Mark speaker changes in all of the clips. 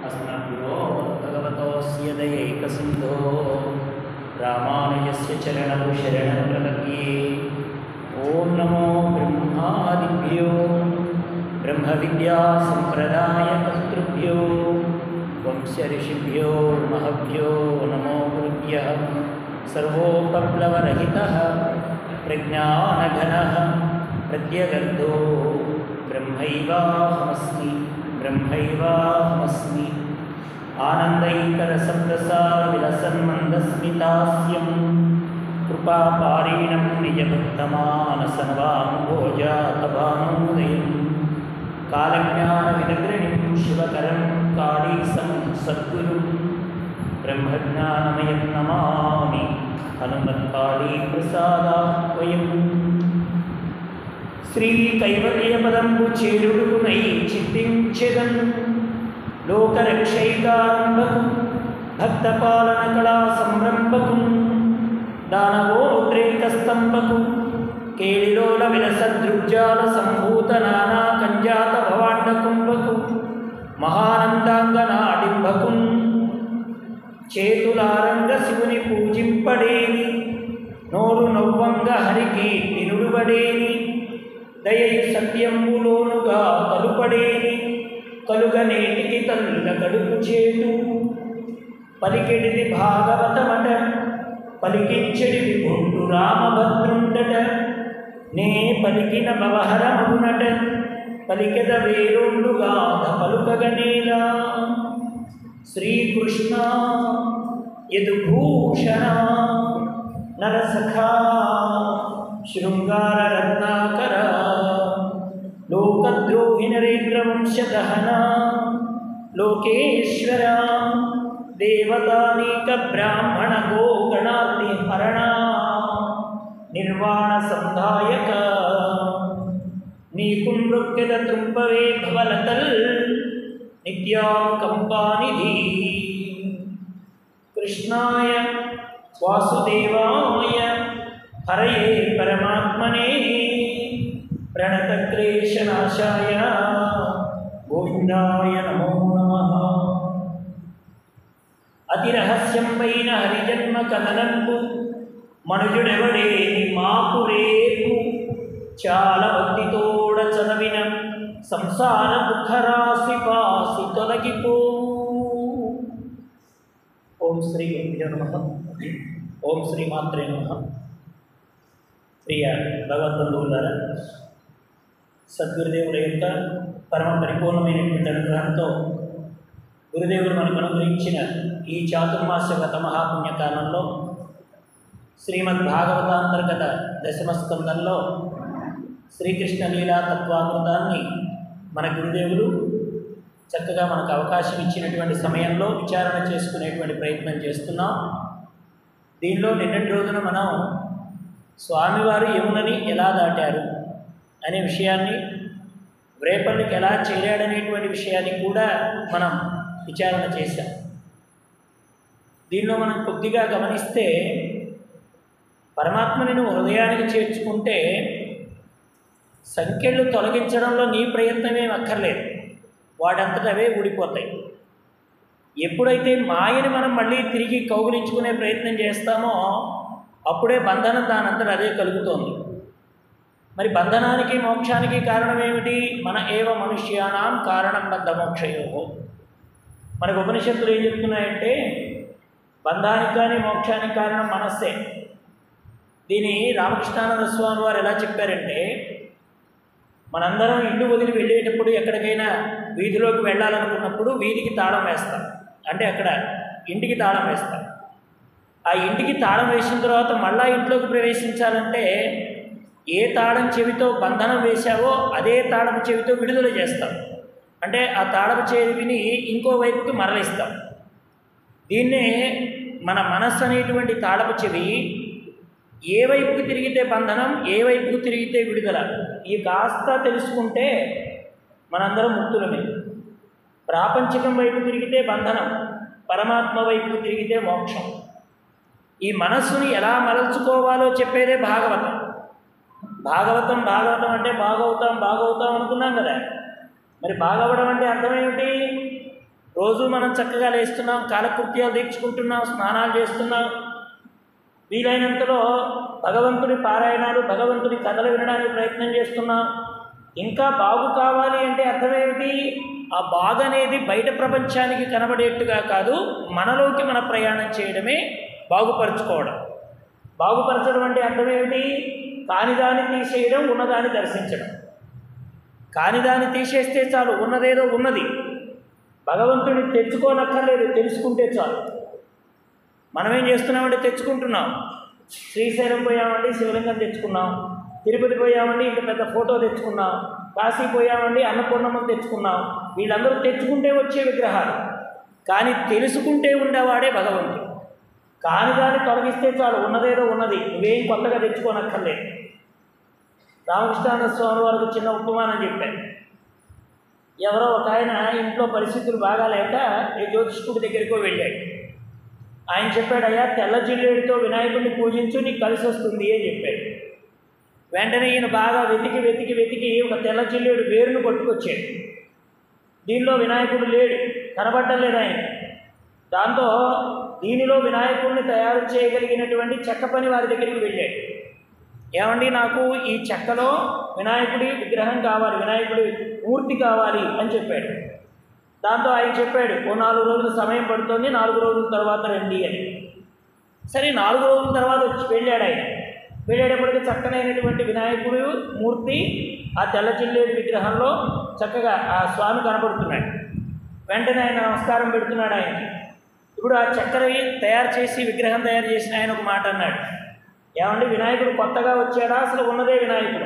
Speaker 1: अस्मभ्यो भगवतोऽस्य दयैकसिन्धो रामानुजस्य चरणौ शरणं प्रपद्ये ॐ नमो ब्रह्मादिभ्यो ब्रह्मविद्यासम्प्रदायकर्तृभ्यो वंशऋषिभ्यो महभ्यो नमो गुरुभ्यः सर्वोपप्लवरहितः प्रज्ञानघनः प्रत्यगन्धो ब्रह्मैवाहमस्मि ब्रह्मैवाहमस्मि आनन्दैकरसप्रसारविलसन्मन्दस्मितास्यं कृपापारीणं निजभक्तमानसनवाम्भोजातभानोदयं कालज्ञानविदग्रणिं शिवकरं कालीसं सद्गुरुं ब्रह्मज्ञानमयं नमामि హనుమత్కాళీప్రసాదాత్వయం శ్రీ కైవల్యపదంబు చేరుడుకునై చింతించెదన్ లోకరక్షైకారంభకు భక్తపాలన కళా సంరంభకు దానవోద్రేకస్తంభకు కేళిలోల విలసదృగ్జాల సంభూత నానా కంజాత భవాండ కుంభకు మహానందాంగనాడింభకున్ చేతులారంగ శివుని పూజింపడేని నోరు నవ్వంగ హరికి నినుడుబడేని దయయు సత్యంబులోనుగా కలుపడేని కలుగ నేటికి తల్లుల కడుపు చేటు పలికెడిది భాగవతమట పలికించెడిది బొండు రామభద్రుండట నే పలికిన భవహరమగునట పలికెద వేరుండుగా పలుకగనేలా శ్రీకృష్ణ యదుభూషణ నరసఖా శృంగారరత్నాకర లోకద్రోహి నరేంద్రవంశదహన లోకేశ్వర దేవతానీక బ్రాహ్మణ గోగణాగ్ని హరణ నిర్వాణ సంధాయక నీకు నృక్యద తుంపవే భవలతల్ నిత్యాకంపానిధి కృష్ణాయ వాసుదేవాయ హరయే పరమాత్మనే ప్రణతక్లేశనాశాయ గోవిందాయ నమో నమ అతి రహస్యంపైన హరిజన్మ కథనంపు మనుజుడెవడేని మాకు రేపు చాలా భక్తితోడ చదవిన సంసార దుఃఖరాశి పాసి తొలగిపో ఓం శ్రీ గురుభ్యో నమ ఓం శ్రీ మాత్రే నమ ప్రియ భగవద్బంధువులారా సద్గురుదేవుల యొక్క పరమ పరిపూర్ణమైనటువంటి అనుగ్రహంతో గురుదేవుడు మనకు అనుగ్రహించిన ఈ చాతుర్మాస గత మహాపుణ్యకాలంలో శ్రీమద్ భాగవతాంతర్గత దశమస్కందంలో శ్రీకృష్ణ లీలా తత్వామృతాన్ని మన గురుదేవులు చక్కగా మనకు అవకాశం ఇచ్చినటువంటి సమయంలో విచారణ చేసుకునేటువంటి ప్రయత్నం చేస్తున్నాం దీనిలో నిన్నటి రోజున మనం స్వామివారు యమునని ఎలా దాటారు అనే విషయాన్ని రేపల్లికి ఎలా చేరాడనేటువంటి విషయాన్ని కూడా మనం విచారణ చేశాం దీనిలో మనం కొద్దిగా గమనిస్తే పరమాత్మని నువ్వు హృదయానికి చేర్చుకుంటే సంఖ్యలు తొలగించడంలో నీ ప్రయత్నమేం అక్కర్లేదు వాటంతట అవే ఊడిపోతాయి ఎప్పుడైతే మాయని మనం మళ్ళీ తిరిగి కౌగులించుకునే ప్రయత్నం చేస్తామో అప్పుడే బంధనం దానంతట అదే కలుగుతోంది మరి బంధనానికి మోక్షానికి కారణం ఏమిటి మన ఏవ మనుష్యానాం కారణం బద్ధ మోక్షయో మనకు ఉపనిషత్తులు ఏం చెప్తున్నాయంటే బంధానికి కానీ మోక్షానికి కారణం మనస్సే దీని రామకృష్ణానంద స్వామి వారు ఎలా చెప్పారంటే మనందరం ఇల్లు వదిలి వెళ్ళేటప్పుడు ఎక్కడికైనా వీధిలోకి వెళ్ళాలనుకున్నప్పుడు వీధికి తాళం వేస్తాం అంటే అక్కడ ఇంటికి తాళం వేస్తాం ఆ ఇంటికి తాళం వేసిన తర్వాత మళ్ళా ఇంట్లోకి ప్రవేశించాలంటే ఏ తాళం చెవితో బంధనం వేశావో అదే తాళం చెవితో విడుదల చేస్తాం అంటే ఆ తాళం చెవిని ఇంకో వైపుకి మరలిస్తాం దీన్నే మన మనస్సు అనేటువంటి తాళపు చెవి ఏ వైపుకి తిరిగితే బంధనం ఏ వైపుకి తిరిగితే విడుదల ఈ కాస్త తెలుసుకుంటే మనందరం ముక్తులమే ప్రాపంచికం వైపు తిరిగితే బంధనం పరమాత్మ వైపుకు తిరిగితే మోక్షం ఈ మనస్సుని ఎలా మరల్చుకోవాలో చెప్పేదే భాగవతం భాగవతం భాగవతం అంటే బాగవుతాం బాగవుతాం అనుకున్నాం కదా మరి బాగవడం అంటే అర్థం ఏమిటి రోజు మనం చక్కగా లేస్తున్నాం కాలకృత్యాలు తీర్చుకుంటున్నాం స్నానాలు చేస్తున్నాం వీలైనంతలో భగవంతుడి పారాయణాలు భగవంతుడి కథలు వినడానికి ప్రయత్నం చేస్తున్నాం ఇంకా బాగు కావాలి అంటే అర్థమేమిటి ఆ బాగు అనేది బయట ప్రపంచానికి కనబడేట్టుగా కాదు మనలోకి మన ప్రయాణం చేయడమే బాగుపరుచుకోవడం బాగుపరచడం అంటే అర్థమేమిటి కానిదాన్ని తీసేయడం ఉన్నదాన్ని దర్శించడం కానిదాన్ని తీసేస్తే చాలు ఉన్నదేదో ఉన్నది భగవంతుడిని తెచ్చుకోనక్కర్లేదు తెలుసుకుంటే చాలు మనం ఏం చేస్తున్నామంటే తెచ్చుకుంటున్నాం శ్రీశైలం పోయామండి శివలింగం తెచ్చుకున్నాం తిరుపతి పోయామండి ఇంత పెద్ద ఫోటో తెచ్చుకున్నాం కాశీ పోయామండి అన్నపూర్ణమ్మని తెచ్చుకున్నాం వీళ్ళందరూ తెచ్చుకుంటే వచ్చే విగ్రహాలు కానీ తెలుసుకుంటే ఉండేవాడే భగవంతుడు కాని దాన్ని తొలగిస్తే చాలు ఉన్నదేదో ఉన్నది నువ్వేం కొత్తగా తెచ్చుకోనక్కర్లేదు రామకృష్ణానంద స్వామి వారికి చిన్న ఉపమానం చెప్పాను ఎవరో ఒక ఆయన ఇంట్లో పరిస్థితులు బాగాలేక ఏ జ్యోతిష్కుడి దగ్గరికో వెళ్ళాడు ఆయన చెప్పాడు అయ్యా తెల్ల జిల్లేడుతో వినాయకుడిని పూజించు నీకు కలిసి వస్తుంది అని చెప్పాడు వెంటనే ఈయన బాగా వెతికి వెతికి వెతికి ఒక తెల్ల జిల్లేడు వేరును కొట్టుకొచ్చాడు దీనిలో వినాయకుడు లేడు కనబడ్డం లేదు ఆయన దాంతో దీనిలో వినాయకుడిని తయారు చేయగలిగినటువంటి చెక్క పని వారి దగ్గరికి వెళ్ళాడు ఏమండి నాకు ఈ చెక్కలో వినాయకుడి విగ్రహం కావాలి వినాయకుడి మూర్తి కావాలి అని చెప్పాడు దాంతో ఆయన చెప్పాడు ఓ నాలుగు రోజులు సమయం పడుతుంది నాలుగు రోజుల తర్వాత రండి అని సరే నాలుగు రోజుల తర్వాత వచ్చి వెళ్ళాడు ఆయన వెళ్ళేటప్పటికి చక్కనైనటువంటి వినాయకుడు మూర్తి ఆ తెల్ల జిల్లేడు విగ్రహంలో చక్కగా ఆ స్వామి కనపడుతున్నాడు వెంటనే ఆయన నమస్కారం పెడుతున్నాడు ఆయనకి ఇప్పుడు ఆ చక్కెర తయారు చేసి విగ్రహం తయారు చేసిన ఆయన ఒక మాట అన్నాడు ఏమండి వినాయకుడు కొత్తగా వచ్చాడా అసలు ఉన్నదే వినాయకుడు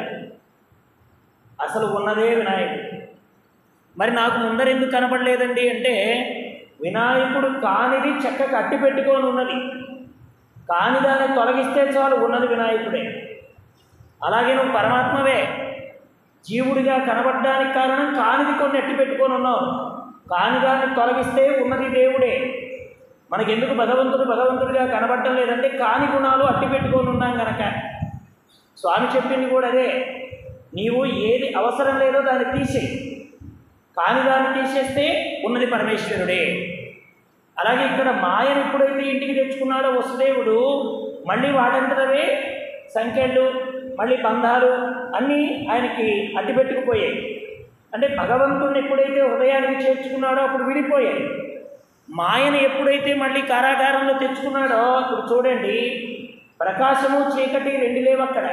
Speaker 1: అసలు ఉన్నదే వినాయకుడు మరి నాకు ముందర ఎందుకు కనపడలేదండి అంటే వినాయకుడు కానిది చక్కగా అట్టి పెట్టుకొని ఉన్నది కాని దాన్ని తొలగిస్తే చాలు ఉన్నది వినాయకుడే అలాగే నువ్వు పరమాత్మవే జీవుడిగా కనబడడానికి కారణం కానిది కొన్ని అట్టి పెట్టుకొని ఉన్నావు కాని దాన్ని తొలగిస్తే ఉన్నది దేవుడే మనకెందుకు భగవంతుడు భగవంతుడిగా కనబడటం లేదంటే కాని గుణాలు అట్టి పెట్టుకొని ఉన్నాం కనుక స్వామి చెప్పింది కూడా అదే నీవు ఏది అవసరం లేదో దాన్ని తీసేయి కాని దాన్ని తీసేస్తే ఉన్నది పరమేశ్వరుడే అలాగే ఇక్కడ మాయను ఎప్పుడైతే ఇంటికి తెచ్చుకున్నాడో వసుదేవుడు మళ్ళీ వాటంతటవే సంఖ్యలు మళ్ళీ బంధాలు అన్నీ ఆయనకి అడ్డుపెట్టుకుపోయాయి అంటే భగవంతుడిని ఎప్పుడైతే హృదయానికి చేర్చుకున్నాడో అప్పుడు విడిపోయాయి మాయను ఎప్పుడైతే మళ్ళీ కారాగారంలో తెచ్చుకున్నాడో ఇప్పుడు చూడండి ప్రకాశము చీకటి రెండు లేవు అక్కడ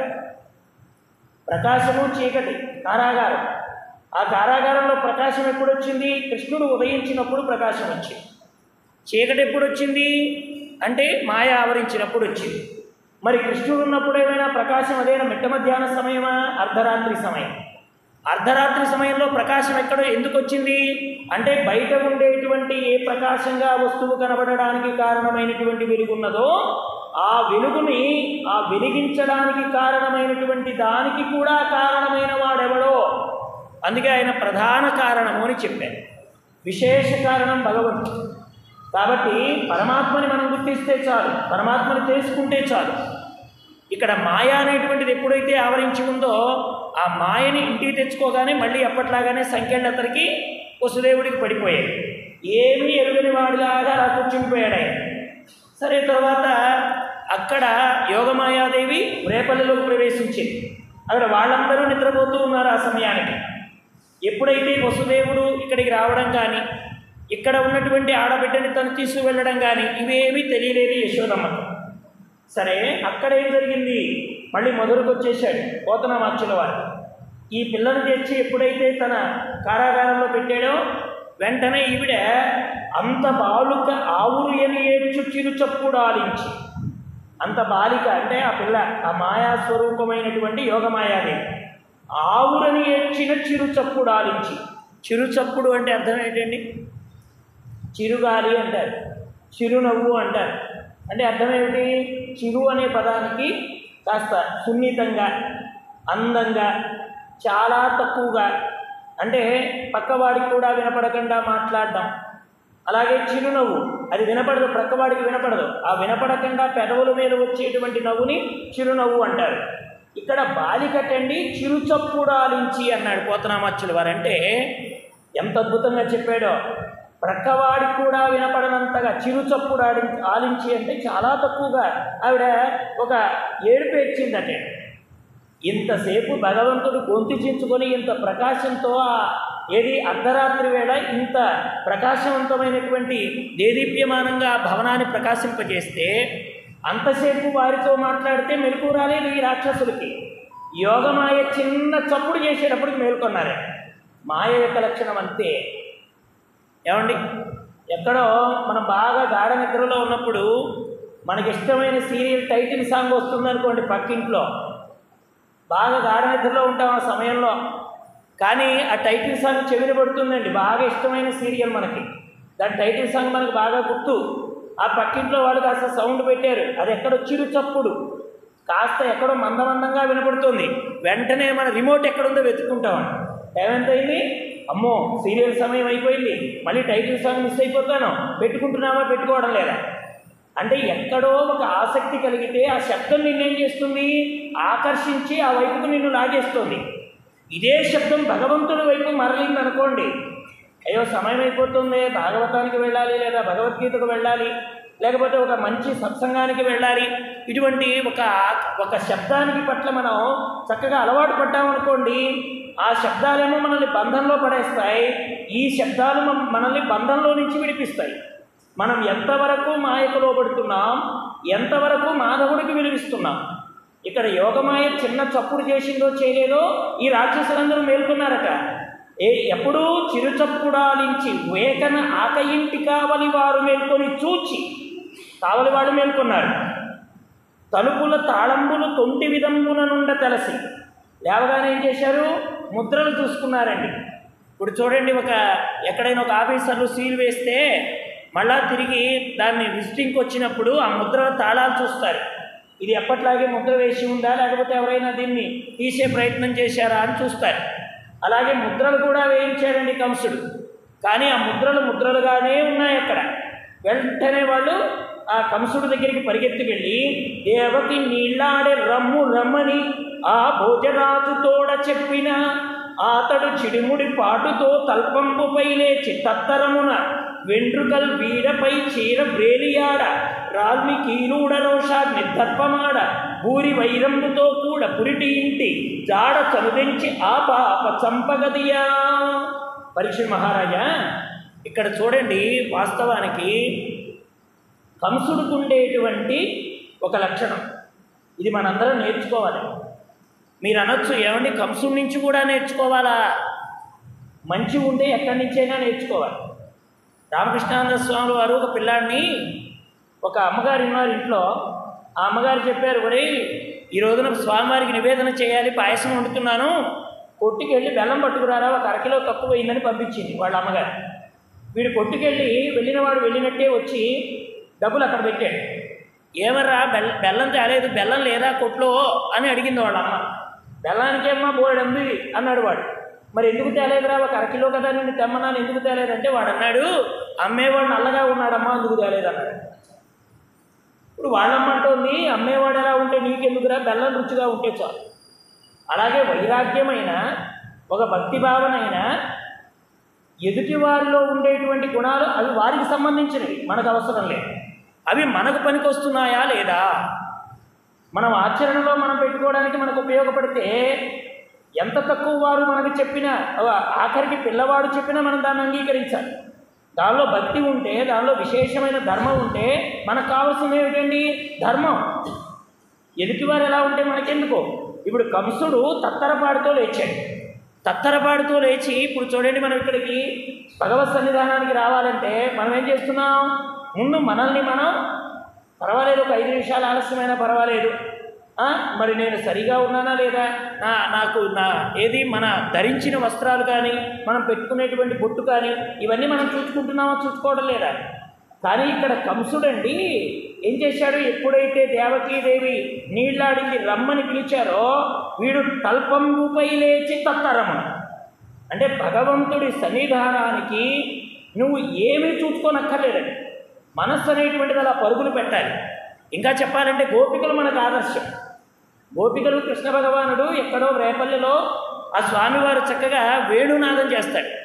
Speaker 1: ప్రకాశము చీకటి కారాగారం ఆ కారాగారంలో ప్రకాశం ఎప్పుడు వచ్చింది కృష్ణుడు ఉదయించినప్పుడు ప్రకాశం వచ్చింది చీకటి ఎప్పుడు వచ్చింది అంటే మాయ ఆవరించినప్పుడు వచ్చింది మరి కృష్ణుడు ఉన్నప్పుడు ఏమైనా ప్రకాశం అదేనా మిట్ట మధ్యాహ్న సమయమా అర్ధరాత్రి సమయం అర్ధరాత్రి సమయంలో ప్రకాశం ఎక్కడ ఎందుకు వచ్చింది అంటే బయట ఉండేటువంటి ఏ ప్రకాశంగా వస్తువు కనబడడానికి కారణమైనటువంటి వెలుగున్నదో ఆ వెలుగుని ఆ వెలిగించడానికి కారణమైనటువంటి దానికి కూడా కారణమైన వాడెవడో అందుకే ఆయన ప్రధాన కారణము అని చెప్పారు విశేష కారణం భగవంతుడు కాబట్టి పరమాత్మని మనం గుర్తిస్తే చాలు పరమాత్మని తెలుసుకుంటే చాలు ఇక్కడ మాయ అనేటువంటిది ఎప్పుడైతే ఆవరించి ఉందో ఆ మాయని ఇంటికి తెచ్చుకోగానే మళ్ళీ ఎప్పట్లాగానే సంఖ్యలు అతనికి వసుదేవుడికి పడిపోయాయి ఏమీ ఎరుగని వాడిలాగా అలా కూర్చుండిపోయాడు ఆయన సరే తర్వాత అక్కడ యోగమాయాదేవి రేపల్లిలోకి ప్రవేశించింది అక్కడ వాళ్ళందరూ నిద్రపోతూ ఉన్నారు ఆ సమయానికి ఎప్పుడైతే వసుదేవుడు ఇక్కడికి రావడం కానీ ఇక్కడ ఉన్నటువంటి ఆడబిడ్డని తను తీసుకువెళ్ళడం కానీ ఇవేమీ తెలియలేదు యశోదమ్మకు సరే అక్కడ ఏం జరిగింది మళ్ళీ మొదలుకు వచ్చేసాడు పోతనామాచుల వారు ఈ పిల్లను తెచ్చి ఎప్పుడైతే తన కారాగారంలో పెట్టాడో వెంటనే ఈవిడ అంత బాలుక ఆవురు అని ఏడ్చు చిరు చప్పుడు ఆలించి అంత బాలిక అంటే ఆ పిల్ల ఆ మాయా స్వరూపమైనటువంటి యోగమాయాదేవి ఆవురని ఏడ్చిన చిరు చప్పుడు ఆలించి చిరు చప్పుడు అంటే అర్థం ఏంటండి చిరుగాలి అంటారు చిరునవ్వు అంటారు అంటే అర్థం ఏమిటి చిరు అనే పదానికి కాస్త సున్నితంగా అందంగా చాలా తక్కువగా అంటే పక్కవాడికి కూడా వినపడకుండా మాట్లాడడం అలాగే చిరునవ్వు అది వినపడదు ప్రక్కవాడికి వినపడదు ఆ వినపడకుండా పెదవుల మీద వచ్చేటువంటి నవ్వుని చిరునవ్వు అంటారు ఇక్కడ బాలికటండి చిరుచప్పుడాలించి అన్నాడు పోతనామాచుల వారు అంటే ఎంత అద్భుతంగా చెప్పాడో ప్రక్కవాడికి కూడా వినపడనంతగా చిరుచప్పుడు ఆడి ఆలించి అంటే చాలా తక్కువగా ఆవిడ ఒక ఏడుపు ఏడ్చిందటే ఇంతసేపు భగవంతుడు గొంతు చించుకొని ఇంత ప్రకాశంతో ఆ ఏది అర్ధరాత్రి వేళ ఇంత ప్రకాశవంతమైనటువంటి దేదీప్యమానంగా ఆ భవనాన్ని ప్రకాశింపజేస్తే అంతసేపు వారితో మాట్లాడితే మెలకు రాలేదు ఈ రాక్షసులకి యోగమాయ చిన్న చప్పుడు చేసేటప్పటికి మేల్కొన్నారు మాయ యొక్క లక్షణం అంతే ఏమండి ఎక్కడో మనం బాగా గాఢ నిద్రలో ఉన్నప్పుడు మనకి ఇష్టమైన సీరియల్ టైటిల్ సాంగ్ వస్తుందనుకోండి పక్కింట్లో బాగా గాఢ నిద్రలో ఉంటాం ఆ సమయంలో కానీ ఆ టైటిల్ సాంగ్ చెవిని పడుతుందండి బాగా ఇష్టమైన సీరియల్ మనకి దాని టైటిల్ సాంగ్ మనకు బాగా గుర్తు ఆ పక్కింట్లో వాళ్ళు కాస్త సౌండ్ పెట్టారు అది ఎక్కడో చిరు చప్పుడు కాస్త ఎక్కడో మందమందంగా వినపడుతుంది వెంటనే మన రిమోట్ ఎక్కడుందో వెతుక్కుంటామండి టైం ఎంత అయింది అమ్మో సీరియల్ సమయం అయిపోయింది మళ్ళీ టైటిల్ సాంగ్ మిస్ అయిపోతాను పెట్టుకుంటున్నామా పెట్టుకోవడం లేదా అంటే ఎక్కడో ఒక ఆసక్తి కలిగితే ఆ శబ్దం నిన్నేం చేస్తుంది ఆకర్షించి ఆ వైపుకు నిన్ను లాగేస్తుంది ఇదే శబ్దం భగవంతుడి వైపు మరలింది అనుకోండి అయ్యో సమయం అయిపోతుంది భాగవతానికి వెళ్ళాలి లేదా భగవద్గీతకు వెళ్ళాలి లేకపోతే ఒక మంచి సత్సంగానికి వెళ్ళాలి ఇటువంటి ఒక ఒక శబ్దానికి పట్ల మనం చక్కగా అలవాటు పడ్డామనుకోండి ఆ శబ్దాలేమో మనల్ని బంధంలో పడేస్తాయి ఈ శబ్దాలు మన- మనల్ని బంధంలో నుంచి విడిపిస్తాయి మనం ఎంతవరకు మాయకు లోబడుతున్నాం ఎంతవరకు మాధవుడికి విలువిస్తున్నాం ఇక్కడ యోగమాయ చిన్న చప్పుడు చేసిందో చేయలేదో ఈ రాక్షసులందరూ మేల్కొన్నారట ఏ ఎప్పుడూ చిరుచప్పుడాలించి వేకన ఆకయింటి కావలి వారు మేల్కొని చూచి కావలి వాడు మేల్కొన్నారు తలుపుల తాళంబులు తొంటి విధంబున నుండ తెలసి లేవగానే ఏం చేశారు ముద్రలు చూసుకున్నారండి ఇప్పుడు చూడండి ఒక ఎక్కడైనా ఒక ఆఫీసర్లు సీల్ వేస్తే మళ్ళా తిరిగి దాన్ని విజిటింగ్కి వచ్చినప్పుడు ఆ ముద్రల తాళాలు చూస్తారు ఇది ఎప్పట్లాగే ముద్ర వేసి ఉందా లేకపోతే ఎవరైనా దీన్ని తీసే ప్రయత్నం చేశారా అని చూస్తారు అలాగే ముద్రలు కూడా వేయించాడండి కంసుడు కానీ ఆ ముద్రలు ముద్రలుగానే ఉన్నాయి అక్కడ వెంటనే వాళ్ళు ఆ కంసుడు దగ్గరికి పరిగెత్తి వెళ్ళి దేవకి నీళ్ళాడే రమ్ము రమ్మని ఆ భోజరాజు తోడ చెప్పిన అతడు చిడిముడి పాటుతో తల్పంపుపై లేచి తత్తరమున వెంట్రుకల్ వీడపై చీర బ్రేలియాడ రాల్మి కీలుడ రోషాగ్ని దర్పమాడ భూరి వైరంబుతో కూడా పురిటి ఇంటి జాడ చనుదెంచి ఆ పాప చంపగదియా పరీక్ష మహారాజా ఇక్కడ చూడండి వాస్తవానికి కంసుడికి ఉండేటువంటి ఒక లక్షణం ఇది మనందరం నేర్చుకోవాలి మీరు అనొచ్చు ఏమండి కంసుడి నుంచి కూడా నేర్చుకోవాలా మంచి ఉంటే ఎక్కడి నుంచైనా నేర్చుకోవాలి రామకృష్ణానంద స్వామి వారు ఒక పిల్లాడిని ఒక అమ్మగారు ఉన్నారు ఇంట్లో ఆ అమ్మగారు చెప్పారు ఒరే ఈ రోజున స్వామివారికి నివేదన చేయాలి పాయసం వండుతున్నాను కొట్టుకి వెళ్ళి బెల్లం పట్టుకురారా ఒక అరకిలో తక్కువ అయిందని పంపించింది వాళ్ళ అమ్మగారు వీడు కొట్టుకెళ్ళి వెళ్ళిన వాడు వెళ్ళినట్టే వచ్చి డబ్బులు అక్కడ పెట్టాడు ఏమర్రా బెల్ బెల్లం తేలేదు బెల్లం లేదా కొట్లో అని అడిగింది వాళ్ళ అమ్మ బెల్లానికేమ్మా బోర్డు ఉంది అన్నాడు వాడు మరి ఎందుకు తేలేదురా ఒక అరకిలో కదా నేను తెమ్మన్నాను ఎందుకు తేలేదంటే వాడు అన్నాడు అమ్మేవాడు నల్లగా ఉన్నాడమ్మా అందుకు తేలేదు అన్నాడు ఇప్పుడు వాళ్ళమ్మంటోంది అమ్మేవాడు ఎలా ఉంటే నీకెందుకురా బెల్లం రుచిగా ఉంటే చాలు అలాగే వైరాగ్యమైన ఒక భక్తి భావనైన ఎదుటి వారిలో ఉండేటువంటి గుణాలు అవి వారికి సంబంధించినవి మనకు అవసరం లేదు అవి మనకు పనికొస్తున్నాయా లేదా మనం ఆచరణలో మనం పెట్టుకోవడానికి మనకు ఉపయోగపడితే ఎంత తక్కువ వారు మనకు చెప్పినా అవ- ఆఖరికి పిల్లవాడు చెప్పినా మనం దాన్ని అంగీకరించాలి దానిలో భక్తి ఉంటే దానిలో విశేషమైన ధర్మం ఉంటే మనకు కావాల్సింది ఏమిటండి ధర్మం ఎదుటివారు ఎలా ఉంటే మనకెందుకు ఇప్పుడు కంసుడు తత్తరపాడుతో లేచాడు తత్తరపాడుతో లేచి ఇప్పుడు చూడండి మనం ఇక్కడికి భగవత్ సన్నిధానానికి రావాలంటే మనం ఏం చేస్తున్నాం ముందు మనల్ని మనం పర్వాలేదు ఒక ఐదు నిమిషాలు ఆలస్యమైనా పర్వాలేదు ఆ, మరి నేను సరిగా ఉన్నానా లేదా నా నాకు నా ఏది మన ధరించిన వస్త్రాలు కానీ మనం పెట్టుకునేటువంటి బొట్టు కానీ ఇవన్నీ మనం చూసుకుంటున్నామా చూసుకోవడం లేదా కానీ ఇక్కడ కంసుడండి ఏం చేశాడు ఎప్పుడైతే దేవకీదేవి నీళ్ళాడింది రమ్మని పిలిచారో వీడు తల్పంబుపై లేచి తత్తరము అంటే భగవంతుడి సన్నిధానానికి నువ్వు ఏమీ చూసుకోనక్కర్లేదండి మనస్సు అనేటువంటిది అలా పరుగులు పెట్టాలి ఇంకా చెప్పాలంటే గోపికలు మనకు ఆదర్శం గోపికలు కృష్ణ భగవానుడు ఎక్కడో రేపల్లెలో ఆ స్వామివారు చక్కగా వేణునాదం చేస్తాడు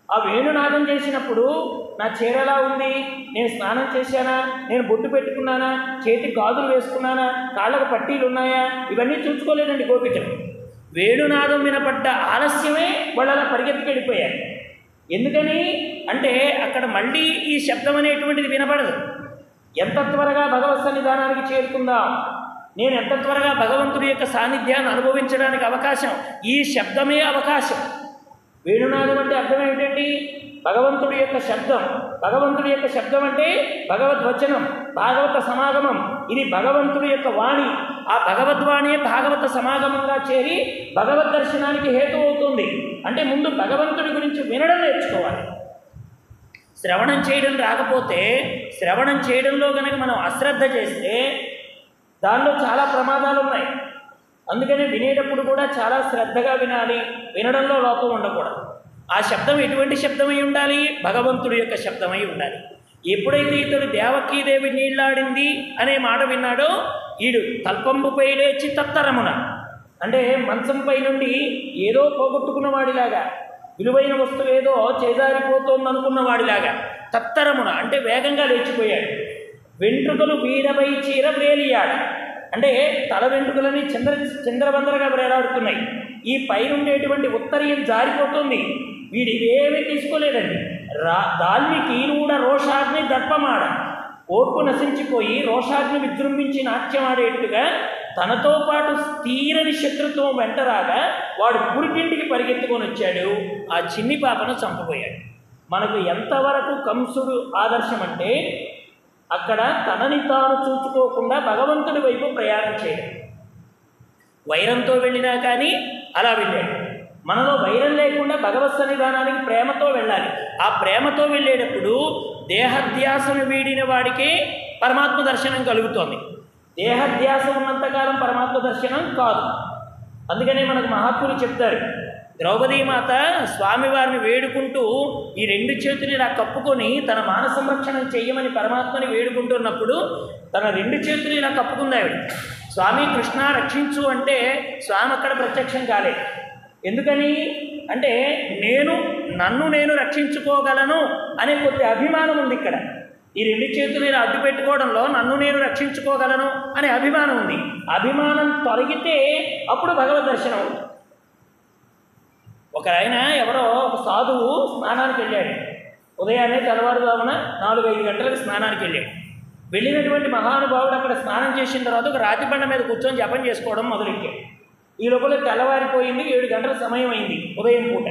Speaker 1: ఆ వేణునాదం చేసినప్పుడు నా చీర ఎలా ఉంది నేను స్నానం చేశానా నేను బొట్టు పెట్టుకున్నానా చేతికి గాజులు వేసుకున్నానా కాళ్ళకు పట్టీలు ఉన్నాయా ఇవన్నీ చూసుకోలేదండి గోపికలు వేణునాదం వినపడ్డ ఆలస్యమే వాళ్ళు అలా పరిగెత్తుకు వెళ్ళిపోయారు ఎందుకని అంటే అక్కడ మళ్ళీ ఈ శబ్దం అనేటువంటిది వినపడదు ఎంత త్వరగా భగవత్ సన్నిధానానికి చేరుకుందాం నేను ఎంత త్వరగా భగవంతుడి యొక్క సాన్నిధ్యాన్ని అనుభవించడానికి అవకాశం ఈ శబ్దమే అవకాశం వేణునాదం అంటే అర్థం ఏమిటండి భగవంతుడి యొక్క శబ్దం భగవంతుడి యొక్క శబ్దం అంటే భగవద్వచనం భాగవత సమాగమం ఇది భగవంతుడి యొక్క వాణి ఆ భగవద్వాణి భాగవత సమాగమంగా చేరి భగవద్ దర్శనానికి హేతు అవుతుంది అంటే ముందు భగవంతుడి గురించి వినడం నేర్చుకోవాలి శ్రవణం చేయడం రాకపోతే శ్రవణం చేయడంలో కనుక మనం అశ్రద్ధ చేస్తే దానిలో చాలా ప్రమాదాలు ఉన్నాయి అందుకని వినేటప్పుడు కూడా చాలా శ్రద్ధగా వినాలి వినడంలో లోపం ఉండకూడదు ఆ శబ్దం ఎటువంటి శబ్దమై ఉండాలి భగవంతుడి యొక్క శబ్దమై ఉండాలి ఎప్పుడైతే ఇతడు దేవకీదేవి నీళ్లాడింది అనే మాట విన్నాడో ఈడు తల్పంబుపై లేచి తత్తరమున అంటే మంచంపై నుండి ఏదో పోగొట్టుకున్న వాడిలాగా విలువైన వస్తువు ఏదో చేజారిపోతోంది అనుకున్న వాడిలాగా తత్తరమున అంటే వేగంగా లేచిపోయాడు వెంట్రుకలు వీడపై చీర వేలియాడు అంటే తల వెంట్రుకలని చంద్ర చంద్రబందరగా వేలాడుతున్నాయి ఈ పైనుండేటువంటి ఉత్తరీయం జారిపోతుంది వీడు ఇవేమీ తీసుకోలేదండి రా దాల్మికి కూడా రోషాగ్ని దర్పమాడ ఓర్పు నశించిపోయి రోషాగ్ని విజృంభించి నాట్యమాడేట్టుగా తనతో పాటు తీరని శత్రుత్వం వెంటరాగా వాడు పురిటింటికి పరిగెత్తుకొని వచ్చాడు ఆ చిన్ని పాపను చంపబోయాడు మనకు ఎంతవరకు కంసుడు ఆదర్శం అంటే అక్కడ తనని తాను చూసుకోకుండా భగవంతుడి వైపు ప్రయాణం చేయడం వైరంతో వెళ్ళినా కానీ అలా వెళ్ళాడు మనలో వైరం లేకుండా భగవత్ సన్నిధానానికి ప్రేమతో వెళ్ళాలి ఆ ప్రేమతో వెళ్ళేటప్పుడు దేహధ్యాసను వీడిన వాడికి పరమాత్మ దర్శనం కలుగుతోంది దేహధ్యాస ఉన్నంతకాలం పరమాత్మ దర్శనం కాదు అందుకనే మనకు మహాత్ములు చెప్తారు ద్రౌపదీమాత స్వామివారిని వేడుకుంటూ ఈ రెండు చేతులు ఇలా కప్పుకొని తన మాన సంరక్షణం చెయ్యమని పరమాత్మని వేడుకుంటున్నప్పుడు తన రెండు చేతులు ఇలా కప్పుకుంది ఆవిడ స్వామి కృష్ణ రక్షించు అంటే స్వామి అక్కడ ప్రత్యక్షం కాలేదు ఎందుకని అంటే నేను నన్ను నేను రక్షించుకోగలను అనే కొద్ది అభిమానం ఉంది ఇక్కడ ఈ రెండు చేతులు ఇలా అడ్డు పెట్టుకోవడంలో నన్ను నేను రక్షించుకోగలను అనే అభిమానం ఉంది అభిమానం తొలగితే అప్పుడు భగవద్ దర్శనం అవుతుంది ఒక ఆయన ఎవరో ఒక సాధువు స్నానానికి వెళ్ళాడు ఉదయాన్నే తెల్లవారుజామున నాలుగు ఐదు గంటలకు స్నానానికి వెళ్ళాడు వెళ్ళినటువంటి మహానుభావుడు అక్కడ స్నానం చేసిన తర్వాత ఒక రాతి బండ మీద కూర్చొని జపం చేసుకోవడం మొదలెట్టాడు ఈ లోపల తెల్లవారిపోయింది ఏడు గంటల సమయం అయింది ఉదయం పూట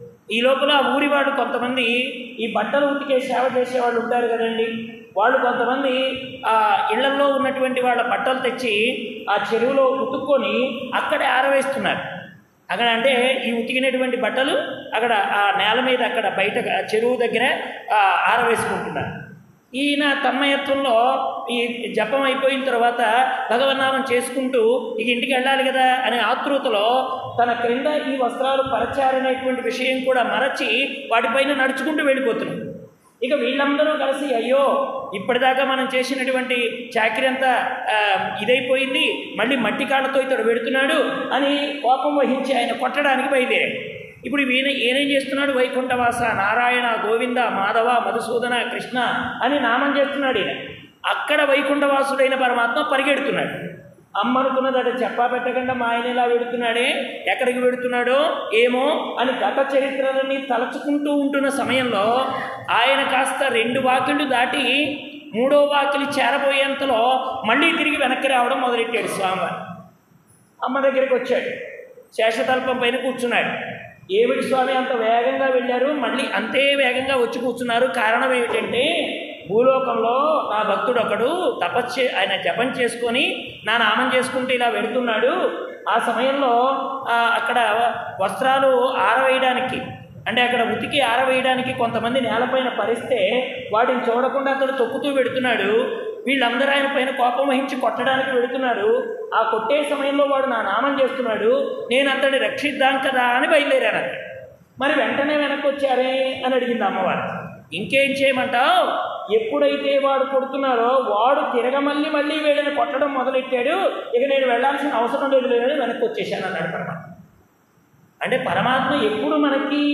Speaker 1: ఈ లోపల ఆ ఊరి వాళ్ళు కొంతమంది ఈ బట్టలు ఉతికే సేవ చేసే వాళ్ళు ఉంటారు కదండి వాళ్ళు కొంతమంది ఆ ఇళ్లలో ఉన్నటువంటి వాళ్ళ బట్టలు తెచ్చి ఆ చెరువులో ఉతుక్కొని అక్కడే ఆరవేస్తున్నారు అక్కడ అంటే ఈ ఉతికినటువంటి బట్టలు అక్కడ ఆ నేల మీద అక్కడ బయట ఆ చెరువు దగ్గర ఆ, ఆరవేసుకుంటున్నారు ఈయన తన్మయత్వంలో ఈ జపం అయిపోయిన తర్వాత భగవన్నామం చేసుకుంటూ ఇక ఇంటికి వెళ్ళాలి కదా అనే ఆతృతలో తన క్రింద ఈ వస్త్రాలు పరచారనేటువంటి విషయం కూడా మరచి వాటిపైన నడుచుకుంటూ వెళ్ళిపోతున్నాడు ఇక వీళ్ళందరూ కలిసి అయ్యో ఇప్పటిదాకా మనం చేసినటువంటి చాకరీ అంతా ఆ, ఇదైపోయింది మళ్ళీ మట్టి కాళ్ళతో ఇతడు వెడుతున్నాడు అని కోపం వహించి ఆయన కొట్టడానికి బయలుదేరాడు ఇప్పుడు ఈయన ఈయనేం చేస్తున్నాడు వైకుంఠవాస నారాయణ గోవింద మాధవ మధుసూదన కృష్ణ అని నామం చేస్తున్నాడు ఈయన అక్కడ వైకుంఠవాసుడైన పరమాత్మ పరిగెడుతున్నాడు అమ్మ అనుకున్నది అటు చెప్పా పెట్టకుండా మా ఆయన ఇలా వెడుతున్నాడే ఎక్కడికి వెడుతున్నాడో ఏమో అని గత చరిత్రలని తలచుకుంటూ ఉంటున్న సమయంలో ఆయన కాస్త రెండు వాకిళ్ళు దాటి మూడో వాకిలి చేరబోయేంతలో మళ్ళీ తిరిగి వెనక్కి రావడం మొదలెట్టాడు స్వామివారు అమ్మ దగ్గరికి వచ్చాడు శేషతల్పం పైన కూర్చున్నాడు ఏమిటి స్వామి అంత వేగంగా వెళ్ళారు మళ్ళీ అంతే వేగంగా వచ్చి కూర్చున్నారు కారణం ఏమిటంటే భూలోకంలో నా భక్తుడు ఒకడు తపస్సు ఆయన జపం చేసుకొని నా నామం చేసుకుంటూ ఇలా వెడుతున్నాడు ఆ సమయంలో ఆ, అక్కడ వస్త్రాలు ఆరవేయడానికి అంటే అక్కడ ఉతికి ఆరవేయడానికి కొంతమంది నేలపైన పరిస్తే వాటిని చూడకుండా అతడు తొక్కుతూ వెడుతున్నాడు వీళ్ళందరూ ఆయన పైన కోపం వహించి కొట్టడానికి వెడుతున్నారు ఆ కొట్టే సమయంలో వాడు నా నామం చేస్తున్నాడు నేను అతన్ని రక్షిద్దాం కదా అని బయలుదేరాను అక్కడ మరి వెంటనే వెనక్కి వచ్చారే అని అడిగింది అమ్మవారు ఇంకేం చేయమంటావు ఎప్పుడైతే వాడు కొడుతున్నారో వాడు తిరగమల్లి మళ్ళీ వీళ్ళని కొట్టడం మొదలెట్టాడు ఇక నేను వెళ్ళాల్సిన అవసరం లేదు లేదని వెనక్కి వచ్చేసాను అన్నాడు పరమాత్మ అంటే పరమాత్మ ఎప్పుడు మనకి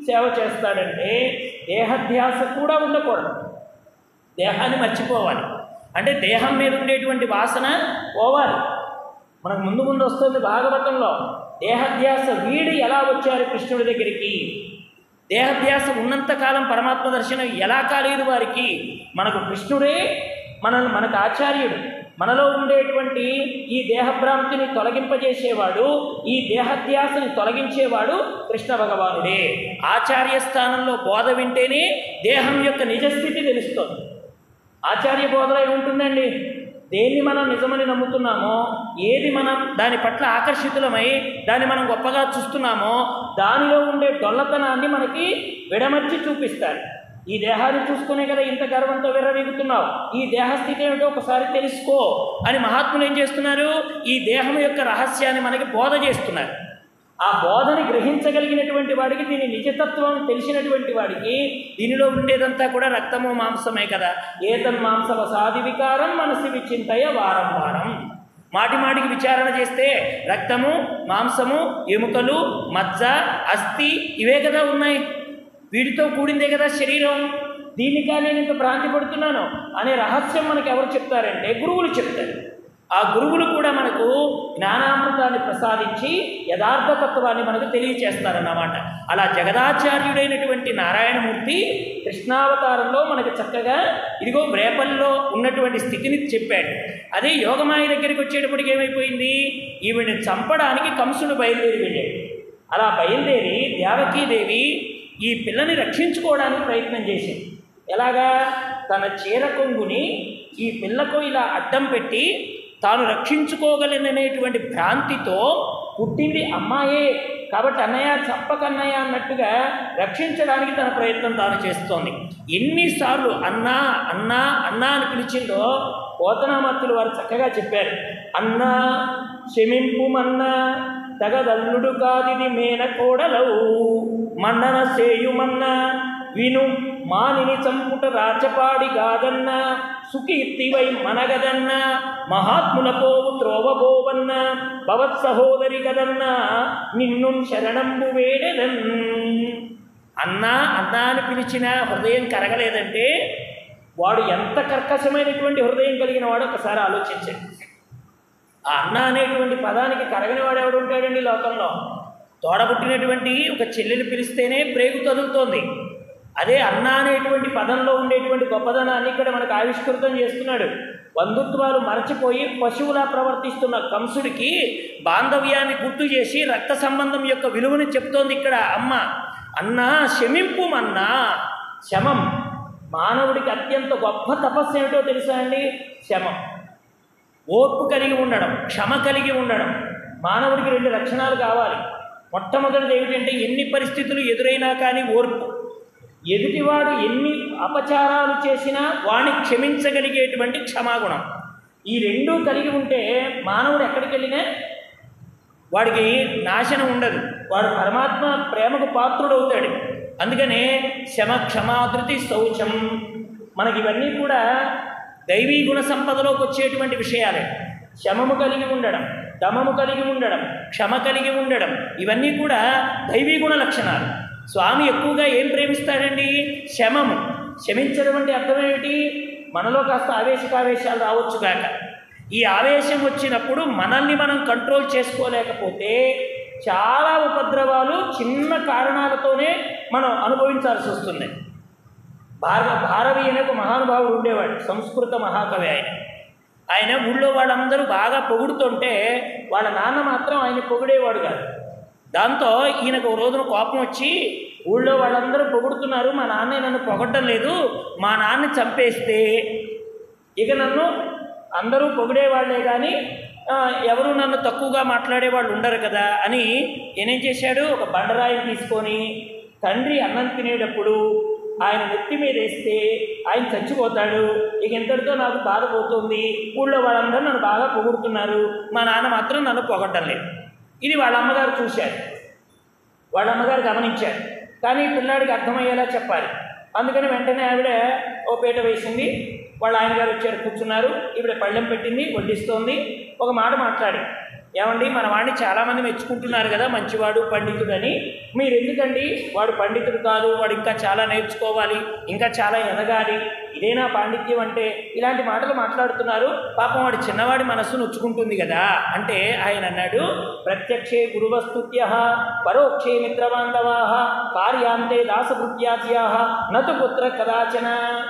Speaker 1: సేవ చేస్తాడంటే దేహధ్యాస కూడా ఉండకూడదు దేహాన్ని మర్చిపోవాలి అంటే దేహం మీద ఉండేటువంటి వాసన పోవాలి మనకు ముందు ముందు వస్తుంది భాగవతంలో దేహధ్యాస వీడి ఎలా వచ్చారు కృష్ణుడి దగ్గరికి దేహధ్యాస ఉన్నంతకాలం పరమాత్మ దర్శనం ఎలా కాలేదు వారికి మనకు కృష్ణుడే మనల్ని మనకు ఆచార్యుడు మనలో ఉండేటువంటి ఈ దేహభ్రాంతిని తొలగింపజేసేవాడు ఈ దేహధ్యాసని తొలగించేవాడు కృష్ణ భగవానుడే ఆచార్య స్థానంలో బోధ వింటేనే దేహం యొక్క నిజస్థితి తెలుస్తుంది ఆచార్య బోధలో ఏముంటుందండి దేన్ని మనం నిజమని నమ్ముతున్నామో ఏది మనం దాని పట్ల ఆకర్షితులమై దాన్ని మనం గొప్పగా చూస్తున్నామో దానిలో ఉండే డొల్లతనాన్ని మనకి విడమర్చి చూపిస్తారు ఈ దేహాన్ని చూసుకునే కదా ఇంత గర్వంతో విర్రవీగుతున్నావు ఈ దేహస్థితి ఏమిటో ఒకసారి తెలుసుకో అని మహాత్ములు ఏం చేస్తున్నారు ఈ దేహం యొక్క రహస్యాన్ని మనకి బోధ చేస్తున్నారు ఆ బోధని గ్రహించగలిగినటువంటి వాడికి దీని నిజతత్వం తెలిసినటువంటి వాడికి దీనిలో ఉండేదంతా కూడా రక్తము మాంసమే కదా ఏతన్ మాంసవ సాది వికారం మనసి విచింతయ వారం వారం మాటి మాటికి విచారణ చేస్తే రక్తము మాంసము ఎముకలు మజ్జ అస్థి ఇవే కదా ఉన్నాయి వీటితో కూడిందే కదా శరీరం దీనికా నేను ఇంత భ్రాంతి పడుతున్నాను అనే రహస్యం మనకు ఎవరు చెప్తారంటే గురువులు చెప్తారు ఆ గురువులు కూడా మనకు జ్ఞానామృతాన్ని ప్రసాదించి యథార్థ తత్వాన్ని మనకు తెలియచేస్తారన్నమాట అలా జగదాచార్యుడైనటువంటి నారాయణమూర్తి కృష్ణావతారంలో మనకు చక్కగా ఇదిగో రేపల్లో ఉన్నటువంటి స్థితిని చెప్పాడు అదే యోగమాయ దగ్గరికి వచ్చేటప్పటికి ఏమైపోయింది ఈవిడిని చంపడానికి కంసుడు బయలుదేరి వెళ్ళాడు అలా బయలుదేరి దేవకీదేవి ఈ పిల్లని రక్షించుకోవడానికి ప్రయత్నం చేసింది ఎలాగా తన చీర కొంగుని ఈ పిల్లకు ఇలా అడ్డం పెట్టి తాను రక్షించుకోగలననేటువంటి భ్రాంతితో పుట్టింది అమ్మాయే కాబట్టి అన్నయ్య చంపకన్నయ్య అన్నట్టుగా రక్షించడానికి తన ప్రయత్నం తాను చేస్తోంది ఎన్నిసార్లు అన్నా అన్నా అన్నా అని పిలిచిందో పోతనామత్తులు వారు చక్కగా చెప్పారు అన్నా క్షమింపుమన్నా తగదల్లుడు కాదిది మేన కోడలవు మన్నన సేయుమన్న విను మానిని చంపుట రాచపాడి గాదన్న సుకీర్తివై మనగదన్న మహాత్ముల పోవు త్రోవబోవన్న భవత్ సహోదరి కదన్న నిన్ను శరణంబు వేడెదన్ అన్నా అన్నా అని పిలిచిన హృదయం కరగలేదంటే వాడు ఎంత కర్కశమైనటువంటి హృదయం కలిగిన వాడు ఒకసారి ఆలోచించండి ఆ అన్న అనేటువంటి పదానికి కరగని వాడు ఎవడు ఉంటాడండి లోకంలో తోడబుట్టినటువంటి ఒక చెల్లెలు పిలిస్తేనే ప్రేగు తదులుతోంది అదే అన్న అనేటువంటి పదంలో ఉండేటువంటి గొప్పదనాన్ని ఇక్కడ మనకు ఆవిష్కృతం చేస్తున్నాడు బంధుత్వాలు మరచిపోయి పశువులా ప్రవర్తిస్తున్న కంసుడికి బాంధవ్యాన్ని గుర్తు చేసి రక్త సంబంధం యొక్క విలువని చెప్తోంది ఇక్కడ అమ్మ అన్నా శమింపు అన్నా శమం మానవుడికి అత్యంత గొప్ప తపస్సు ఏమిటో తెలుసా అండి శమం ఓర్పు కలిగి ఉండడం క్షమ కలిగి ఉండడం మానవుడికి రెండు లక్షణాలు కావాలి మొట్టమొదటిది ఏమిటంటే ఎన్ని పరిస్థితులు ఎదురైనా కానీ ఓర్పు ఎదుటివాడు ఎన్ని అపచారాలు చేసినా వాణ్ణి క్షమించగలిగేటువంటి క్షమాగుణం ఈ రెండూ కలిగి ఉంటే మానవుడు ఎక్కడికి వెళ్ళినా వాడికి నాశనం ఉండదు వాడు పరమాత్మ ప్రేమకు పాత్రుడవుతాడు అందుకనే శమ క్షమాధృతి శౌచం మనకి ఇవన్నీ కూడా దైవీ గుణ సంపదలోకి వచ్చేటువంటి విషయాలే శమము కలిగి ఉండడం దమము కలిగి ఉండడం క్షమ కలిగి ఉండడం ఇవన్నీ కూడా దైవీ గుణ లక్షణాలు స్వామి ఎక్కువగా ఏం ప్రేమిస్తాడండి శమము శమించడం అంటే అర్థం ఏమిటి మనలో కాస్త ఆవేశకావేశాలు రావచ్చు కాక ఈ ఆవేశం వచ్చినప్పుడు మనల్ని మనం కంట్రోల్ చేసుకోలేకపోతే చాలా ఉపద్రవాలు చిన్న కారణాలతోనే మనం అనుభవించాల్సి వస్తుంది భార భారవి అనే ఒక మహానుభావుడు ఉండేవాడు సంస్కృత మహాకవి ఆయన ఆయన ఊళ్ళో వాళ్ళందరూ బాగా పొగుడుతుంటే వాళ్ళ నాన్న మాత్రం ఆయన పొగిడేవాడు కాదు దాంతో ఈయనకు ఒక రోజున కోపం వచ్చి ఊళ్ళో వాళ్ళందరూ పొగుడుతున్నారు మా నాన్నే నన్ను పొగడటం లేదు మా నాన్న చంపేస్తే ఇక నన్ను అందరూ పొగిడేవాళ్లే కానీ ఆ, ఎవరు నన్ను తక్కువగా మాట్లాడేవాళ్ళు ఉండరు కదా అని ఈయనేం చేశాడు ఒక బండరాయిని తీసుకొని తండ్రి అన్నం తినేటప్పుడు ఆయన నెత్తి మీద వేస్తే ఆయన చచ్చిపోతాడు ఇక ఎంతటితో నాకు బాధపోతుంది ఊళ్ళో వాళ్ళందరూ నన్ను బాగా పొగుడుతున్నారు మా నాన్న మాత్రం నన్ను పొగట్టం లేదు ఇది వాళ్ళ అమ్మగారు చూశారు వాళ్ళ అమ్మగారు గమనించారు కానీ పిల్లాడికి అర్థమయ్యేలా చెప్పాలి అందుకని వెంటనే ఆవిడ ఓ పీట వేసింది వాళ్ళ ఆయన గారు వచ్చారు కూర్చున్నారు ఈవిడ పళ్ళెం పెట్టింది వడ్డిస్తోంది ఒక మాట మాట్లాడి ఏమండి మన వాడిని చాలామంది మెచ్చుకుంటున్నారు కదా మంచివాడు పండితుడని మీరు ఎందుకండి వాడు పండితుడు కాదు వాడు ఇంకా చాలా నేర్చుకోవాలి ఇంకా చాలా ఎదగాలి ఇదేనా పాండిత్యం అంటే ఇలాంటి మాటలు మాట్లాడుతున్నారు పాపం వాడు చిన్నవాడి మనస్సు నొచ్చుకుంటుంది కదా అంటే ఆయన అన్నాడు ప్రత్యక్షే గురువస్తుత్య పరోక్షే మిత్రబాంధవా కార్యాంతే దాసభృత్యాద్యా నతు పుత్ర కదాచన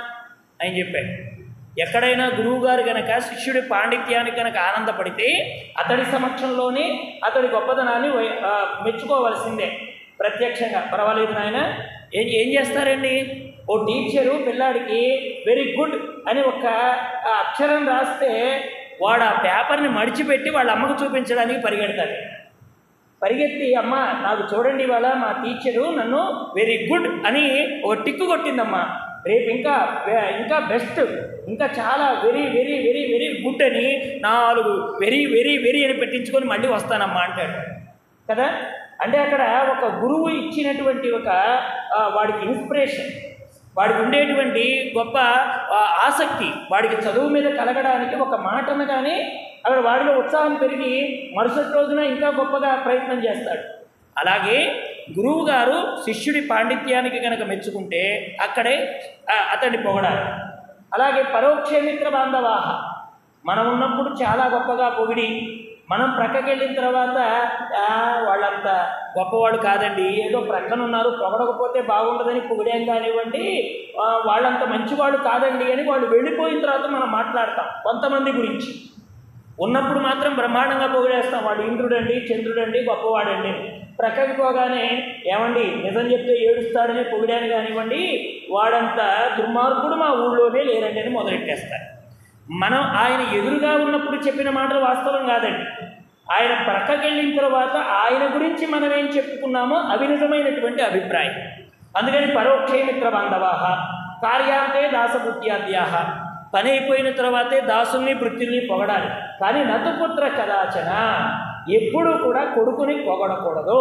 Speaker 1: అని చెప్పాడు ఎక్కడైనా గురువుగారు గనక శిష్యుడి పాండిత్యానికి కనుక ఆనందపడితే అతడి సమక్షంలోనే అతడి గొప్పతనాన్ని వై- ఆ, మెచ్చుకోవలసిందే ప్రత్యక్షంగా పర్వాలేదు నాయన ఏం ఏం చేస్తారండి ఓ టీచరు పిల్లాడికి వెరీ గుడ్ అని ఒక ఆ, అక్షరం రాస్తే వాడు ఆ పేపర్ని మడిచిపెట్టి వాళ్ళ అమ్మకు చూపించడానికి పరిగెడతాడు పరిగెత్తి అమ్మ నాకు చూడండి ఇవాళ మా టీచరు నన్ను వెరీ గుడ్ అని ఒక టిక్కు కొట్టిందమ్మా రేపు ఇంకా వే- ఇంకా బెస్ట్ ఇంకా చాలా very very very very good అని నాలుగు వెరీ వెరీ వెరీ అని పెట్టించుకొని మళ్ళీ వస్తానమ్మా అంటాడు కదా అంటే అక్కడ ఒక గురువు ఇచ్చినటువంటి ఒక ఆ, వాడికి ఇన్స్పిరేషన్ వాడికి ఉండేటువంటి గొప్ప ఆ, ఆసక్తి వాడికి చదువు మీద కలగడానికి ఒక మాట అనగానే అక్కడ వాడిలో ఉత్సాహం పెరిగి మరుసటి రోజున ఇంకా గొప్పగా ప్రయత్నం చేస్తాడు అలాగే గురువు గారు శిష్యుడి పాండిత్యానికి కనుక మెచ్చుకుంటే అక్కడే ఆ, అతన్ని పొగడాలి అలాగే పరోక్ష మిత్ర బాంధవాహ మనం ఉన్నప్పుడు చాలా గొప్పగా పొగిడి మనం ప్రక్కకి వెళ్ళిన తర్వాత "ఆ, వాళ్ళంత గొప్పవాడు కాదండి ఏదో ప్రక్కన ఉన్నారు పొగడకపోతే బాగుండదని పొగిడాం కానివ్వండి "ఆ, వాళ్ళంత మంచివాడు కాదండి అని వాళ్ళు వెళ్ళిపోయిన తర్వాత మనం మాట్లాడతాం కొంతమంది గురించి ఉన్నప్పుడు మాత్రం బ్రహ్మాండంగా పొగిడేస్తాం వాడు ఇంద్రుడండి చంద్రుడండి గొప్పవాడండి అని. ప్రక్కకి పోగానే ఏమండి నిజం చెప్తే ఏడుస్తాడని పొగిడాను కానివ్వండి వాడంత దుర్మార్గుడు మా ఊళ్ళోనే లేరండి అని మొదలెట్టేస్తారు మనం ఆయన ఎదురుగా ఉన్నప్పుడు చెప్పిన మాటలు వాస్తవం కాదండి ఆయన ప్రక్కకి వెళ్ళిన తర్వాత ఆయన గురించి మనం ఏం చెప్పుకున్నామో అవి నిజమైనటువంటి అభిప్రాయం అందుకని పరోక్షే మిత్ర బాంధవాహ కార్యాంతే దాసభృత్యాద్యాహ పని అయిపోయిన తర్వాతే దాసుల్ని వృత్తుల్ని పొగడాలి కానీ నతుపుత్ర కదాచన ఎప్పుడూ కూడా కొడుకుని పొగడకూడదు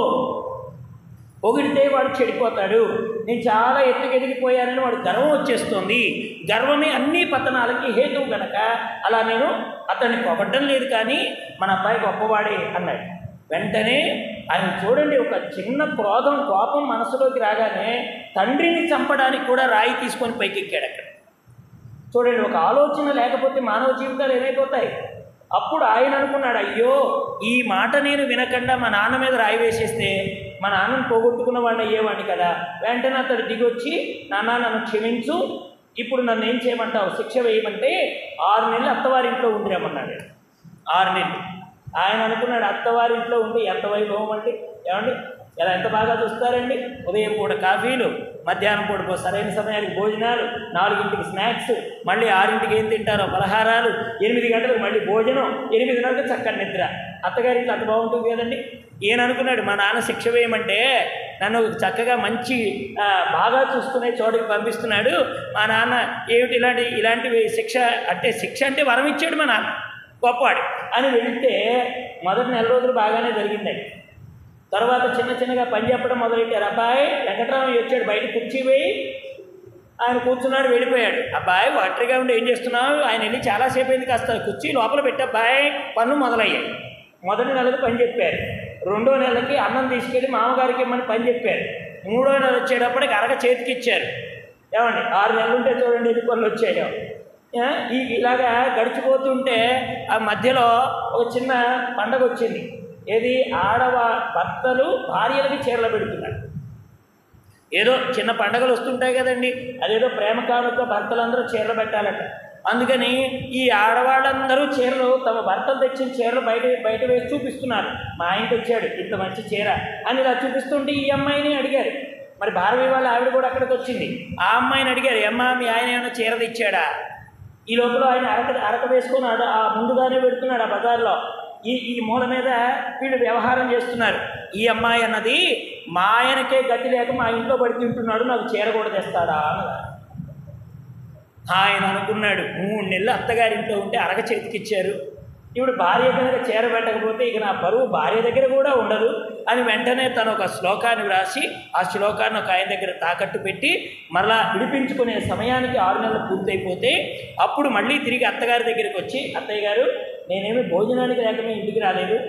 Speaker 1: పొగిడితే వాడు చెడిపోతాడు నేను చాలా ఎత్తుకెదిగిపోయానని వాడు గర్వం వచ్చేస్తుంది గర్వమే అన్ని పతనాలకి హేతువు గనక అలా నేను అతన్ని పొగడ్డం లేదు కానీ మన అబ్బాయి గొప్పవాడే అన్నాడు వెంటనే ఆయన చూడండి ఒక చిన్న క్రోధం కోపం మనసులోకి రాగానే తండ్రిని చంపడానికి కూడా రాయి తీసుకొని పైకెక్కాడు అక్కడ చూడండి ఒక ఆలోచన లేకపోతే మానవ జీవితాలు ఏమైపోతాయి అప్పుడు ఆయన అనుకున్నాడు అయ్యో ఈ మాట నేను వినకుండా మా నాన్న మీద రాయి వేసేస్తే మా నాన్నను పోగొట్టుకున్న వాడిని అయ్యేవాడిని కదా వెంటనే అతడు దిగొచ్చి నాన్న నన్ను క్షమించు ఇప్పుడు నన్ను ఏం చేయమంటావు శిక్ష వేయమంటే ఆరు నెలలు అత్తవారింట్లో ఉండిరమ్మన్నాడు ఆరు నెలలు ఆయన అనుకున్నాడు అత్తవారింట్లో ఉండి ఎంత వైభవం అండి ఏమండి ఎలా ఎంత బాగా చూస్తారండి ఉదయం పూట కాఫీలు మధ్యాహ్నం పూట పో- సరైన సమయానికి భోజనాలు నాలుగింటికి స్నాక్స్ మళ్ళీ ఆరింటికి ఏం తింటారో పలహారాలు ఎనిమిది గంటలకు మళ్ళీ భోజనం ఎనిమిదిన్నరకు చక్కని నిద్ర అత్తగారింట్లో అంత బాగుంటుంది కదండి ఈయన అనుకున్నాడు మా నాన్న శిక్ష వేయమంటే నన్ను చక్కగా మంచి ఆ, బాగా చూసుకునే చోటుకి పంపిస్తున్నాడు మా నాన్న ఏమిటి ఇలాంటి ఇలాంటివి శిక్ష అంటే శిక్ష అంటే వరం ఇచ్చాడు మా నాన్న గొప్పవాడు అని వెళితే మొదటి నెల రోజులు బాగానే జరిగిందండి తర్వాత చిన్న చిన్నగా పని చెప్పడం మొదలెట్టారు అబ్బాయి వెంకటరామయ్య వచ్చాడు బయట కుర్చీ వేయి ఆయన కూర్చున్నాడు వెళ్ళిపోయాడు అబ్బాయి ఒంటరిగా ఉండి ఏం చేస్తున్నావు ఆయన వెళ్ళి చాలాసేపు అయింది కాస్త కుర్చీ లోపల పెట్టి అబ్బాయి పనులు మొదలయ్యాయి మొదటి నెలకు పని చెప్పారు రెండో నెలకి అన్నం తీసుకెళ్ళి మామగారికి ఇమ్మని పని చెప్పారు మూడో నెల వచ్చేటప్పటికి అరగ చేతికి ఇచ్చారు ఏమండి ఆరు నెలలు ఉంటే చూడండి ఎన్ని పనులు వచ్చాయో ఆ, ఈ ఇలాగా గడిచిపోతుంటే ఆ మధ్యలో ఒక చిన్న పండగ వచ్చింది ఏది ఆడవ భర్తలు భార్యలకి చీరలు పెడుతున్నారు ఏదో చిన్న పండగలు వస్తుంటాయి కదండి అదేదో ప్రేమ కానుక భర్తలందరూ చీరలు పెట్టాలట అందుకని ఈ ఆడవాళ్ళందరూ చీరలు తమ భర్తలు తెచ్చిన చీరలు బయట బయట వేసి చూపిస్తున్నారు మా ఆయన తెచ్చాడు ఇంత మంచి చీర అని ఇలా చూపిస్తుంటే ఈ అమ్మాయిని అడిగారు మరి భారవి వాళ్ళ ఆవిడ కూడా అక్కడికి వచ్చింది ఆ అమ్మాయిని అడిగారు అమ్మా మీ ఆయన ఏమైనా చీర తెచ్చాడా ఈ లోపల ఆయన అరక అరక వేసుకున్నాడు ఆ ముందుగానే పెడుతున్నాడు ఆ బజార్లో ఈ ఈ మూల మీద వీళ్ళు వ్యవహారం చేస్తున్నారు ఈ అమ్మాయి అన్నది మా ఆయనకే గతి లేక మా ఇంట్లో పడి తింటున్నాడు నాకు చీర కూడా తెస్తాడా అన్నది ఆయన అనుకున్నాడు మూడు నెలలు అత్తగారింట్లో ఉంటే అరగ చేతికిచ్చారు ఇప్పుడు భార్య కనుక చీర పెట్టకపోతే ఇక నా పరువు భార్య దగ్గర కూడా ఉండదు అని వెంటనే తను ఒక శ్లోకాన్ని వ్రాసి ఆ శ్లోకాన్ని ఒక ఆయన దగ్గర తాకట్టు పెట్టి మరలా విడిపించుకునే సమయానికి ఆరు నెలలు పూర్తయిపోతే అప్పుడు మళ్ళీ తిరిగి అత్తగారి దగ్గరికి వచ్చి అత్తయ్య గారు నేనేమి భోజనానికి లేకమే ఇంటికి రాలేదు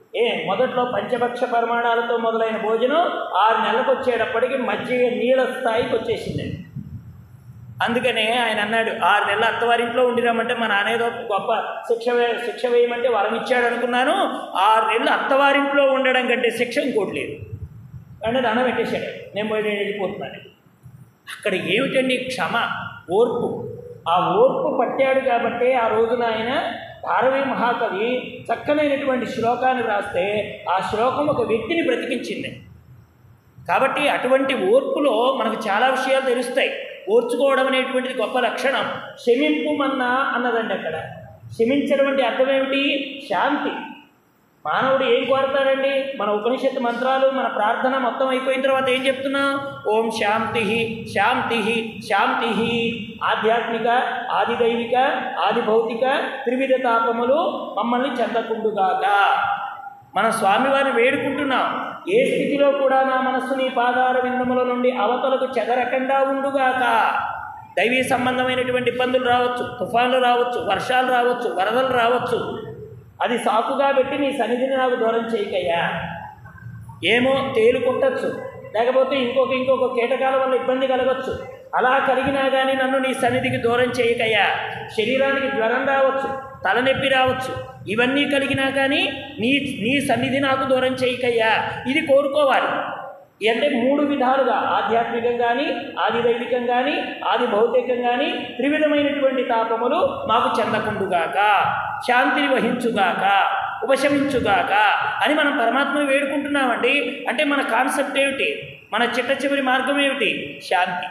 Speaker 1: ఏ మొదట్లో పంచభక్ష పరిమాణాలతో మొదలైన భోజనం ఆరు నెలలకు వచ్చేటప్పటికి మజ్జిగ నీళ్ళ స్థాయికి వచ్చేసింది అందుకనే ఆయన అన్నాడు ఆరు నెలలు అత్తవారింట్లో ఉండిరామంటే మా నానేదో గొప్ప శిక్ష వే శిక్ష వేయమంటే వరం ఇచ్చాడు అనుకున్నాను ఆరు నెలలు అత్తవారింట్లో ఉండడం కంటే శిక్ష ఇంకోటి లేదు అంటే దండం పెట్టేశాడు నేను పోయి నేను వెళ్ళిపోతున్నాను అక్కడ ఏమిటండి క్షమ ఓర్పు ఆ ఓర్పు పట్టాడు కాబట్టి ఆ రోజున ఆయన భారవీ మహాకవి చక్కనైనటువంటి శ్లోకాన్ని రాస్తే ఆ శ్లోకం ఒక వ్యక్తిని బ్రతికించింది కాబట్టి అటువంటి ఓర్పులో మనకు చాలా విషయాలు తెలుస్తాయి ఓర్చుకోవడం అనేటువంటిది గొప్ప లక్షణం క్షమింపుమన్నా అన్నదండి అక్కడ క్షమించడం అంటే అర్థం ఏమిటి శాంతి మానవుడు ఏం కోరతాడండి మన ఉపనిషత్తు మంత్రాలు మన ప్రార్థన మొత్తం అయిపోయిన తర్వాత ఏం చెప్తున్నా ఓం శాంతి శాంతి శాంతి ఆధ్యాత్మిక ఆది దైవిక ఆది భౌతిక త్రివిధ తాపములు మమ్మల్ని చెందకుండుగాక మన స్వామివారిని వేడుకుంటున్నాం ఏ స్థితిలో కూడా నా మనస్సు నీ పాదార విందముల నుండి అవతలకు చెదరకుండా ఉండుగాక దైవీ సంబంధమైనటువంటి ఇబ్బందులు రావచ్చు తుఫాన్లు రావచ్చు వర్షాలు రావచ్చు వరదలు రావచ్చు అది సాకుగా పెట్టి నీ సన్నిధిని నాకు దూరం చేయకయ్యా ఏమో తేలు కుట్టచ్చు లేకపోతే ఇంకొక ఇంకొక కీటకాల వల్ల ఇబ్బంది కలగచ్చు అలా కలిగినా కానీ నన్ను నీ సన్నిధికి దూరం చేయకయ్యా శరీరానికి జ్వరం రావచ్చు తలనొప్పి రావచ్చు ఇవన్నీ కలిగినా కానీ నీ నీ సన్నిధి నాకు దూరం చేయకయ్యా ఇది కోరుకోవాలి అంటే మూడు విధాలుగా ఆధ్యాత్మికం కానీ ఆది దైవికం కానీ ఆది భౌతికం కానీ త్రివిధమైనటువంటి తాపములు మాకు చెందకుండుగాక శాంతిని వహించుగాక ఉపశమించుగాక అని మనం పరమాత్మను వేడుకుంటున్నామండి అంటే మన కాన్సెప్ట్ ఏమిటి మన చిట్ట చివరి మార్గం ఏమిటి శాంతి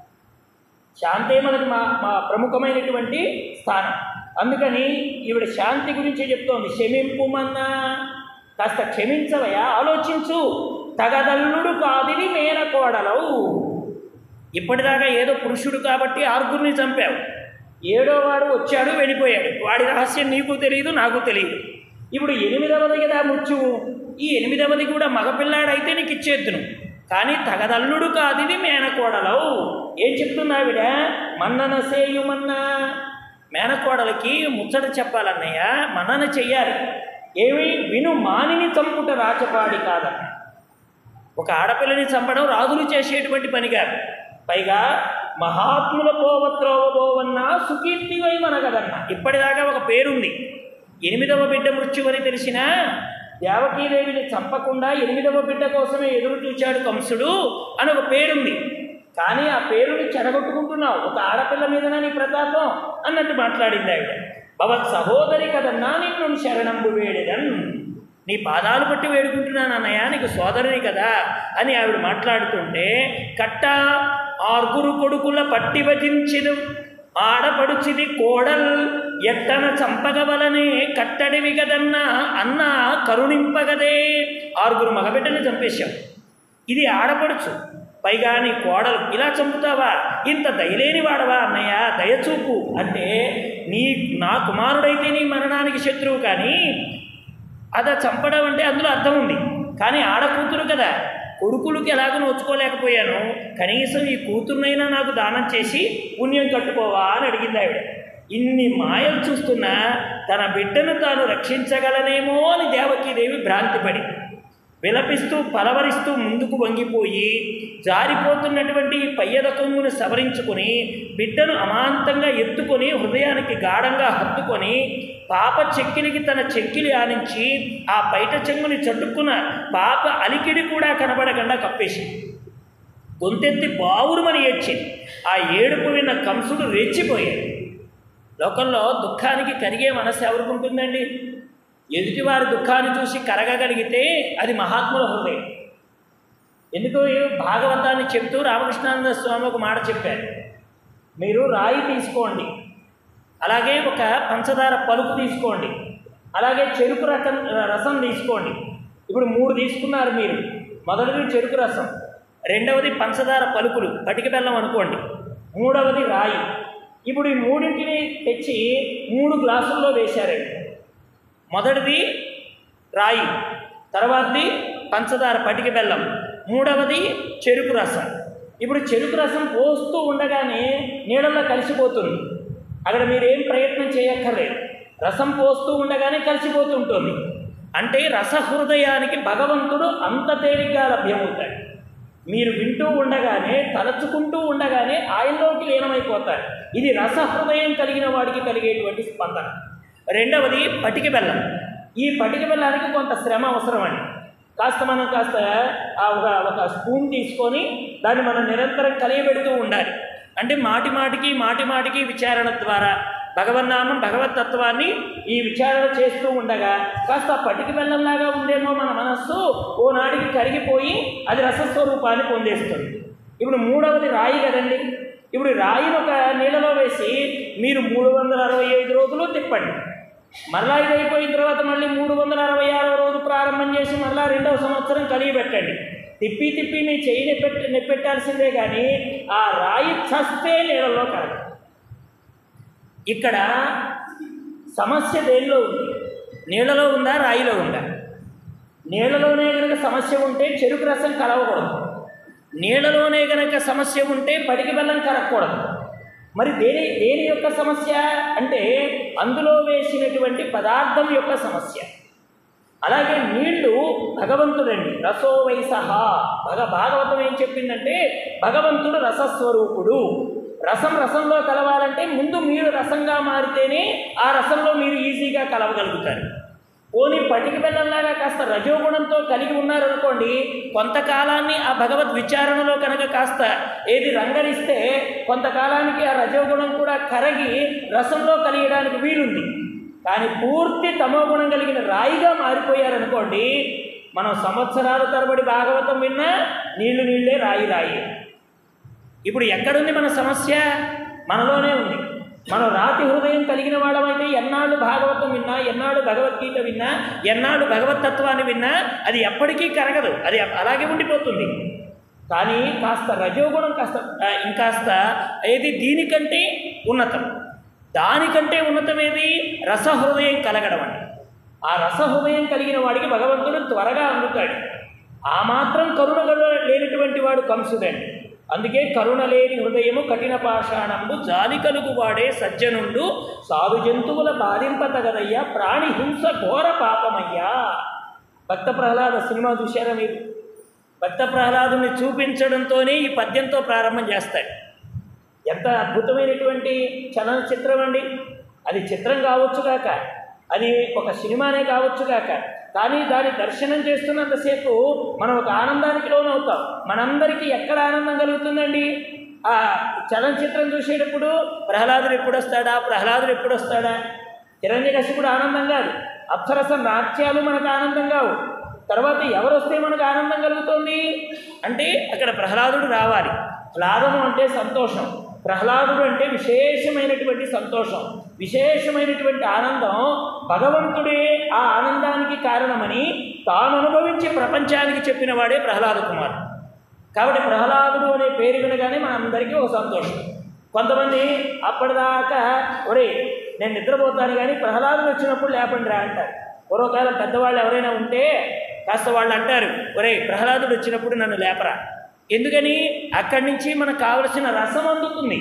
Speaker 1: శాంతే మనకి మా మా ప్రముఖమైనటువంటి స్థానం అందుకని ఈవిడ శాంతి గురించి చెప్తోంది క్షమింపుమన్నా కాస్త క్షమించవయా ఆలోచించు తగదల్లుడు కాదివి మేనకోడలవు ఇప్పటిదాకా ఏదో పురుషుడు కాబట్టి ఆరుగురిని చంపావు ఏడో వాడు వచ్చాడు వెళ్ళిపోయాడు వాడి రహస్యం నీకు తెలియదు నాకు తెలియదు ఇప్పుడు ఎనిమిదవది కదా మృత్యువు ఈ ఎనిమిదవది కూడా మగపిల్లాడైతే నీకు ఇచ్చేద్దును కానీ తగదల్లుడు కాదిది మేనకోడలవు ఏం చెప్తున్నావిడ మన్నన సేయుమన్నా మేనకోడలకి ముచ్చట చెప్పాలన్నయ్య మన్నన చెయ్యాలి ఏమి విను మానిని చంపుట రాచపాడి కాదన్న ఒక ఆడపిల్లని చంపడం రాజులు చేసేటువంటి పని కాదు పైగా మహాత్ముల పోవత్రోవబోవన్నా సుకీర్తివై మనగదన్న ఇప్పటిదాకా ఒక పేరుంది ఎనిమిదవ బిడ్డ మృత్యువని తెలిసినా దేవకీదేవిని చంపకుండా ఎనిమిదవ బిడ్డ కోసమే ఎదురు చూచాడు కంసుడు అని ఒక పేరుంది కానీ ఆ పేరుని చెడగొట్టుకుంటున్నావు ఒక ఆడపిల్ల మీదనా నీ ప్రతాపం అన్నట్టు మాట్లాడింది ఆవిడ భవత్ సహోదరి కదన్నా నిన్ను శరణంబు వేడెదన్ నీ పాదాలు పట్టి వేడుకుంటున్నాను అన్నయ్య నీకు సోదరుని కదా అని ఆవిడ మాట్లాడుతుంటే కట్ట ఆరుగురు కొడుకుల పట్టి వధించిదు ఆడపడుచిది కోడల్ ఎట్టన చంపగవలనే కట్టడివి కదన్నా అన్న కరుణింపగదే ఆరుగురు మగబిడ్డని చంపేశాం ఇది ఆడపడుచు పైగా నీ కోడలు ఇలా చంపుతావా ఇంత దయలేని వాడవా అన్నయ్య దయచూపు అంటే నీ నా కుమారుడైతే నీ మరణానికి శత్రువు కానీ అదా చంపడం అంటే అందులో అర్థం ఉంది కానీ ఆడ కూతురు కదా కొడుకులకి ఎలాగో నోచుకోలేకపోయాను కనీసం ఈ కూతుర్నైనా నాకు దానం చేసి పుణ్యం కట్టుకోవా అని అడిగింది ఆవిడ ఇన్ని మాయలు చూస్తున్నా తన బిడ్డను తాను రక్షించగలనేమో అని దేవకీదేవి భ్రాంతిపడి విలపిస్తూ పలవరిస్తూ ముందుకు వంగిపోయి జారిపోతున్నటువంటి పయ్యద కొంగును సవరించుకొని బిడ్డను అమాంతంగా ఎత్తుకొని హృదయానికి గాఢంగా హత్తుకొని పాప చెక్కిలికి తన చెక్కిలి ఆనించి ఆ బయట చెంగుని చట్టుకున్న పాప అలికిడి కూడా కనబడకుండా కప్పేసి గొంతెత్తి బావురుమని ఏడ్చింది ఆ ఏడుపు విన్న కంసుడు రెచ్చిపోయాడు లోకంలో దుఃఖానికి కరిగే మనసు ఎవరికి ఉంటుందండి ఎదుటివారి దుఃఖాన్ని చూసి కరగగలిగితే అది మహాత్ముల హృదయం ఎందుకు భాగవతాన్ని చెప్తూ రామకృష్ణానంద స్వామి ఒక మాట చెప్పారు మీరు రాయి తీసుకోండి అలాగే ఒక పంచదార పలుకు తీసుకోండి అలాగే చెరుకు రకం రసం తీసుకోండి ఇప్పుడు మూడు తీసుకున్నారు మీరు మొదటిది చెరుకు రసం రెండవది పంచదార పలుకులు పటిక బెల్లం అనుకోండి మూడవది రాయి ఇప్పుడు ఈ మూడింటిని తెచ్చి మూడు గ్లాసుల్లో వేశారండి మొదటిది రాయి తర్వాతది పంచదార పటిక బెల్లం మూడవది చెరుకు రసం ఇప్పుడు చెరుకు రసం పోస్తూ ఉండగానే నీళ్ళల్లో కలిసిపోతుంది అక్కడ మీరేం ప్రయత్నం చేయక్కర్లేదు రసం పోస్తూ ఉండగానే కలిసిపోతుంటుంది అంటే రసహృదయానికి భగవంతుడు అంత తేలిగ్గా లభ్యమవుతాడు మీరు వింటూ ఉండగానే తలచుకుంటూ ఉండగానే ఆయనలోకి లీనమైపోతారు ఇది రసహృదయం కలిగిన వాడికి కలిగేటువంటి స్పందన రెండవది పటిక బెల్లం ఈ పటిక బెల్లానికి కొంత శ్రమ అవసరం అండి కాస్త మనం కాస్త ఆ ఒక ఒక స్పూన్ తీసుకొని దాన్ని మనం నిరంతరం కలియబెడుతూ ఉండాలి అంటే మాటి మాటికి మాటి మాటికి విచారణ ద్వారా భగవన్నామం భగవతత్వాన్ని ఈ విచారణ చేస్తూ ఉండగా కాస్త పటిక బెల్లంలాగా ఉందేమో మన మనస్సు ఓనాడికి కరిగిపోయి అది రసస్వరూపాన్ని పొందేస్తుంది ఇప్పుడు మూడవది రాయి కదండి ఇప్పుడు రాయిని ఒక నీళ్ళలో వేసి మీరు మూడు వందల అరవై ఐదు రోజులు తిప్పండి మరలా ఇది అయిపోయిన తర్వాత మళ్ళీ మూడు వందల అరవై ఆరో రోజు ప్రారంభం చేసి మళ్ళా రెండవ సంవత్సరం కలిగి పెట్టండి తిప్పి తిప్పి మీ చెయ్యి నెప్పెట్టి నెప్పెట్టాల్సిందే కానీ ఆ రాయి చస్తే నీళ్ళలో కలగదు ఇక్కడ సమస్య దేనిలో ఉంది నీళ్ళలో ఉందా రాయిలో ఉందా నీళ్ళలోనే కనుక సమస్య ఉంటే చెరుకు రసం కలవకూడదు నీళ్ళలోనే కనుక సమస్య ఉంటే పడికి బెల్లం కలగకూడదు మరి దేని దేని యొక్క సమస్య అంటే అందులో వేసినటువంటి పదార్థం యొక్క సమస్య అలాగే నీళ్లు భగవంతుడండి రసో వైసహ భగ భాగవతం ఏం చెప్పిందంటే భగవంతుడు రసస్వరూపుడు రసం రసంలో కలవాలంటే ముందు మీరు రసంగా మారితేనే ఆ రసంలో మీరు ఈజీగా కలవగలుగుతారు పోనీ పటిక బెల్లంలాగా కాస్త రజోగుణంతో కలిగి ఉన్నారనుకోండి కొంతకాలాన్ని ఆ భగవద్ విచారణలో కనుక కాస్త ఏది రంగరిస్తే కొంతకాలానికి ఆ రజోగుణం కూడా కరగి రసంలో కలిగడానికి వీలుంది కానీ పూర్తి తమోగుణం కలిగిన రాయిగా మారిపోయారనుకోండి మనం సంవత్సరాల తరబడి భాగవతం విన్నా నీళ్లు నీళ్ళే రాయి రాయి ఇప్పుడు ఎక్కడుంది మన సమస్య మనలోనే ఉంది మనం రాతి హృదయం కలిగిన వాళ్ళమైతే ఎన్నాళ్ళు భాగవతం విన్నా ఎన్నాళ్ళు భగవద్గీత విన్నా ఎన్నాళ్ళు భగవతత్వాన్ని విన్నా అది ఎప్పటికీ కరగదు అది అలాగే ఉండిపోతుంది కానీ కాస్త రజోగుణం కాస్త ఆ, ఇంకాస్త ఏది దీనికంటే ఉన్నతం దానికంటే ఉన్నతం ఏది రసహృదయం కలగడం అని ఆ రసహృదయం కలిగిన వాడికి భగవంతుడు త్వరగా అందుతాడు ఆ మాత్రం కరుణ గల లేనటువంటి వాడు కంసుడండి అందుకే కరుణ లేని హృదయము కఠిన పాషాణంబు జాలి కలుగు వాడే సజ్జనుండు సాధు జంతువుల బాధింపతగదయ్యా ప్రాణి హింస ఘోర పాపమయ్యా భక్త ప్రహ్లాద సినిమా చూశారా మీరు భక్త ప్రహ్లాదుని చూపించడంతోనే ఈ పద్యంతో ప్రారంభం చేస్తాడు ఎంత అద్భుతమైనటువంటి చలనచిత్రం అండి అది చిత్రం కావచ్చుగాక అది ఒక సినిమానే కావచ్చుగాక కానీ దాని దర్శనం చేస్తున్నంతసేపు మనం ఒక ఆనందానికి లోనవుతాం మనందరికీ ఎక్కడ ఆనందం కలుగుతుందండి ఆ చలనచిత్రం చూసేటప్పుడు ప్రహ్లాదుడు ఎప్పుడు వస్తాడా ప్రహ్లాదుడు ఎప్పుడు వస్తాడా హిరణ్యకశిపుడు ఆనందం కాదు అప్సరస నాట్యాలు మనకు ఆనందం కావు తర్వాత ఎవరు వస్తే మనకు ఆనందం కలుగుతుంది అంటే అక్కడ ప్రహ్లాదుడు రావాలి హ్లాదము అంటే సంతోషం ప్రహ్లాదుడు అంటే విశేషమైనటువంటి సంతోషం విశేషమైనటువంటి ఆనందం భగవంతుడే ఆ ఆనందానికి కారణమని తాను అనుభవించి ప్రపంచానికి చెప్పిన వాడే ప్రహ్లాద కుమార్ కాబట్టి ప్రహ్లాదుడు అనే పేరు వినగానే మనందరికీ ఒక సంతోషం కొంతమంది అప్పటిదాకా ఒరే నేను నిద్రపోతాను కానీ ప్రహ్లాదుడు వచ్చినప్పుడు లేపండి రా అంటారు పూర్వకాలం పెద్దవాళ్ళు ఎవరైనా ఉంటే కాస్త వాళ్ళు అంటారు ఒరే ప్రహ్లాదుడు వచ్చినప్పుడు నన్ను లేపరా ఎందుకని అక్కడి నుంచి మనకు కావలసిన రసం అందుతుంది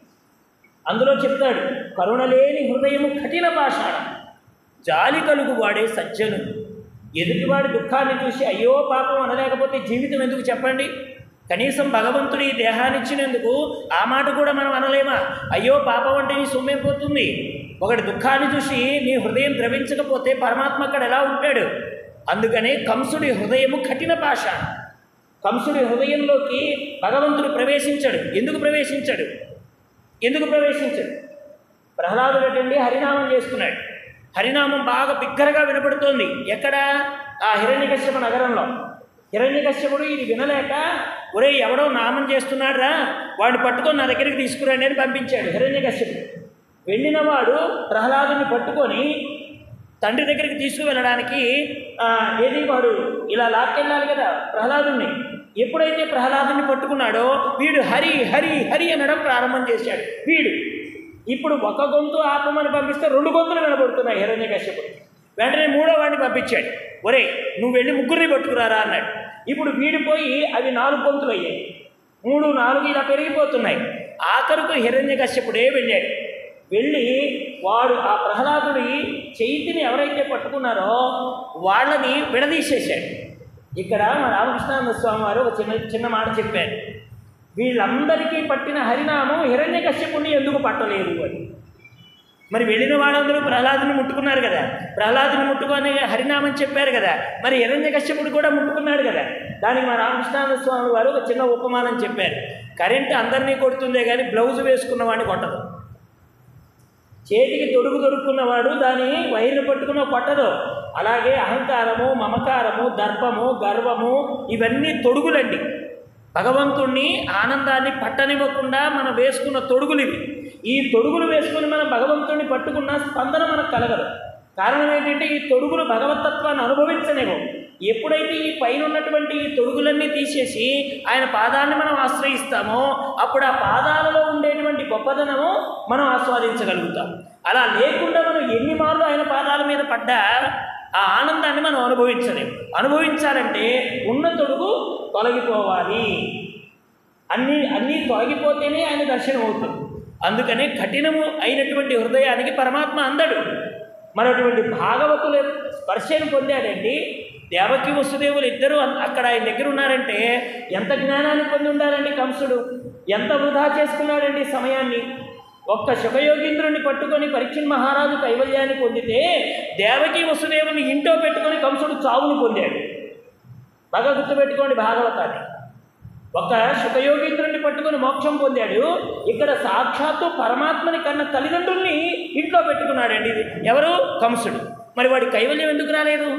Speaker 1: అందులో చెప్తాడు కరుణలేని హృదయము కఠిన పాషాణం జాలి కలుగు వాడే సజ్జనుడు ఎదుటివాడి దుఃఖాన్ని చూసి అయ్యో పాపం అనలేకపోతే జీవితం ఎందుకు చెప్పండి కనీసం భగవంతుడు ఈ దేహాన్ని ఇచ్చినందుకు ఆ మాట కూడా మనం అనలేమా అయ్యో పాపం అంటే నీ సొమ్మేం పోతుంది ఒకటి దుఃఖాన్ని చూసి నీ హృదయం ద్రవించకపోతే పరమాత్మ అక్కడ ఎలా ఉంటాడు అందుకనే కంసుడి హృదయము కఠిన పాష కంసుడి హృదయంలోకి భగవంతుడు ప్రవేశించాడు ఎందుకు ప్రవేశించాడు ఎందుకు ప్రవేశించాడు ప్రహ్లాదుడు ఏంటండి హరినామం చేస్తున్నాడు హరినామం బాగా బిగ్గరగా వినపడుతోంది ఎక్కడ ఆ హిరణ్యకశ్యప నగరంలో హిరణ్యకశ్యపుడు ఇది వినలేక ఒరే ఎవడో నామం చేస్తున్నాడు రా వాడిని పట్టుకొని నా దగ్గరికి తీసుకురండి అని పంపించాడు హిరణ్యకశ్యపుడు వెళ్ళిన వాడు ప్రహ్లాదుని పట్టుకొని తండ్రి దగ్గరికి తీసుకువెళ్ళడానికి ఆ, ఏది వాడు ఇలా లాక్కెళ్ళాలి కదా ప్రహ్లాదుని ఎప్పుడైతే ప్రహ్లాదుని పట్టుకున్నాడో వీడు హరి హరి హరి అనడం ప్రారంభం చేశాడు వీడు ఇప్పుడు ఒక గొంతు ఆపమని పంపిస్తే రెండు గొంతులు వినబడుతున్నాయి హిరణ్యకశ్యపుడు వెంటనే మూడో వాడిని పంపించాడు ఒరే నువ్వు వెళ్ళి ముగ్గురిని పట్టుకురారా అన్నాడు ఇప్పుడు వీడిపోయి అవి నాలుగు గొంతులు అయ్యాయి మూడు నాలుగు ఇలా పెరిగిపోతున్నాయి ఆఖరుకు హిరణ్యకశ్యపుడే వెళ్ళాడు వెళ్ళి వాడు ఆ ప్రహ్లాదుడి చేతిని ఎవరైతే పట్టుకున్నారో వాళ్ళని విడదీసేశాడు ఇక్కడ మా రామకృష్ణానంద స్వామి వారు ఒక చిన్న చిన్న మాట చెప్పారు వీళ్ళందరికీ పట్టిన హరినామం హిరణ్య కశ్యపుణ్ణి ఎందుకు పట్టలేదు అని మరి వెళ్ళిన వాళ్ళందరూ ప్రహ్లాదుని ముట్టుకున్నారు కదా ప్రహ్లాదుని ముట్టుకొని హరినామం చెప్పారు కదా మరి హిరణ్య కశ్యపుడు కూడా ముట్టుకున్నాడు కదా దానికి మా రామకృష్ణానంద స్వామి వారు ఒక చిన్న ఉపమానం చెప్పారు కరెంట్ అందరినీ కొడుతుందే కానీ బ్లౌజ్ వేసుకున్న వాడిని కొట్టదు చేతికి తొడుగు దొరుకున్నవాడు దాని వైర్ను పట్టుకున్న కొట్టదు అలాగే అహంకారము మమకారము దర్పము గర్వము ఇవన్నీ తొడుగులండి భగవంతుణ్ణి ఆనందాన్ని పట్టనివ్వకుండా మనం వేసుకున్న తొడుగులు ఇవి ఈ తొడుగులు వేసుకుని మనం భగవంతుణ్ణి పట్టుకున్న స్పందన మనకు కలగదు కారణం ఏంటంటే ఈ తొడుగులు భగవతత్వాన్ని అనుభవించనేమో ఎప్పుడైతే ఈ పైన ఉన్నటువంటి ఈ తొడుగులన్నీ తీసేసి ఆయన పాదాన్ని మనం ఆశ్రయిస్తామో అప్పుడు ఆ పాదాలలో ఉండేటువంటి గొప్పదనము మనం ఆస్వాదించగలుగుతాం అలా లేకుండా మనం ఎన్ని మార్లు ఆయన పాదాల మీద పడ్డా ఆ ఆనందాన్ని మనం అనుభవించలేము అనుభవించాలంటే ఉన్న తొడుగు తొలగిపోవాలి అన్నీ అన్నీ తొలగిపోతేనే ఆయన దర్శనం అవుతుంది అందుకనే కఠినము అయినటువంటి హృదయానికి పరమాత్మ అందడు మరటువంటి భాగవతుల స్పర్శను పొందాడండి దేవకి వసుదేవులు ఇద్దరు అన్- అక్కడ ఆయన దగ్గర ఉన్నారంటే ఎంత జ్ఞానాన్ని పొంది ఉండాలండి కంసుడు ఎంత వృధా చేసుకున్నాడండి సమయాన్ని ఒక్క శుభయోగీంద్రుని పట్టుకొని పరీక్షణ్ మహారాజు కైవల్యాన్ని పొందితే దేవకి వసుదేవుని ఇంట్లో పెట్టుకొని కంసుడు చావును పొందాడు బాగా గుర్తుపెట్టుకోండి భాగవతాన్ని ఒక శుభయోగీంద్రుని పట్టుకొని మోక్షం పొందాడు ఇక్కడ సాక్షాత్తు పరమాత్మని కన్న తల్లిదండ్రుల్ని ఇంట్లో పెట్టుకున్నాడండి ఇది ఎవరు కంసుడు మరి వాడి కైవల్యం ఎందుకు రాలేదు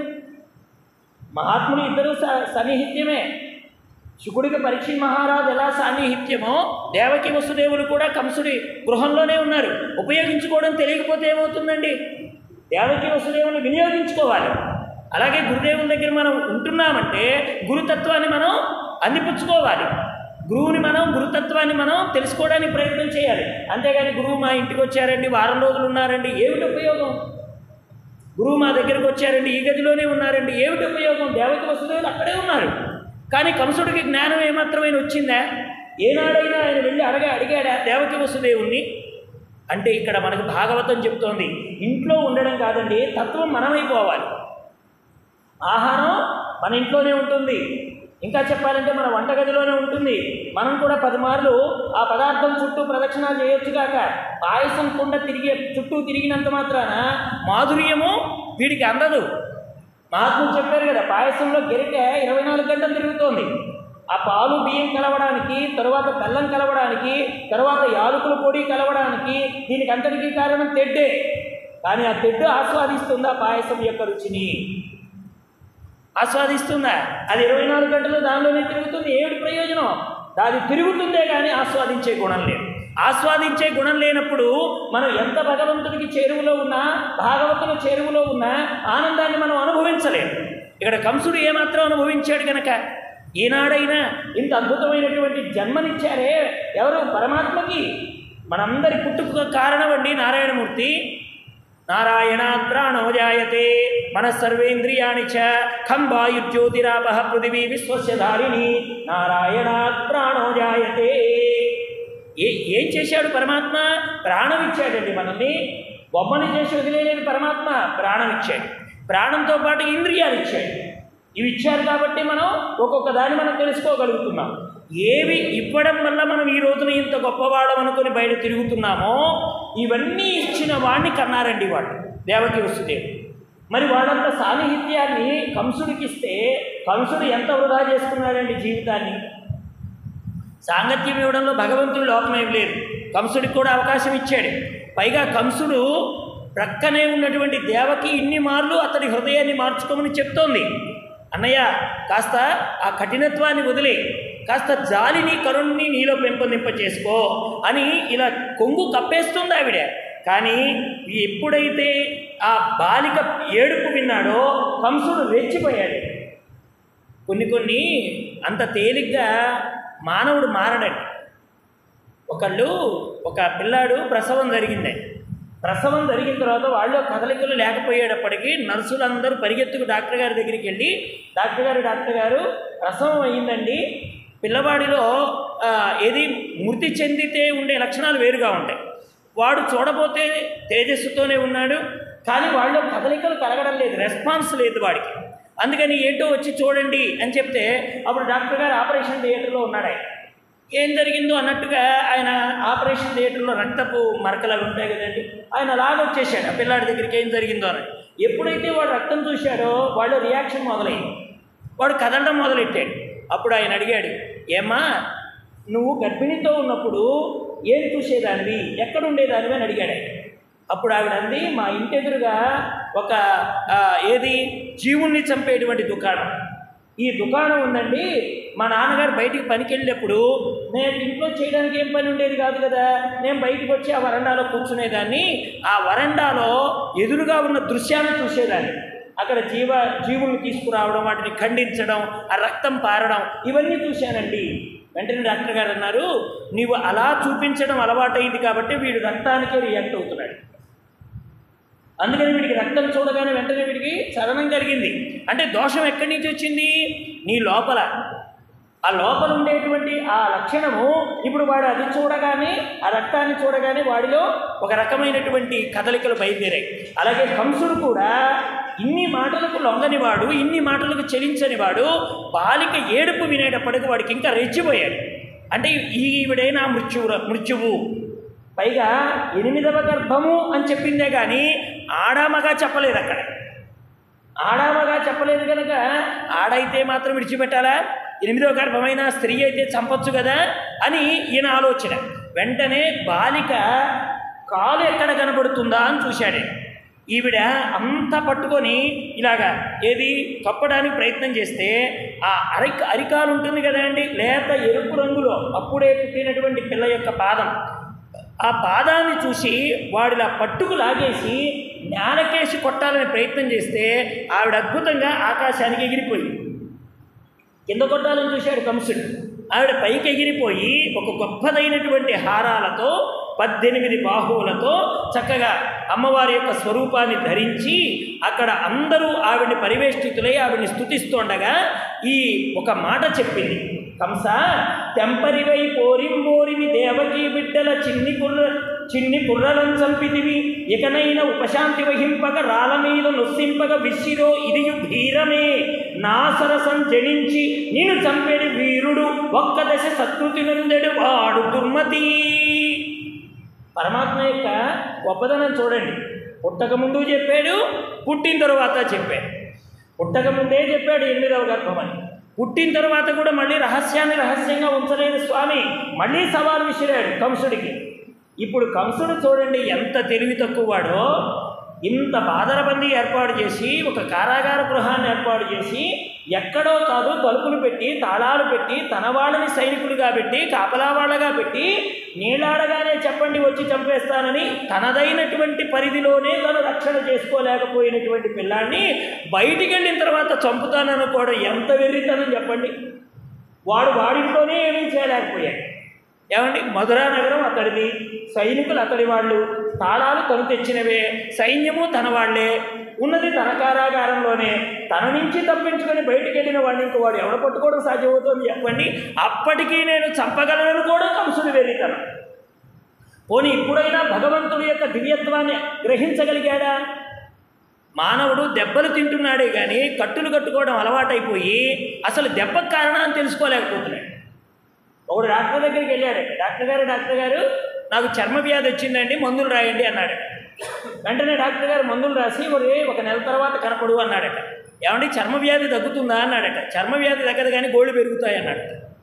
Speaker 1: మహాత్ములు ఇద్దరు స- సన్నిహిత్యమే శుకుడికి పరీక్ష మహారాజు ఎలా సాన్నిహిత్యమో దేవకి వసుదేవులు కూడా కంసుడి గృహంలోనే ఉన్నారు ఉపయోగించుకోవడం తెలియకపోతే ఏమవుతుందండి దేవకి వసుదేవుని వినియోగించుకోవాలి అలాగే గురుదేవుల దగ్గర మనం ఉంటున్నామంటే గురుతత్వాన్ని మనం అందిపుచ్చుకోవాలి గురువుని మనం గురుతత్వాన్ని మనం తెలుసుకోవడానికి ప్రయత్నం చేయాలి అంతేగాని గురువు మా ఇంటికి వచ్చారండి వారం రోజులు ఉన్నారండి ఏమిటి ఉపయోగం గురువు మా దగ్గరకు వచ్చారండి ఈ గదిలోనే ఉన్నారండి ఏమిటి ఉపయోగం దేవకి వసుదేవులు అక్కడే ఉన్నారు కానీ కంసుడికి జ్ఞానం ఏమాత్రమైన వచ్చిందా ఏనాడైనా ఆయన వెళ్ళి అడగా అడిగాడా దేవకి వసుదేవుణ్ణి అంటే ఇక్కడ మనకు భాగవతం చెప్తోంది ఇంట్లో ఉండడం కాదండి తత్వం మనమైపోవాలి ఆహారం మన ఇంట్లోనే ఉంటుంది ఇంకా చెప్పాలంటే మన వంటగదిలోనే ఉంటుంది మనం కూడా పది మార్లు ఆ పదార్థం చుట్టూ ప్రదక్షిణ చేయొచ్చు కాక పాయసం కుండ తిరిగే చుట్టూ తిరిగినంత మాత్రాన మాధుర్యము వీడికి అందదు మహాత్ములు చెప్పారు కదా పాయసంలో గెరిటె ఇరవై నాలుగు గంటలు తిరుగుతోంది ఆ పాలు బియ్యం కలవడానికి తరువాత బెల్లం కలవడానికి తరువాత యాలకుల పొడి కలవడానికి దీనికి అంతటికీ కారణం తెడ్డే కానీ ఆ తెడ్డు ఆస్వాదిస్తుందా పాయసం యొక్క రుచిని ఆస్వాదిస్తుందా అది ఇరవై నాలుగు గంటలు దానిలోనే తిరుగుతుంది ఏమిటి ప్రయోజనం దాది తిరుగుతుందే కానీ ఆస్వాదించే గుణం లేదు ఆస్వాదించే గుణం లేనప్పుడు మనం ఎంత భగవంతుడికి చేరువలో ఉన్నా భాగవతుల చేరువలో ఉన్నా ఆనందాన్ని మనం అనుభవించలేము ఇక్కడ కంసుడు ఏమాత్రం అనుభవించాడు కనుక ఈనాడైనా ఇంత అద్భుతమైనటువంటి జన్మనిచ్చారే ఎవరు పరమాత్మకి మనందరి పుట్టుక కారణమండి నారాయణమూర్తి నారాయణాత్ ప్రాణో జాయతే మనస్సర్వేంద్రియాణి చ ఖం వాయుజ్యోతిరాప పృథివీ విశ్వస్య ధారిణి నారాయణాత్ ప్రాణో జాయతే ఏ ఏం చేశాడు పరమాత్మ ప్రాణం ఇచ్చాడండి మనల్ని బొమ్మని చేసి వదిలేని పరమాత్మ ప్రాణం ఇచ్చాడు ప్రాణంతో పాటు ఇంద్రియాలు ఇచ్చాడు ఇవి ఇచ్చారు కాబట్టి మనం ఒక్కొక్క దాన్ని మనం తెలుసుకోగలుగుతున్నాం ఏవి ఇవ్వడం వల్ల మనం ఈ రోజున ఇంత గొప్పవాళ్ళం అనుకుని బయట తిరుగుతున్నామో ఇవన్నీ ఇచ్చిన వాడిని కన్నారండి వాళ్ళు దేవకి వసుదేవుడు మరి వాళ్ళంత సాన్నిహిత్యాన్ని కంసుడికి ఇస్తే కంసుడు ఎంత వృధా చేసుకున్నాడండి జీవితాన్ని సాంగత్యం ఇవ్వడంలో భగవంతుడు లోపమేం లేదు కంసుడికి కూడా అవకాశం ఇచ్చాడు పైగా కంసుడు ప్రక్కనే ఉన్నటువంటి దేవకి ఇన్ని మార్లు అతడి హృదయాన్ని మార్చుకోమని చెప్తోంది అన్నయ్య కాస్త ఆ కఠినత్వాన్ని వదిలే కాస్త జాలిని కరుణ్ణి నీలో పెంపొందింప చేసుకో అని ఇలా కొంగు కప్పేస్తుంది ఆవిడ కానీ ఎప్పుడైతే ఆ బాలిక ఏడుపు విన్నాడో కంసుడు రెచ్చిపోయాడు కొన్ని కొన్ని అంత తేలిగ్గా మానవుడు మారడండి ఒకళ్ళు ఒక పిల్లాడు ప్రసవం జరిగింది ప్రసవం జరిగిన తర్వాత వాళ్ళు కదలికలు లేకపోయేటప్పటికీ నర్సులందరూ పరిగెత్తుకు డాక్టర్ గారి దగ్గరికి వెళ్ళి డాక్టర్ గారు డాక్టర్ గారు ప్రసవం అయ్యిందండి పిల్లవాడిలో ఆ, ఏది మృతి చెందితే ఉండే లక్షణాలు వేరుగా ఉంటాయి వాడు చూడబోతే తేజస్సుతోనే ఉన్నాడు కానీ వాళ్ళు కదలికలు కలగడం లేదు రెస్పాన్స్ లేదు వాడికి అందుకని ఏంటో వచ్చి చూడండి అని చెప్తే అప్పుడు డాక్టర్ గారు ఆపరేషన్ థియేటర్లో ఉన్నాడు ఆయన ఏం జరిగిందో అన్నట్టుగా ఆయన ఆపరేషన్ థియేటర్లో రక్తపు మరకలు అవి ఉంటాయి కదండి ఆయన అలాగ వచ్చేసాడు ఆ పిల్లాడి దగ్గరికి ఏం జరిగిందో అని ఎప్పుడైతే వాడు రక్తం చూశాడో వాళ్ళు రియాక్షన్ మొదలైంది వాడు కదలడం మొదలెట్టాడు అప్పుడు ఆయన అడిగాడు ఏమ్మా నువ్వు గర్భిణితో ఉన్నప్పుడు ఏం చూసేదానివి ఎక్కడ ఉండేదానివి అని అడిగాడు ఆయన అప్పుడు ఆవిడ అంది మా ఇంటి ఎదురుగా ఒక ఆ, ఏది జీవుణ్ణి చంపేటువంటి దుకాణం ఈ దుకాణం ఉందండి మా నాన్నగారు బయటికి పనికి వెళ్ళినప్పుడు నేను ఇంట్లో చేయడానికి ఏం పని ఉండేది కాదు కదా నేను బయటికి వచ్చి ఆ వరండాలో కూర్చునేదాన్ని ఆ వరండాలో ఎదురుగా ఉన్న దృశ్యాన్ని చూసేదాన్ని అక్కడ జీవ జీవుల్ని తీసుకురావడం వాటిని ఖండించడం ఆ రక్తం పారడం ఇవన్నీ చూశానండి వెంటనే డాక్టర్ గారు అన్నారు నీవు అలా చూపించడం అలవాటైంది కాబట్టి వీడు రక్తానికే రియాక్ట్ అవుతున్నాడు అందుకని వీడికి రక్తం చూడగానే వెంటనే వీడికి చలనం కలిగింది అంటే దోషం ఎక్కడి నుంచి వచ్చింది నీ లోపల ఆ లోపల ఉండేటువంటి ఆ లక్షణము ఇప్పుడు వాడు అది చూడగానే ఆ రక్తాన్ని చూడగానే వాడిలో ఒక రకమైనటువంటి కదలికలు బయలుదేరాయి అలాగే కంసుడు కూడా ఇన్ని మాటలకు లొంగని వాడు ఇన్ని మాటలకు చెలించని వాడు బాలిక ఏడుపు వినేటప్పటికి వాడికి ఇంకా రెచ్చిపోయాడు అంటే ఈవిడైనా మృత్యువు మృత్యువు పైగా ఎనిమిదవ గర్భము అని చెప్పిందే కానీ ఆడామగా చెప్పలేదు అక్కడ ఆడామగా చెప్పలేదు కనుక ఆడైతే మాత్రం విడిచిపెట్టాలా ఎనిమిదవ గర్భమైన స్త్రీ అయితే చంపొచ్చు కదా అని ఈయన ఆలోచన వెంటనే బాలిక కాలు ఎక్కడ కనబడుతుందా అని చూశాడే ఈవిడ అంతా పట్టుకొని ఇలాగా ఏది కప్పడానికి ప్రయత్నం చేస్తే ఆ అరిక అరికాలు ఉంటుంది కదండి లేత ఎరుపు రంగులో అప్పుడే పుట్టినటువంటి పిల్ల యొక్క పాదం ఆ పాదాన్ని చూసి వాడిలా పట్టుకు లాగేసి నేలకేసి కొట్టాలని ప్రయత్నం చేస్తే ఆవిడ అద్భుతంగా ఆకాశానికి ఎగిరిపోయింది కింద కొట్టాలని చూశాడు కంసుడు ఆవిడ పైకి ఎగిరిపోయి ఒక గొప్పదైనటువంటి హారాలతో పద్దెనిమిది బాహువులతో చక్కగా అమ్మవారి యొక్క స్వరూపాన్ని ధరించి అక్కడ అందరూ ఆవిడ్ని పరివేష్టితులై ఆవిడ్ని స్తుతిస్తుండగా ఈ ఒక మాట చెప్పింది కంస తెంపరివై పోరింబోరివి దేవకీ బిడ్డల చిన్ని కుర్ర చిన్ని కుర్రలను చంపితివి ఇకనైన ఉపశాంతి వహింపక రాళ్ళ మీద నొస్సింపక విసిరో ఇది భీరమే నా సరసం జనించి నేను చంపేడి వీరుడు ఒక్క దశ సత్కృతి నందెడు వాడు దుర్మతి పరమాత్మ యొక్క గొప్పదనం చూడండి పుట్టక ముందు చెప్పాడు పుట్టిన తరువాత చెప్పాడు పుట్టక ముందే చెప్పాడు ఎనిమిదవ గర్భం అని పుట్టిన తర్వాత కూడా మళ్ళీ రహస్యాన్ని రహస్యంగా ఉంచలేని స్వామి మళ్ళీ సవాల్ విసిరాడు కంసుడికి ఇప్పుడు కంసుడు చూడండి ఎంత తెలివి తక్కువ వాడో ఇంత బాదరబందీ ఏర్పాటు చేసి ఒక కారాగార గృహాన్ని ఏర్పాటు చేసి ఎక్కడో కాదు తలుపులు పెట్టి తాళాలు పెట్టి తన వాళ్ళని సైనికులుగా పెట్టి కాపలా వాళ్ళగా పెట్టి నీళ్ళాడగానే చెప్పండి వచ్చి చంపేస్తానని తనదైనటువంటి పరిధిలోనే తను రక్షణ చేసుకోలేకపోయినటువంటి పిల్లాన్ని బయటికి వెళ్ళిన తర్వాత చంపుతాననుకోవడం ఎంత వెర్రితనం చెప్పండి వాడు వాడింట్లోనే ఏమీ చేయలేకపోయాడు ఏమండి మధురా నగరం అతడిది సైనికులు అతడి వాళ్ళు తాళాలు తను తెచ్చినవే సైన్యము తన వాళ్ళే ఉన్నది తన కారాగారంలోనే తన నుంచి తప్పించుకొని బయటికి వెళ్ళిన వాడిని ఇంకో వాడు ఎవడ పట్టుకోవడం సాధ్యమవుతుంది చెప్పండి అప్పటికీ నేను చంపగలను కూడా కంసుడు వెర్రితనం పోనీ ఇప్పుడైనా భగవంతుడి యొక్క దివ్యత్వాన్ని గ్రహించగలిగాడా మానవుడు దెబ్బలు తింటున్నాడే కానీ కట్టులు కట్టుకోవడం అలవాటైపోయి అసలు దెబ్బకు కారణాన్ని తెలుసుకోలేకపోతున్నాడు ఒకడు డాక్టర్ దగ్గరికి వెళ్ళాడు డాక్టర్ గారు డాక్టర్ గారు నాకు చర్మ వ్యాధి వచ్చిందండి మందులు రాయండి అన్నాడు వెంటనే డాక్టర్ గారు మందులు రాసి ఒరే ఒక నెల తర్వాత కనపడు అన్నాడట ఏమండి చర్మ వ్యాధి తగ్గుతుందా అన్నాడట చర్మ వ్యాధి తగ్గదు కానీ గోళ్ళు పెరుగుతాయి అన్నాడు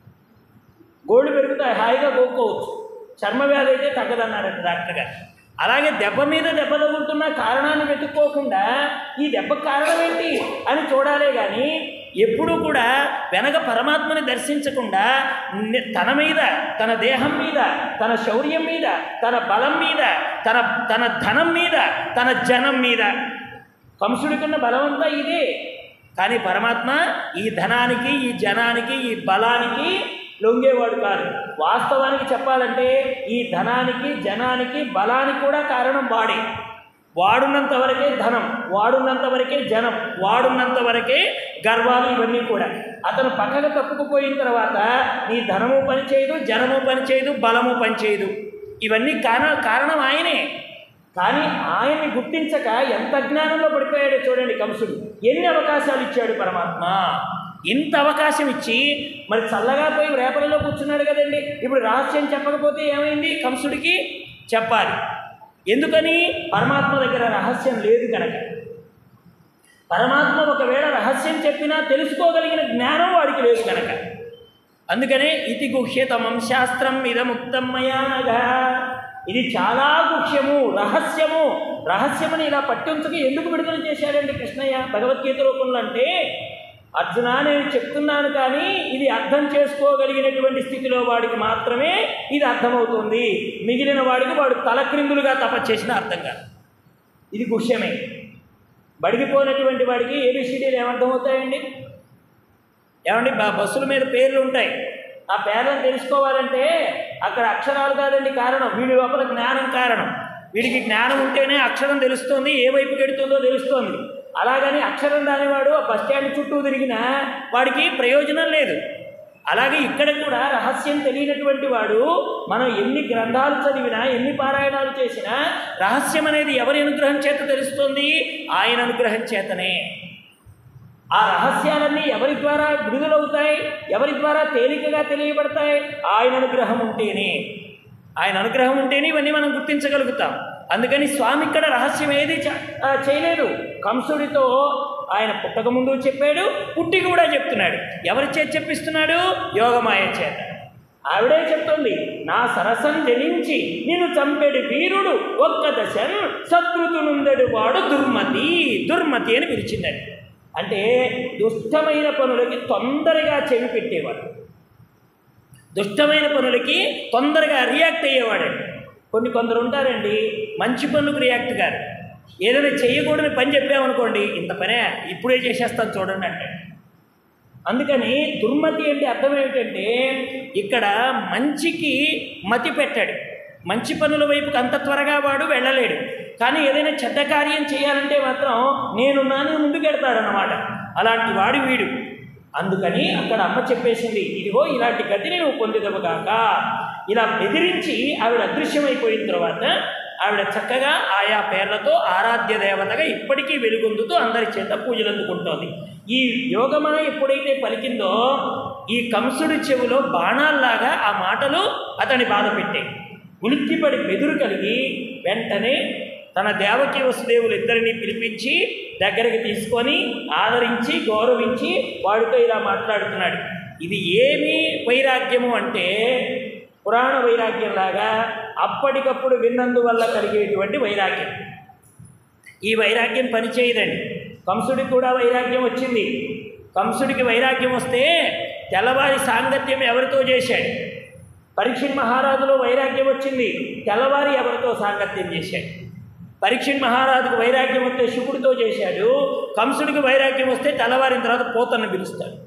Speaker 1: గోళ్ళు పెరుగుతాయి హాయిగా గోక్కోవచ్చు చర్మ వ్యాధి అయితే తగ్గదన్నాడట డాక్టర్ గారు అలాగే దెబ్బ మీద దెబ్బ తగులుతున్న కారణాన్ని వెతుక్కోకుండా ఈ దెబ్బకు కారణం ఏంటి అని చూడాలే కానీ ఎప్పుడూ కూడా వెనక పరమాత్మని దర్శించకుండా ని- తన మీద తన దేహం మీద తన శౌర్యం మీద తన బలం మీద తన తన ధనం మీద తన జనం మీద కంసుడికున్న బలమంతా ఇదే కానీ పరమాత్మ ఈ ధనానికి ఈ జనానికి ఈ బలానికి లొంగేవాడు కాదు వాస్తవానికి చెప్పాలంటే ఈ ధనానికి జనానికి బలానికి కూడా కారణం వాడే వాడున్నంత వరకే ధనం వాడున్నంత వరకే జనం వాడున్నంత వరకే గర్వాలు ఇవన్నీ కూడా అతను పక్కకు తప్పుకుపోయిన తర్వాత నీ ధనము పనిచేయదు జనము పనిచేయదు బలము పనిచేయదు ఇవన్నీ కారణ కారణం ఆయనే కానీ ఆయన్ని గుర్తించక ఎంత అజ్ఞానంలో పడిపోయాడో చూడండి కంసుడు ఎన్ని అవకాశాలు ఇచ్చాడు పరమాత్మ ఇంత అవకాశం ఇచ్చి మరి చల్లగా పోయి రేపలలో కూర్చున్నాడు కదండి ఇప్పుడు రహస్యం చెప్పకపోతే ఏమైంది కంసుడికి చెప్పాలి ఎందుకని పరమాత్మ దగ్గర రహస్యం లేదు కనుక పరమాత్మ ఒకవేళ రహస్యం చెప్పినా తెలుసుకోగలిగిన జ్ఞానం వాడికి లేదు కనుక అందుకనే ఇతి గుహ్యతమం శాస్త్రం ఇదముక్తం మయానగా ఇది చాలా గుహ్యము రహస్యము రహస్యమని ఇలా పట్టించక ఎందుకు విడుదల చేశాడండి కృష్ణయ్య భగవద్గీత రూపంలో అంటే అర్జున నేను చెప్తున్నాను కానీ ఇది అర్థం చేసుకోగలిగినటువంటి స్థితిలో వాడికి మాత్రమే ఇది అర్థమవుతుంది మిగిలిన వాడికి వాడు తలక్రిందులుగా తపస్సేసిన అర్థం కాదు ఇది గుహ్యమే బడిగిపోయినటువంటి వాడికి ఏబిసిడీలు ఏమర్థమవుతాయండి ఏమండి బ- బస్సుల మీద పేర్లు ఉంటాయి ఆ పేర్లను తెలుసుకోవాలంటే అక్కడ అక్షరాలు కాదండి కారణం వీడి లోపల జ్ఞానం కారణం వీడికి జ్ఞానం ఉంటేనే అక్షరం తెలుస్తుంది ఏ వైపుకి ఎడుతుందో తెలుస్తుంది అలాగని అక్షరం రానివాడు ఆ బస్ స్టాండ్ చుట్టూ తిరిగినా వాడికి ప్రయోజనం లేదు అలాగే ఇక్కడ కూడా రహస్యం తెలియనటువంటి వాడు మనం ఎన్ని గ్రంథాలు చదివినా ఎన్ని పారాయణాలు చేసినా రహస్యం అనేది ఎవరి అనుగ్రహం చేత తెలుస్తుంది ఆయన అనుగ్రహం చేతనే ఆ రహస్యాలన్నీ ఎవరి ద్వారా విడుదలవుతాయి ఎవరి ద్వారా తేలికగా తెలియబడతాయి ఆయన అనుగ్రహం ఉంటేనే ఆయన అనుగ్రహం ఉంటేనే ఇవన్నీ మనం గుర్తించగలుగుతాం అందుకని స్వామి ఇక్కడ రహస్యం ఏది చ- ఆ, చేయలేదు కంసుడితో ఆయన పుట్టక ముందు చెప్పాడు పుట్టి కూడా చెప్తున్నాడు ఎవరి చేత చెప్పిస్తున్నాడు యోగమాయ చేత ఆవిడే చెప్తుంది నా సరసం జనించి నిన్ను చంపెడు వీరుడు ఒక్క దశన్ సత్కృతునుందడు వాడు దుర్మతి దుర్మతి అని పిలిచిందండి అంటే దుష్టమైన పనులకి తొందరగా చెవి పెట్టేవాడు దుష్టమైన పనులకి తొందరగా రియాక్ట్ అయ్యేవాడండి కొన్ని కొందరు ఉంటారండి మంచి పనులకు రియాక్ట్ గారు ఏదైనా చేయకూడని పని చెప్పామనుకోండి ఇంత పనే ఇప్పుడే చేసేస్తాను చూడండి అంటే అందుకని దుర్మతి అంటే అర్థం ఏమిటంటే ఇక్కడ మంచికి మతి పెట్టాడు మంచి పనుల వైపుకి అంత త్వరగా వాడు వెళ్ళలేడు కానీ ఏదైనా చెడ్డ కార్యం చేయాలంటే మాత్రం నేనున్నాను ముందుకెడతాడనమాట అలాంటి వాడు వీడు అందుకని అక్కడ అమ్మ చెప్పేసింది ఇదిగో ఇలాంటి గతిని నువ్వు పొందిదవుగాక ఇలా బెదిరించి ఆవిడ అదృశ్యమైపోయిన తర్వాత ఆవిడ చక్కగా ఆయా పేర్లతో ఆరాధ్య దేవతగా ఇప్పటికీ వెలుగొందుతూ అందరి చేత పూజలు అందుకుంటోంది ఈ యోగమా ఎప్పుడైతే పలికిందో ఈ కంసుడి చెవిలో బాణాల్లాగా ఆ మాటలు అతని బాధ పెట్టాయి ఉలిక్కిపడి బెదురు కలిగి వెంటనే తన దేవకి వసుదేవులు ఇద్దరిని పిలిపించి దగ్గరికి తీసుకొని ఆదరించి గౌరవించి వాడితో ఇలా మాట్లాడుతున్నాడు ఇది ఏమి వైరాగ్యము అంటే పురాణ వైరాగ్యంలాగా అప్పటికప్పుడు విన్నందువల్ల కలిగేటువంటి వైరాగ్యం ఈ వైరాగ్యం పనిచేయదండి కంసుడికి కూడా వైరాగ్యం వచ్చింది కంసుడికి వైరాగ్యం వస్తే తెల్లవారి సాంగత్యం ఎవరితో చేశాడు పరీక్షణ్ మహారాజులో వైరాగ్యం వచ్చింది తెల్లవారి ఎవరితో సాంగత్యం చేశాడు పరీక్షణ్ మహారాజుకు వైరాగ్యం వస్తే శుకుడితో చేశాడు కంసుడికి వైరాగ్యం వస్తే తెల్లవారిన తర్వాత పోతన్న పిలుస్తాడు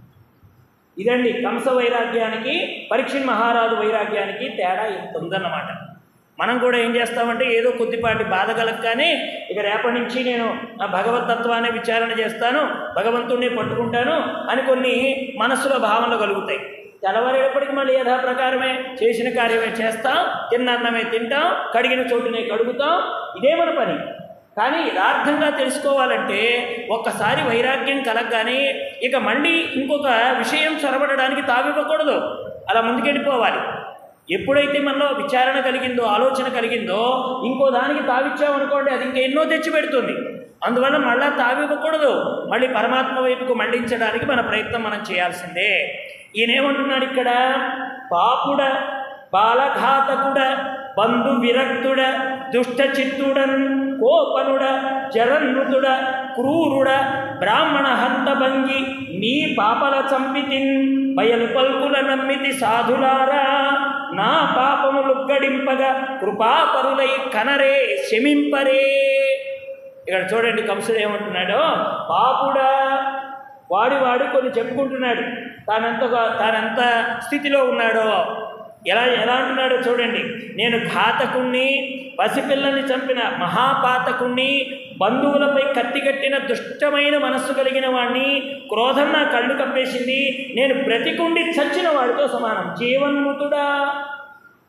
Speaker 1: ఇదండి కంస వైరాగ్యానికి పరీక్షణ్ మహారాజు వైరాగ్యానికి తేడా ఇంత ఉందన్నమాట మనం కూడా ఏం చేస్తామంటే ఏదో కొద్దిపాటి బాధ కలగగానే ఇక రేపటి నుంచి నేను ఆ భగవతత్వాన్ని విచారణ చేస్తాను భగవంతుడిని పట్టుకుంటాను అని కొన్ని మనస్సులో భావనలు కలుగుతాయి తెల్లవారేపటికి మళ్ళీ యథాప్రకారమే చేసిన కార్యమే చేస్తాం తిన్న అన్నమే తింటాం కడిగిన చోటునే కడుగుతాం ఇదే మన పని కానీ యథార్థంగా తెలుసుకోవాలంటే ఒక్కసారి వైరాగ్యం కలగగానే ఇక మళ్ళీ ఇంకొక విషయం చొరబడడానికి తావివ్వకూడదు అలా ముందుకెళ్ళిపోవాలి ఎప్పుడైతే మనలో విచారణ కలిగిందో ఆలోచన కలిగిందో ఇంకో దానికి తావిచ్చామనుకోండి అది ఇంకా ఎన్నో తెచ్చి పెడుతుంది అందువల్ల మళ్ళా తావివ్వకూడదు మళ్ళీ పరమాత్మ వైపుకు మళ్ళించడానికి మన ప్రయత్నం మనం చేయాల్సిందే ఈయనేమంటున్నాడు ఇక్కడ పాపుడ బాలఘాతకుడ బంధు విరక్తుడ దుష్ట చిత్తుడన్ కోపనుడ జరన్మృతుడ క్రూరుడ బ్రాహ్మణ హంతభంగి నీ పాపల చంపితిన్ బయలు పల్కుల నమ్మితి సాధులారా నా పాపములు గడింపగా కృపాపరులై కనరే శమింపరే ఇక్కడ చూడండి కంసుడు ఏమంటున్నాడో పాపుడా వాడి వాడు కొన్ని చెప్పుకుంటున్నాడు తానెంత తానెంత స్థితిలో ఉన్నాడో ఎలా ఎలా అంటున్నాడో చూడండి నేను ఘాతకుణ్ణి పసిపిల్లల్ని చంపిన మహాపాతకుణ్ణి బంధువులపై కత్తి కట్టిన దుష్టమైన మనస్సు కలిగిన వాడిని క్రోధం నా కళ్ళు కప్పేసింది నేను బ్రతికుండి చచ్చిన వాడితో సమానం జీవన్ముతుడా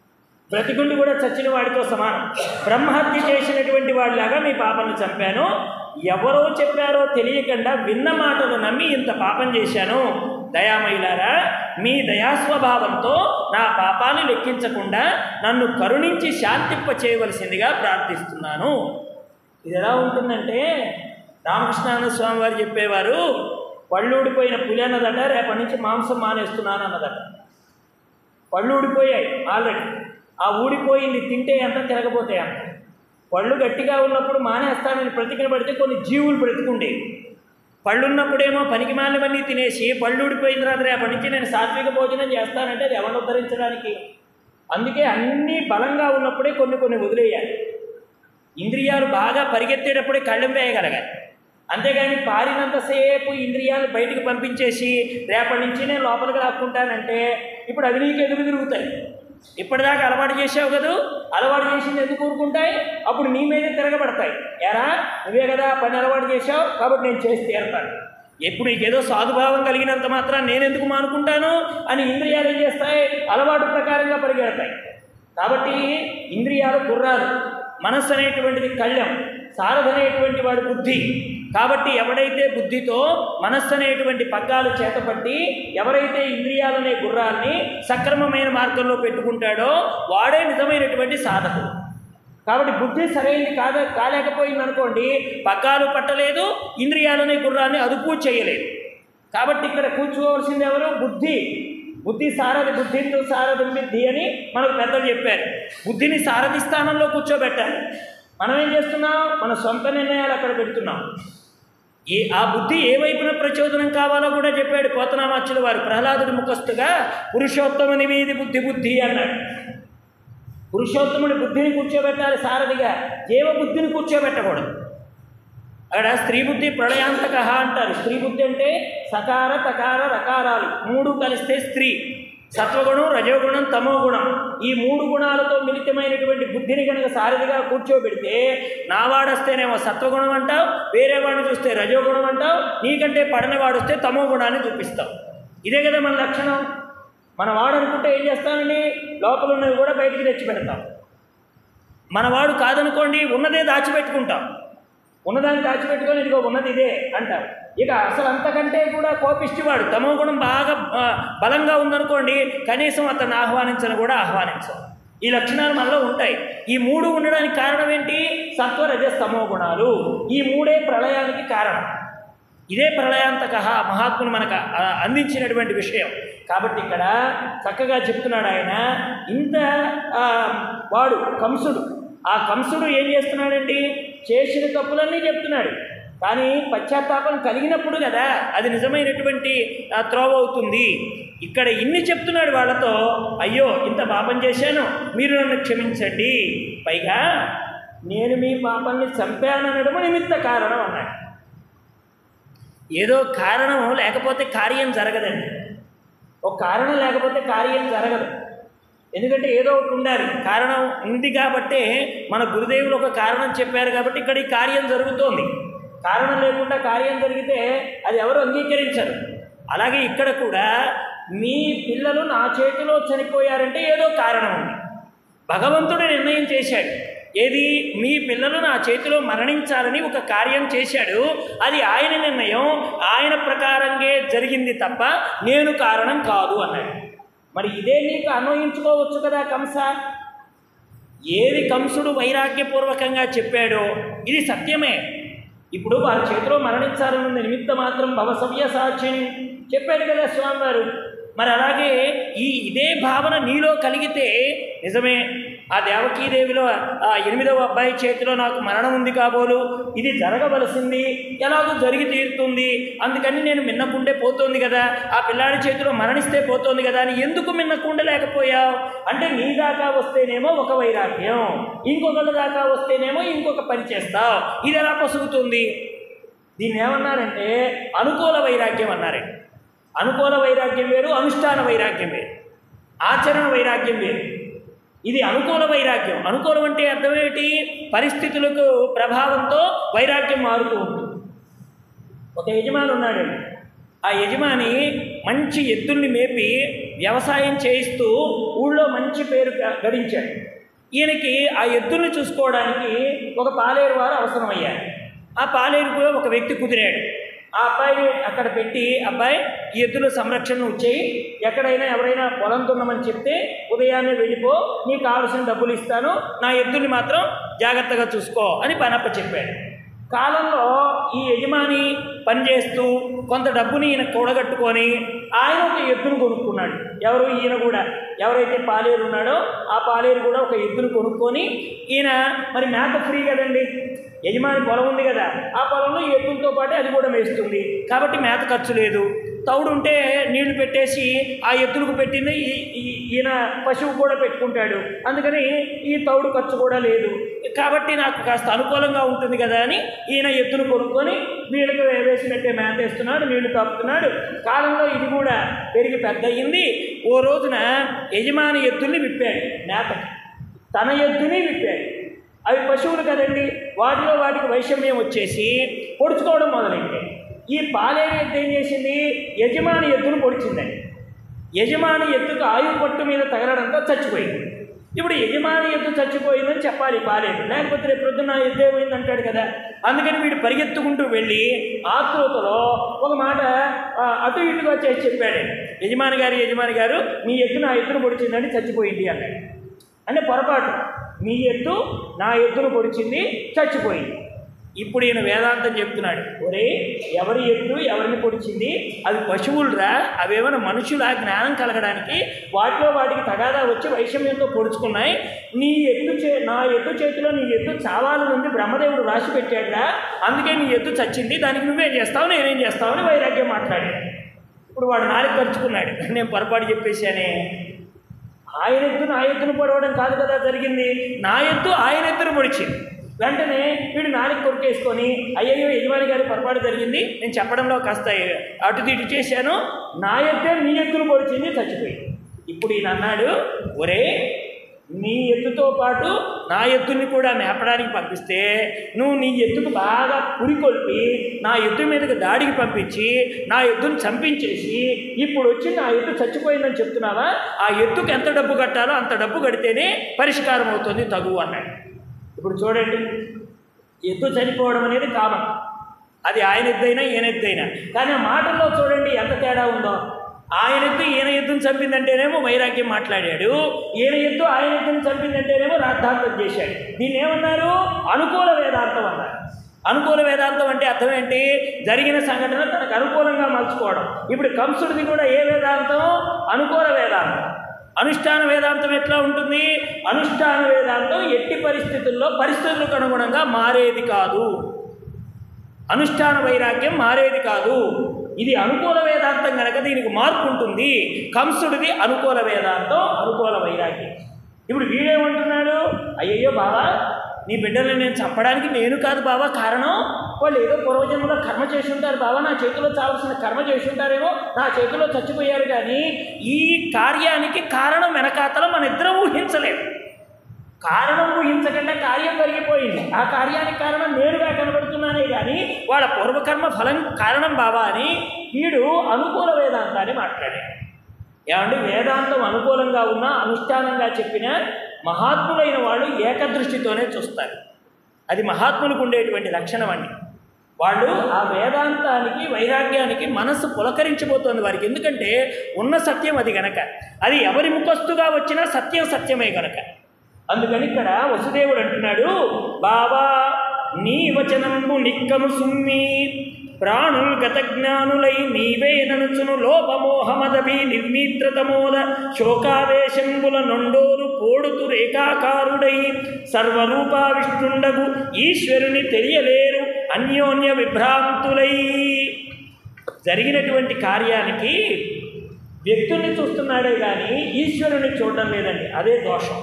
Speaker 1: బ్రతికుండి కూడా చచ్చిన వాడితో సమానం బ్రహ్మహత్య చేసినటువంటి వాడిలాగా మీ పాపను చంపాను ఎవరో చెప్పారో తెలియకుండా విన్న మాటలు నమ్మి ఇంత పాపం చేశాను దయామయులారా మీ దయాస్వభావంతో నా పాపాన్ని లెక్కించకుండా నన్ను కరుణించి శాంతింప చేయవలసిందిగా ప్రార్థిస్తున్నాను ఇది ఎలా ఉంటుందంటే రామకృష్ణానంద స్వామి వారు చెప్పేవారు పళ్ళు ఊడిపోయిన పులి అన్నదట రేపటి నుంచి మాంసం మానేస్తున్నాను అన్నదట పళ్ళు ఊడిపోయాయి ఆల్రెడీ ఆ ఊడిపోయింది తింటే ఎంత తిరగపోతాయి అంత పళ్ళు గట్టిగా ఉన్నప్పుడు మానేస్తానని ప్రతిజ్ఞ పడితే కొన్ని జీవులు బ్రతికుండేవి పళ్ళు ఉన్నప్పుడేమో పనికి మాలినవన్నీ తినేసి పళ్ళు ఊడిపోయిన తర్వాత రేపటి నుంచి నేను సాత్విక భోజనం చేస్తానంటే అది ఎవరిని ఉద్ధరించడానికి అందుకే అన్నీ బలంగా ఉన్నప్పుడే కొన్ని కొన్ని వదిలేయాలి ఇంద్రియాలు బాగా పరిగెత్తేటప్పుడే కళ్ళెం వేయగలగాలి అంతేగాని పారినంతసేపు ఇంద్రియాలు బయటికి పంపించేసి రేపటి నుంచి నేను లోపలికి లాక్కుంటానంటే ఇప్పుడు అవి నీకు ఎదురు తిరుగుతాయి ఇప్పటిదాకా అలవాటు చేసావు కదా అలవాటు చేసింది ఎందుకు ఊరుకుంటాయి అప్పుడు నీ మీదే తిరగబడతాయి ఎరా నువ్వే కదా పని అలవాటు చేసావు కాబట్టి నేను చేసి తీరతాను ఎప్పుడు ఏదో సాధుభావం కలిగినంత మాత్రం నేను ఎందుకు మానుకుంటాను అని ఇంద్రియాలు ఏం చేస్తాయి అలవాటు ప్రకారంగా పరిగెడతాయి కాబట్టి ఇంద్రియాలు గుర్రాలు మనస్సు అనేటువంటిది కళ్ళెం సారథనేటువంటి వాడి బుద్ధి కాబట్టి ఎవడైతే బుద్ధితో మనస్సు అనేటువంటి పగ్గాలు చేతపట్టి ఎవరైతే ఇంద్రియాలనే గుర్రాన్ని సక్రమమైన మార్గంలో పెట్టుకుంటాడో వాడే నిజమైనటువంటి సాధకుడు కాబట్టి బుద్ధి సరైనది కాద కాలేకపోయింది అనుకోండి పగ్గాలు పట్టలేదు ఇంద్రియాలనే గుర్రాన్ని అదుపు చేయలేదు కాబట్టి ఇక్కడ కూర్చోవలసింది ఎవరు బుద్ధి బుద్ధి సారథి బుద్ధిందు సారథి బుద్ధి అని మనకు పెద్దలు చెప్పారు బుద్ధిని సారథి స్థానంలో కూర్చోబెట్టాలి మనం ఏం చేస్తున్నాం మన సొంత నిర్ణయాలు అక్కడ పెడుతున్నాం ఏ ఆ బుద్ధి ఏ వైపున ప్రచోదనం కావాలో కూడా చెప్పాడు పోతనామాచుల వారు ప్రహ్లాదుడి ముఖస్తుగా పురుషోత్తముని మీది బుద్ధి బుద్ధి అన్నాడు పురుషోత్తముడి బుద్ధిని కూర్చోబెట్టాలి సారథిగా జీవ బుద్ధిని కూర్చోబెట్టకూడదు అక్కడ స్త్రీ బుద్ధి ప్రళయాంతక అంటారు స్త్రీ బుద్ధి అంటే సకార తకార రకారాలు మూడు కలిస్తే స్త్రీ సత్వగుణం రజోగుణం తమో గుణం ఈ మూడు గుణాలతో మిళితమైనటువంటి బుద్ధిని కనుక సారథిగా కూర్చోబెడితే నావాడొస్తేనేమో సత్వగుణం అంటావు వేరే వాడిని చూస్తే రజోగుణం అంటావు నీకంటే పడని వాడు వస్తే తమో గుణాన్ని చూపిస్తావు ఇదే కదా మన లక్షణం మన వాడు అనుకుంటే ఏం చేస్తానండి లోపల ఉన్నవి కూడా బయటికి తెచ్చి పెడతాం మన వాడు కాదనుకోండి ఉన్నదే దాచిపెట్టుకుంటాం ఉన్నదాన్ని దాచిపెట్టుకొని ఇదిగో ఉన్నది ఇదే అంటారు ఇక అసలు అంతకంటే కూడా కోపిష్టివాడు తమో గుణం బాగా ఆ, బలంగా ఉందనుకోండి కనీసం అతన్ని ఆహ్వానించని కూడా ఆహ్వానించం ఈ లక్షణాలు మనలో ఉంటాయి ఈ మూడు ఉండడానికి కారణం ఏంటి సత్వ రజస్ తమో గుణాలు ఈ మూడే ప్రళయానికి కారణం ఇదే ప్రళయాంతక మహాత్ములు మనకు ఆ, అందించినటువంటి విషయం కాబట్టి ఇక్కడ చక్కగా చెప్తున్నాడు ఆయన ఇంత ఆ, వాడు కంసుడు ఆ కంసుడు ఏం చేస్తున్నాడండి చేసిన తప్పులన్నీ చెప్తున్నాడు కానీ పశ్చాత్తాపం కలిగినప్పుడు కదా అది నిజమైనటువంటి ఆ, త్రోవ అవుతుంది ఇక్కడ ఇన్ని చెప్తున్నాడు వాళ్ళతో అయ్యో ఇంత పాపం చేశాను మీరు నన్ను క్షమించండి పైగా నేను మీ పాపాన్ని చంపాననడం నిమిత్త కారణం అన్నాడు ఏదో కారణం లేకపోతే కార్యం జరగదండి ఒక కారణం లేకపోతే కార్యం జరగదు ఎందుకంటే ఏదో ఒకటి ఉండాలి కారణం ఉంది కాబట్టే మన గురుదేవులు ఒక కారణం చెప్పారు కాబట్టి ఇక్కడ ఈ కార్యం జరుగుతోంది కారణం లేకుండా కార్యం జరిగితే అది ఎవరు అంగీకరించరు అలాగే ఇక్కడ కూడా మీ పిల్లలు నా చేతిలో చనిపోయారంటే ఏదో కారణం ఉంది భగవంతుడు నిర్ణయం చేశాడు ఏది మీ పిల్లలు నా చేతిలో మరణించాలని ఒక కార్యం చేశాడు అది ఆయన నిర్ణయం ఆయన ప్రకారంగా జరిగింది తప్ప నేను కారణం కాదు అన్నాడు మరి ఇదే నీకు అన్వయించుకోవచ్చు కదా కంస ఏది కంసుడు వైరాగ్యపూర్వకంగా చెప్పాడో ఇది సత్యమే ఇప్పుడు వారి చేతిలో మరణించాలన్న నిమిత్త మాత్రం భవసవ్య సాక్ష్యం చెప్పాడు కదా స్వామివారు మరి అలాగే ఈ ఇదే భావన నీలో కలిగితే నిజమే ఆ దేవకీదేవిలో ఆ ఎనిమిదవ అబ్బాయి చేతిలో నాకు మరణం ఉంది కాబోలు ఇది జరగవలసింది ఎలాగో జరిగి తీరుతుంది అందుకని నేను మిన్నకుండే పోతోంది కదా ఆ పిల్లాడి చేతిలో మరణిస్తే పోతోంది కదా అని ఎందుకు మిన్నకుండ లేకపోయావు అంటే నీ దాకా వస్తేనేమో ఒక వైరాగ్యం ఇంకొకళ్ళ దాకా వస్తేనేమో ఇంకొక పని చేస్తావు ఇది ఎలా పొసుగుతుంది దీన్ని ఏమన్నారంటే అనుకూల వైరాగ్యం అన్నారండి అనుకూల వైరాగ్యం వేరు అనుష్ఠాన వైరాగ్యం వేరు ఆచరణ వైరాగ్యం వేరు ఇది అనుకూల వైరాగ్యం అనుకూలం అంటే అర్థం ఏమిటి పరిస్థితులకు ప్రభావంతో వైరాగ్యం మారుతూ ఉంటుంది ఒక యజమాని ఉన్నాడండి ఆ యజమాని మంచి ఎద్దుల్ని మేపి వ్యవసాయం చేయిస్తూ ఊళ్ళో మంచి పేరు గ- గడించాడు ఈయనకి ఆ ఎద్దుల్ని చూసుకోవడానికి ఒక పాలేరు వారు అవసరమయ్యారు ఆ పాలేరు కూడా ఒక వ్యక్తి కుదిరాడు ఆ అబ్బాయిని అక్కడ పెట్టి అబ్బాయి ఈ ఎద్దుల సంరక్షణ నువ్వు చేయి ఎక్కడైనా ఎవరైనా పొలం దున్నమని చెప్తే ఉదయాన్నే వెళ్ళిపో నీకు కావలసిన డబ్బులు ఇస్తాను నా ఎద్దుల్ని మాత్రం జాగ్రత్తగా చూసుకో అని పనప్ప చెప్పాడు కాలంలో ఈ యజమాని పనిచేస్తూ కొంత డబ్బుని ఈయన కూడగట్టుకొని ఆయన ఒక ఎద్దును కొనుక్కున్నాడు ఎవరు ఈయన కూడా ఎవరైతే పాలేరు ఉన్నాడో ఆ పాలేరు కూడా ఒక ఎద్దును కొనుక్కొని ఈయన మరి మేత ఫ్రీ కదండి యజమాని పొలం ఉంది కదా ఆ పొలంలో ఈ ఎద్దులతో పాటు అది కూడా మేస్తుంది కాబట్టి మేత ఖర్చు లేదు తౌడు ఉంటే నీళ్లు పెట్టేసి ఆ ఎద్దులకు పెట్టింది ఈ- ఈ- ఈయన పశువు కూడా పెట్టుకుంటాడు అందుకని ఈ తౌడు ఖర్చు కూడా లేదు కాబట్టి నాకు కాస్త అనుకూలంగా ఉంటుంది కదా అని ఈయన ఎద్దును కొనుక్కొని వీళ్ళకి వేసినట్టే మేత వేస్తున్నాడు నీళ్లు తాపుతున్నాడు కాలంలో ఇది కూడా పెరిగి పెద్ద అయ్యింది ఓ రోజున యజమాని ఎద్దుల్ని విప్పాడు మేతకి తన ఎద్దుని విప్పాడు అవి పశువులు కదండి వాటిలో వాటికి వైషమ్యం వచ్చేసి పొడుచుకోవడం మొదలైంది ఈ పాలేరు ఎద్దు ఏం చేసింది యజమాని ఎద్దును పొడిచిందండి యజమాని ఎద్దుకు ఆయువు పట్టు మీద తగలడంతో చచ్చిపోయింది ఇప్పుడు యజమాని ఎద్దు చచ్చిపోయిందని చెప్పాలి పాలేరు లేకపోతే రేపు ప్రొద్దున ఎద్దు ఏమైంది అంటాడు కదా అందుకని వీడు పరిగెత్తుకుంటూ వెళ్ళి ఆతృతలో ఒక మాట ఆ, అటు ఇటుగా చేసి చెప్పాడు యజమాని గారు యజమాని గారు మీ ఎద్దు నా ఎద్దును పొడిచిందని చచ్చిపోయింది అన్నాడు అంటే పొరపాటు మీ ఎద్దు నా ఎద్దును పొడిచింది చచ్చిపోయింది ఇప్పుడు ఈయన వేదాంతం చెప్తున్నాడు ఒరే ఎవరి ఎద్దు ఎవరిని పొడిచింది అవి పశువులురా అవేమైనా మనుషుల జ్ఞానం కలగడానికి వాటిలో వాటికి తగాదా వచ్చి వైషమ్యంతో పొడుచుకున్నాయి నీ ఎద్దు చే నా ఎద్దు చేతిలో నీ ఎద్దు చావాలి నుండి బ్రహ్మదేవుడు రాసి పెట్టాడురా అందుకే నీ ఎద్దు చచ్చింది దానికి నువ్వేం చేస్తావు నేనేం చేస్తావు అని వైరాగ్యం మాట్లాడాడు ఇప్పుడు వాడు నాలుగు ఖర్చుకున్నాడు నేను పొరపాటు చెప్పేశానే ఆయన ఎత్తు నా ఎత్తును పొడవడం కాదు కదా జరిగింది నా ఎత్తు ఆయన ఎత్తును పొడిచింది వెంటనే వీడు నాలుగు కొరికేసుకొని అయ్యయ్యో యజమాని గారి పొరపాటు జరిగింది నేను చెప్పడంలో కాస్త అటు తిటు చేశాను నా ఎత్తే నీ ఎత్తును పొడిచింది చచ్చిపోయింది ఇప్పుడు ఈయన అన్నాడు ఒరే నీ ఎత్తుతో పాటు నా ఎత్తుని కూడా మేపడానికి పంపిస్తే నువ్వు నీ ఎత్తుకు బాగా పురికొల్పి నా ఎత్తు మీదకి దాడికి పంపించి నా ఎత్తుని చంపించేసి ఇప్పుడు వచ్చి నా ఎత్తు చచ్చిపోయిందని చెప్తున్నావా ఆ ఎత్తుకు ఎంత డబ్బు కట్టాలో అంత డబ్బు కడితేనే పరిష్కారం అవుతుంది తగు అన్నాడు ఇప్పుడు చూడండి ఎత్తు చనిపోవడం అనేది కామన్ అది ఆయన ఎద్దైనా ఈయన ఎద్దైనా కానీ ఆ మాటల్లో చూడండి ఎంత తేడా ఉందో ఆయన ఎత్తు ఈయన ఎద్దును చంపిందంటేనేమో వైరాగ్యం మాట్లాడాడు ఈయన ఎత్తు ఆయన ఎద్దును చంపిందంటేనేమో రాద్ధాంతం చేశాడు దీన్ని ఏమన్నారు అనుకూల వేదాంతం అన్నారు అనుకూల వేదాంతం అంటే అర్థం ఏంటి జరిగిన సంఘటన తనకు అనుకూలంగా మలుచుకోవడం ఇప్పుడు కంసుడిది కూడా ఏ వేదాంతం అనుకూల వేదాంతం అనుష్ఠాన వేదాంతం ఎట్లా ఉంటుంది అనుష్ఠాన వేదాంతం ఎట్టి పరిస్థితుల్లో పరిస్థితులకు అనుగుణంగా మారేది కాదు అనుష్ఠాన వైరాగ్యం మారేది కాదు ఇది అనుకూల వేదాంతం కనుక దీనికి మార్పు ఉంటుంది కంసుడిది అనుకూల వేదాంతం అనుకూల వైరాగ్యం ఇప్పుడు వీడేమంటున్నాడు అయ్యయ్యో బాబా నీ బిడ్డల్ని నేను చంపడానికి నేను కాదు బాబా కారణం వాళ్ళు ఏదో పూర్వజన్మలో కర్మ చేసి ఉంటారు బాబా నా చేతిలో చావాల్సిన కర్మ చేసి ఉంటారేమో నా చేతిలో చచ్చిపోయారు కానీ ఈ కార్యానికి కారణం వెనకాతల మన ఇద్దరం ఊహించలేము కారణం ఊహించకుండా కార్యం జరిగిపోయింది ఆ కార్యానికి కారణం నేరుగా కనబడుతున్నానే కానీ వాళ్ళ పూర్వకర్మ ఫలం కారణం బాబా అని వీడు అనుకూల వేదాంతాన్ని మాట్లాడాడు ఏమంటే వేదాంతం అనుకూలంగా ఉన్నా అనుష్ఠానంగా చెప్పిన మహాత్ములైన వాళ్ళు ఏకదృష్టితోనే చూస్తారు అది మహాత్ములకు ఉండేటువంటి లక్షణం అండి వాళ్ళు ఆ వేదాంతానికి వైరాగ్యానికి మనస్సు పులకరించిపోతుంది వారికి ఎందుకంటే ఉన్న సత్యం అది గనక అది ఎవరి ముఖస్తుగా వచ్చినా సత్యం సత్యమే గనక అందుకని ఇక్కడ వసుదేవుడు అంటున్నాడు బాబా నీ వచనంబు నిక్కము సుమ్మి ప్రాణుల్ గత జ్ఞానులై నీవే ననుచును లోపమోహమదభి నిర్మిత్రతమోద శోకావేశంబుల నొండోరు పోడుతు రేఖాకారుడై సర్వరూపావిష్టుండగు ఈశ్వరుని తెలియలేరు అన్యోన్య విభ్రాంతులై జరిగినటువంటి కార్యానికి వ్యక్తుల్ని చూస్తున్నాడే కానీ ఈశ్వరుని చూడడం లేదండి అదే దోషం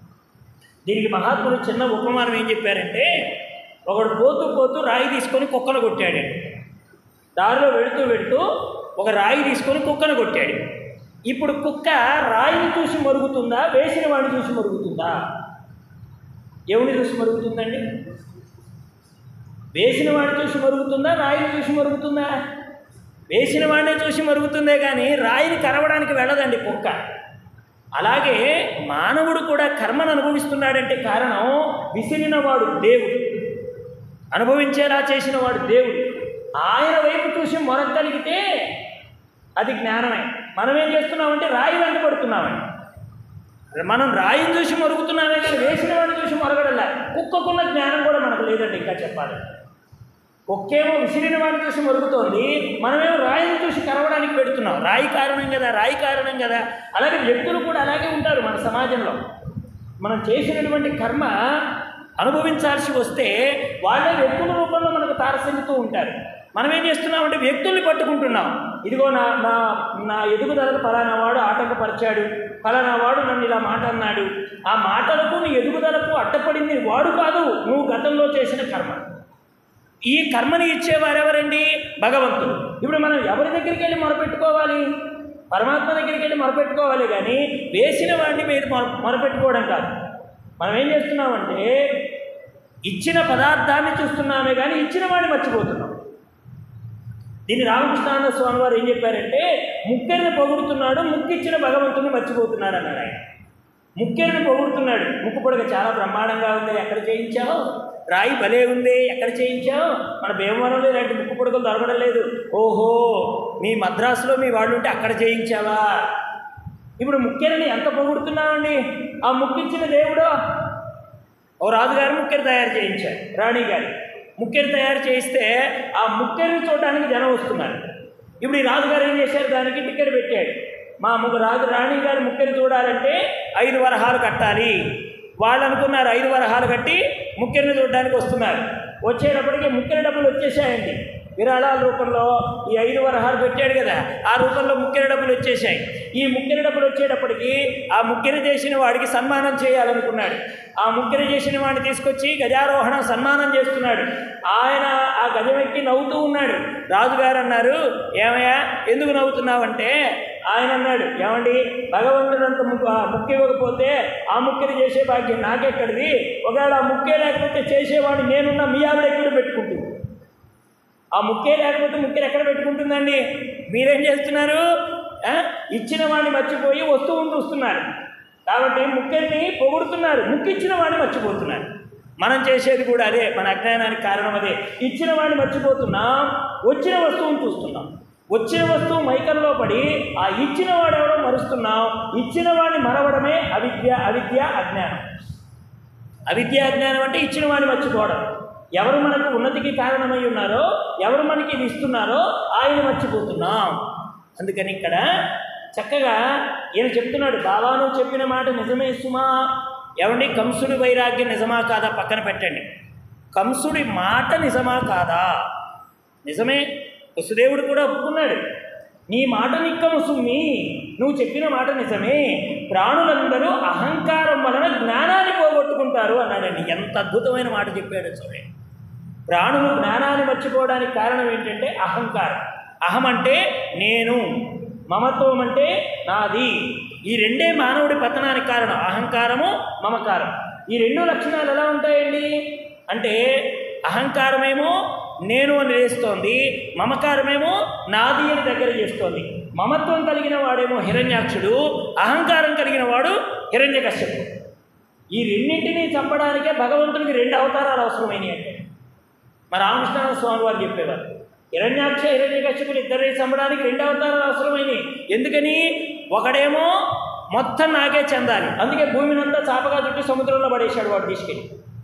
Speaker 1: దీనికి మహాత్ముడు చిన్న ఉపమానం ఏం చెప్పారంటే ఒకడు పోతూ పోతూ రాయి తీసుకొని కుక్కను కొట్టాడు దారిలో వెళుతూ వెళుతూ ఒక రాయి తీసుకొని కుక్కను కొట్టాడు ఇప్పుడు కుక్క రాయిని చూసి మరుగుతుందా వేసిన వాడిని చూసి మరుగుతుందా ఎవరిని చూసి మరుగుతుందండి వేసిన వాడిని చూసి మరుగుతుందా రాయిని చూసి మరుగుతుందా వేసిన వాడినే చూసి మరుగుతుందే కానీ రాయిని కరవడానికి వెళ్ళదండి కుక్క అలాగే మానవుడు కూడా కర్మను అనుభవిస్తున్నాడంటే కారణం విసిరిన వాడు దేవుడు అనుభవించేలా చేసిన వాడు దేవుడు ఆయన వైపు చూసి మొరగలిగితే అది జ్ఞానమే మనం ఏం చేస్తున్నామంటే రాయి వెంట పడుతున్నామండి మనం రాయిని చూసి మరుగుతున్నామే కానీ వేసిన వాడిని చూసి మొరగడలే కుక్కకున్న జ్ఞానం కూడా మనకు లేదండి ఇంకా చెప్పాలి కుక్కేమో విసిరిన వాడిని చూసి మరుగుతోంది మనమేమో రాయిని చూసి కరవడానికి పెడుతున్నాం రాయి కారణం కదా రాయి కారణం కదా అలాగే వ్యక్తులు కూడా అలాగే ఉంటారు మన సమాజంలో మనం చేసినటువంటి కర్మ అనుభవించాల్సి వస్తే వాళ్ళే వ్యక్తుల రూపంలో మనకు తారసందుతూ ఉంటారు మనం ఏం చేస్తున్నామంటే వ్యక్తుల్ని పట్టుకుంటున్నాం ఇదిగో నా నా నా ఎదుగుదలకు ఫలానా వాడు ఆటంకపరిచాడు ఫలానా వాడు నన్ను ఇలా మాట అన్నాడు ఆ మాటలకు నీ ఎదుగుదలకు అడ్డపడింది వాడు కాదు నువ్వు గతంలో చేసిన కర్మ ఈ కర్మని ఇచ్చేవారెవరండి భగవంతుడు ఇప్పుడు మనం ఎవరి దగ్గరికి వెళ్ళి మొరపెట్టుకోవాలి పరమాత్మ దగ్గరికి వెళ్ళి మొరపెట్టుకోవాలి కానీ వేసిన వాడిని మీరు మొర మొరపెట్టుకోవడం కాదు మనం ఏం చేస్తున్నామంటే ఇచ్చిన పదార్థాన్ని చూస్తున్నామే కానీ ఇచ్చిన వాడిని మర్చిపోతున్నాం దీన్ని రామకృష్ణానంద స్వామి వారు ఏం చెప్పారంటే ముక్కెరిని పొగుడుతున్నాడు ముక్కిచ్చిన భగవంతుని మర్చిపోతున్నాడు అన్నాడు ఆయన ముక్కెరిని పొగుడుతున్నాడు ముక్కు పొడగ చాలా బ్రహ్మాండంగా ఉంది ఎక్కడ చేయించావు రాయి భలే ఉంది ఎక్కడ చేయించావు మన భీమవరంలో ఇలాంటి ముక్కు పొడగలు దొరకడం లేదు ఓహో మీ మద్రాసులో మీ వాళ్ళు ఉంటే అక్కడ చేయించావా ఇప్పుడు ముక్కెరిని ఎంత పొగుడుతున్నామండి ఆ ముక్కిచ్చిన దేవుడు ఓ రాజుగారు ముక్కెరి తయారు చేయించారు రాణి గారు ముక్కెరి తయారు చేయిస్తే ఆ ముక్కెరిని చూడడానికి జనం వస్తున్నారు ఇప్పుడు ఈ రాజుగారు ఏం చేశారు దానికి టికెట్ పెట్టాడు మా ముగ్గు రాజు రాణి గారు ముక్కెరి చూడాలంటే ఐదు వరహాలు కట్టాలి వాళ్ళు అనుకున్నారు ఐదు వరహాలు కట్టి ముక్కెరిని చూడడానికి వస్తున్నారు వచ్చేటప్పటికి ముక్కెరి డబ్బులు వచ్చేసాయండి విరాళాల రూపంలో ఈ ఐదు వరహాలు పెట్టాడు కదా ఆ రూపంలో ముక్కెరి డబ్బులు వచ్చేసాయి ఈ ముక్కెరి డబ్బులు వచ్చేటప్పటికి ఆ ముక్కెరి చేసిన వాడికి సన్మానం చేయాలనుకున్నాడు ఆ ముక్కెరి చేసిన వాడిని తీసుకొచ్చి గజారోహణ సన్మానం చేస్తున్నాడు ఆయన ఆ గజమెక్కి నవ్వుతూ ఉన్నాడు రాజుగారు అన్నారు ఏమయ్యా ఎందుకు నవ్వుతున్నావంటే ఆయన అన్నాడు ఏమండి భగవంతుడంత ముక్కు ఆ ముక్కు ఇవ్వకపోతే ఆ ముక్కిని చేసే భాగ్యం నాకెక్కడిది ఒకవేళ ఆ ముక్కే లేకపోతే చేసేవాడిని నేనున్న మీ ఆవిడ ఎక్కడ పెట్టుకుంటుంది ఆ ముక్కే లేకపోతే ముక్కెరు ఎక్కడ పెట్టుకుంటుందండి మీరేం చేస్తున్నారు ఆ? ఇచ్చిన వాడిని మర్చిపోయి వస్తువు చూస్తున్నారు కాబట్టి ముక్కెరిని పొగుడుతున్నారు ముక్కిచ్చిన వాడిని మర్చిపోతున్నారు మనం చేసేది కూడా అదే మన అజ్ఞానానికి కారణం అదే ఇచ్చిన వాడిని మర్చిపోతున్నాం వచ్చిన వస్తువును చూస్తున్నాం వచ్చిన వస్తువు మైకంలో పడి ఆ ఇచ్చిన వాడెవడో మరుస్తున్నాం ఇచ్చిన వాడిని మరవడమే అవిద్య అవిద్య అజ్ఞానం అవిద్య అజ్ఞానం అంటే ఇచ్చిన వాడిని మర్చిపోవడం ఎవరు మనకు ఉన్నతికి కారణమై ఉన్నారో ఎవరు మనకి ఇది ఇస్తున్నారో ఆయన మర్చిపోతున్నాం అందుకని ఇక్కడ చక్కగా ఈయన చెప్తున్నాడు బాబా నువ్వు చెప్పిన మాట నిజమే సుమా ఏమండి కంసుడి వైరాగ్యం నిజమా కాదా పక్కన పెట్టండి కంసుడి మాట నిజమా కాదా నిజమే వసుదేవుడు కూడా ఒప్పుకున్నాడు నీ మాట నిక్కము సుమ్మి నువ్వు చెప్పిన మాట నిజమే ప్రాణులందరూ అహంకారం వలన జ్ఞానాన్ని పోగొట్టుకుంటారు అన్నాడండి ఎంత అద్భుతమైన మాట చెప్పాడు చూడండి ప్రాణులు జ్ఞానాన్ని మర్చిపోవడానికి కారణం ఏంటంటే అహంకారం అహం అంటే నేను మమత్వం అంటే నాది ఈ రెండే మానవుడి పతనానికి కారణం అహంకారము మమకారం ఈ రెండు లక్షణాలు ఎలా ఉంటాయండి అంటే అహంకారమేమో నేను అని వేస్తోంది మమకారమేమో నాది అని దగ్గర చేస్తోంది మమత్వం కలిగిన వాడేమో హిరణ్యాక్షుడు అహంకారం కలిగిన వాడు హిరణ్యకశ్యపుడు ఈ రెండింటినీ చంపడానికే భగవంతుడికి రెండు అవతారాలు అవసరమైనవి అంటే మా రామకృష్ణ స్వామి వారు చెప్పేవారు హిరణ్యాక్ష హిరణ్యకశ్యపులు ఇద్దరిని చంపడానికి రెండు అవతారాలు అవసరమైనవి ఎందుకని ఒకడేమో మొత్తం నాకే చెందాలి అందుకే భూమినంతా చాపగా చుట్టి సముద్రంలో పడేశాడు వాడు తీసుకెళ్ళి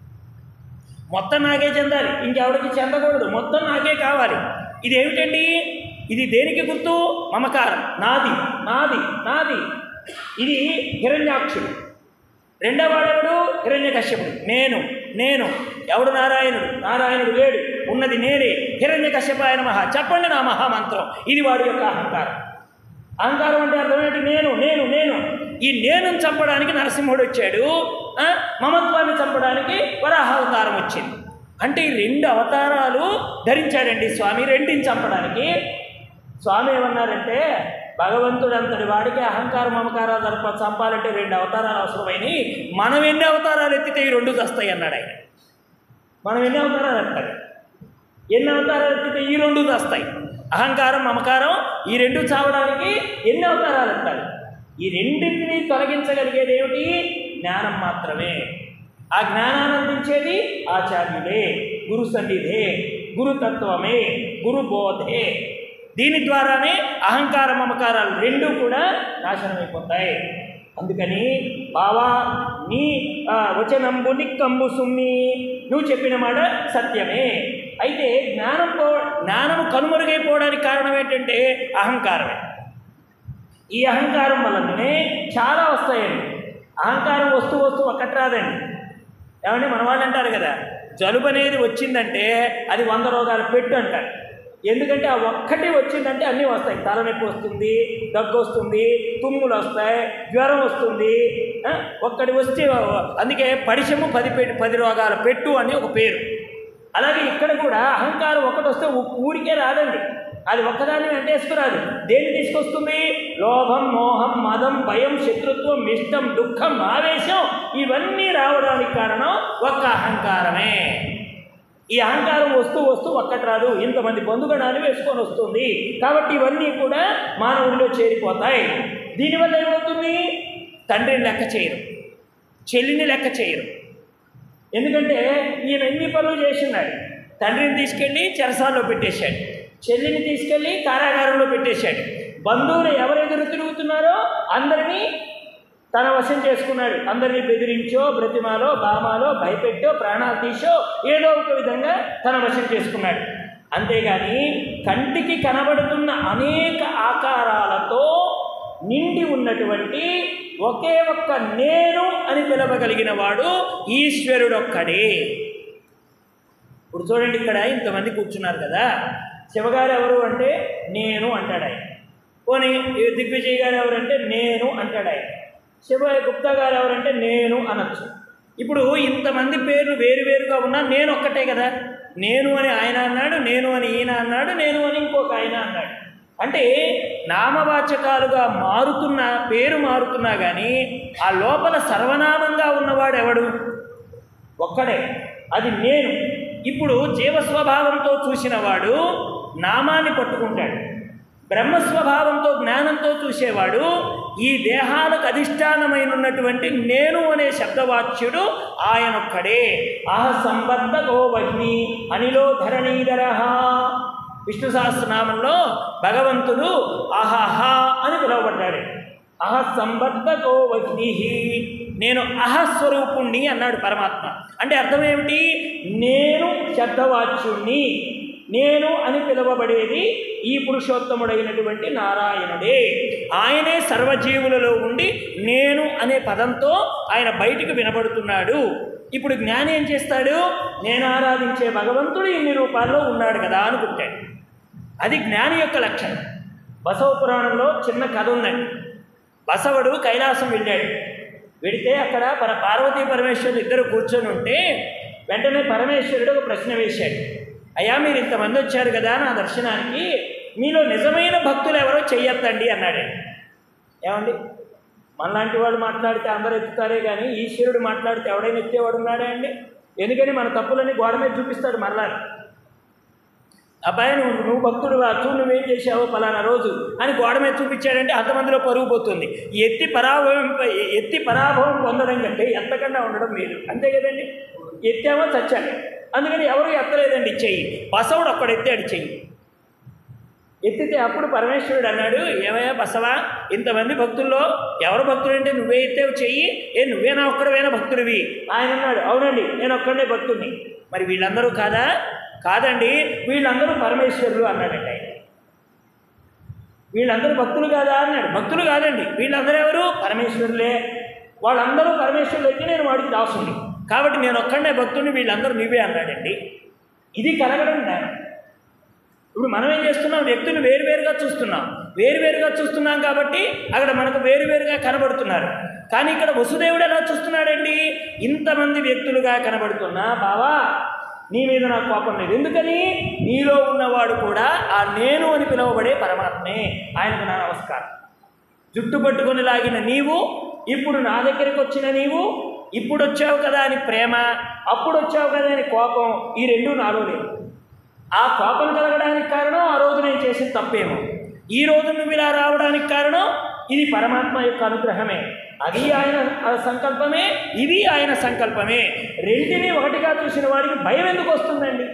Speaker 1: మొత్తం నాకే చెందాలి ఇంకెవరికి చెందకూడదు మొత్తం నాకే కావాలి ఇది ఏమిటండి ఇది దేనికి గుర్తు మమకారం నాది నాది నాది ఇది హిరణ్యాక్షుడు రెండవ వాడెవడు హిరణ్య కశ్యపుడు నేను నేను ఎవడు నారాయణుడు నారాయణుడు లేడు ఉన్నది నేనే హిరణ్య కశ్యపాయన మహా చెప్పండి నా మహామంత్రం ఇది వాడి యొక్క అహంకారం అహంకారం అంటే అర్థం ఏంటి నేను నేను నేను ఈ నేను చంపడానికి నరసింహుడు వచ్చాడు ఆ, మమత్వాన్ని చంపడానికి వరాహావతారం వచ్చింది అంటే ఈ రెండు అవతారాలు ధరించాడండి స్వామి రెండిని చంపడానికి స్వామి ఏమన్నారంటే భగవంతుడు అంతటి వాడికి అహంకారం మమకారాలు జరప చంపాలంటే రెండు అవతారాలు అవసరమైనవి మనం ఎన్ని అవతారాలు ఎత్తితే ఈ రెండు వస్తాయి అన్నాడు ఆయన మనం ఎన్ని అవతారాలు ఎత్తాలి ఎన్ని అవతారాలు ఎత్తితే ఈ రెండు వస్తాయి అహంకారం మమకారం ఈ రెండు చావడానికి ఎన్ని అవతారాలు ఎత్తాలి ఈ రెండింటినీ తొలగించగలిగేది ఏమిటి జ్ఞానం మాత్రమే ఆ జ్ఞానాన్ని అందించేది ఆచార్యుడే గురు సన్నిధే గురుతత్వమే గురు బోధే దీని ద్వారానే అహంకార మమకారాలు రెండూ కూడా నాశనమైపోతాయి అందుకని బావా నీ ఆ, వచనంబు నిక్కంబు సుమ్మి నువ్వు చెప్పిన మాట సత్యమే అయితే జ్ఞానం పో జ్ఞానం కనుమరుగైపోవడానికి కారణం ఏంటంటే అహంకారమే ఈ అహంకారం వల్లనే చాలా వస్తాయండి అహంకారం వస్తూ వస్తూ ఒక్కటి రాదండి ఏమంటే మన వాళ్ళు అంటారు కదా జలుబు అనేది వచ్చిందంటే అది వంద రోగాలు పెట్టు అంటారు ఎందుకంటే ఆ ఒక్కటి వచ్చిందంటే అన్నీ వస్తాయి తలనొప్పి వస్తుంది దగ్గు వస్తుంది తుమ్ములు వస్తాయి జ్వరం వస్తుంది ఆ, ఒక్కటి వస్తే అందుకే పరిచము పది పెట్టి పది రోగాల పెట్టు అని ఒక పేరు అలాగే ఇక్కడ కూడా అహంకారం ఒకటి వస్తే ఊ- ఊరికే రాదండి అది ఒక్కదాన్ని వెంటేసుకురాదు దేన్ని తీసుకొస్తుంది లోభం మోహం మదం భయం శత్రుత్వం ఇష్టం దుఃఖం ఆవేశం ఇవన్నీ రావడానికి కారణం ఒక్క అహంకారమే ఈ అహంకారం వస్తూ వస్తూ ఒక్కటి రాదు ఇంతమంది బంధుగణాలు వేసుకొని వస్తుంది కాబట్టి ఇవన్నీ కూడా మానవుడిలో చేరిపోతాయి దీనివల్ల ఏమవుతుంది తండ్రిని లెక్క చేయరు చెల్లిని లెక్క చేయరు ఎందుకంటే ఈయన ఎన్ని పనులు చేస్తున్నాడు తండ్రిని తీసుకెళ్ళి చెరసాల్లో పెట్టేశాడు చెల్లిని తీసుకెళ్ళి కారాగారంలో పెట్టేశాడు బంధువులు ఎవరెదురు తిరుగుతున్నారో అందరినీ తన వశం చేసుకున్నాడు అందరినీ బెదిరించో బ్రతిమాలో బామాలో భయపెట్టో ప్రాణాలు తీసో ఏదో ఒక విధంగా తన వశం చేసుకున్నాడు అంతేగాని కంటికి కనబడుతున్న అనేక ఆకారాలతో నిండి ఉన్నటువంటి ఒకే ఒక్క నేను అని పిలవగలిగిన వాడు ఈశ్వరుడొక్కడే ఇప్పుడు చూడండి ఇక్కడ ఇంతమంది కూర్చున్నారు కదా శివగారు ఎవరు అంటే నేను అంటాడు ఆయన పోనీ ఈ దిగ్విజయ్ గారు ఎవరంటే నేను అంటాడు ఆయన శివ గుప్తా గారు ఎవరంటే నేను అనొచ్చు ఇప్పుడు ఇంతమంది పేర్లు వేరువేరుగా ఉన్నా నేను ఒక్కటే కదా నేను అని ఆయన అన్నాడు నేను అని ఈయన అన్నాడు నేను అని ఇంకొక ఆయన అన్నాడు అంటే నామవాచకాలుగా మారుతున్న పేరు మారుతున్నా కానీ ఆ లోపల సర్వనామంగా ఉన్నవాడు ఎవడు ఒక్కడే అది నేను ఇప్పుడు జీవస్వభావంతో చూసినవాడు నామాన్ని పట్టుకుంటాడు బ్రహ్మస్వభావంతో జ్ఞానంతో చూసేవాడు ఈ దేహాలకు అధిష్టానమైన ఉన్నటువంటి నేను అనే శబ్దవాచ్యుడు ఆయనొక్కడే ఆహ సంబద్ధ గోవహ్ని అనిలో ధరణీధర విష్ణు సహస్రనామంలో భగవంతుడు అహహ అని పిలువబడ్డాడు అహ సంబద్ధ గోవహ్ని నేను అహస్వరూపుణ్ణి అన్నాడు పరమాత్మ అంటే అర్థం ఏమిటి నేను శబ్దవాచ్యుణ్ణి నేను అని పిలువబడేది ఈ పురుషోత్తముడైనటువంటి నారాయణుడే ఆయనే సర్వజీవులలో ఉండి నేను అనే పదంతో ఆయన బయటికి వినబడుతున్నాడు ఇప్పుడు జ్ఞాని ఏం చేస్తాడు నేను ఆరాధించే భగవంతుడు ఇన్ని రూపాల్లో ఉన్నాడు కదా అనుకుంటాడు అది జ్ఞాని యొక్క లక్షణం బసవ పురాణంలో చిన్న కథ ఉందండి బసవుడు కైలాసం వెళ్ళాడు వెడితే అక్కడ పర పార్వతీ పరమేశ్వరుడు ఇద్దరు కూర్చొని ఉంటే వెంటనే పరమేశ్వరుడు ఒక ప్రశ్న వేశాడు అయ్యా మీరు ఇంతమంది వచ్చారు కదా నా దర్శనానికి మీలో నిజమైన భక్తులు ఎవరో చెయ్యొద్దండి అన్నాడు ఏమండి మనలాంటి వాళ్ళు మాట్లాడితే అందరూ ఎత్తుతారే కానీ ఈశ్వరుడు మాట్లాడితే ఎవడైనా ఎత్తేవాడు ఉన్నాడే అండి ఎందుకని మన తప్పులని గోడ మీద చూపిస్తాడు మరలా అబ్బాయి నువ్వు నువ్వు భక్తుడు చూడు నువ్వేం చేశావో పలానా రోజు అని గోడ మీద చూపించాడంటే అంతమందిలో పరుగు పోతుంది ఎత్తి పరాభవం ఎత్తి పరాభవం పొందడం కంటే ఎంతకన్నా ఉండడం మేలు అంతే కదండి ఎత్తామో చచ్చాడు అందుకని ఎవరు ఎత్తలేదండి చెయ్యి బసవుడు ఒక్కడు ఎత్తాడు చెయ్యి ఎత్తితే అప్పుడు పరమేశ్వరుడు అన్నాడు ఏమయ్యా బసవా ఇంతమంది భక్తుల్లో ఎవరు భక్తుడు అంటే నువ్వే ఎత్తావు చెయ్యి ఏ నువ్వేనా ఒక్కడవేనా భక్తుడివి ఆయన అన్నాడు అవునండి నేను ఒక్కడే భక్తుడిని మరి వీళ్ళందరూ కాదా కాదండి వీళ్ళందరూ పరమేశ్వరులు అన్నాడండి ఆయన వీళ్ళందరూ భక్తులు కాదా అన్నాడు భక్తులు కాదండి వీళ్ళందరూ ఎవరు పరమేశ్వరులే వాళ్ళందరూ పరమేశ్వరులు అయితే నేను వాడికి దాసుని కాబట్టి నేను ఒక్కడే భక్తుడిని వీళ్ళందరూ నువ్వే అన్నాడండి ఇది కలగడం జ్ఞానం ఇప్పుడు మనం ఏం చేస్తున్నాం వ్యక్తులు వేరువేరుగా చూస్తున్నాం వేరువేరుగా చూస్తున్నాం కాబట్టి అక్కడ మనకు వేరువేరుగా కనబడుతున్నారు కానీ ఇక్కడ వసుదేవుడు ఎలా చూస్తున్నాడండి ఇంతమంది వ్యక్తులుగా కనబడుతున్నా బావా నీ మీద నాకు కోపం లేదు ఎందుకని నీలో ఉన్నవాడు కూడా ఆ నేను అని పిలువబడే పరమాత్మే ఆయనకు నా నమస్కారం జుట్టు పట్టుకొని లాగిన నీవు ఇప్పుడు నా దగ్గరికి వచ్చిన నీవు ఇప్పుడు వచ్చావు కదా అని ప్రేమ అప్పుడు వచ్చావు కదా అని కోపం ఈ రెండు నాలో లేదు ఆ కోపం కలగడానికి కారణం ఆ రోజు నేను చేసిన తప్పేమో ఈ రోజు నువ్వు ఇలా రావడానికి కారణం ఇది పరమాత్మ యొక్క అనుగ్రహమే అది ఆయన ఆ సంకల్పమే ఇది ఆయన సంకల్పమే రెంటిని ఒకటిగా చూసిన వాడికి భయం ఎందుకు వస్తుందండి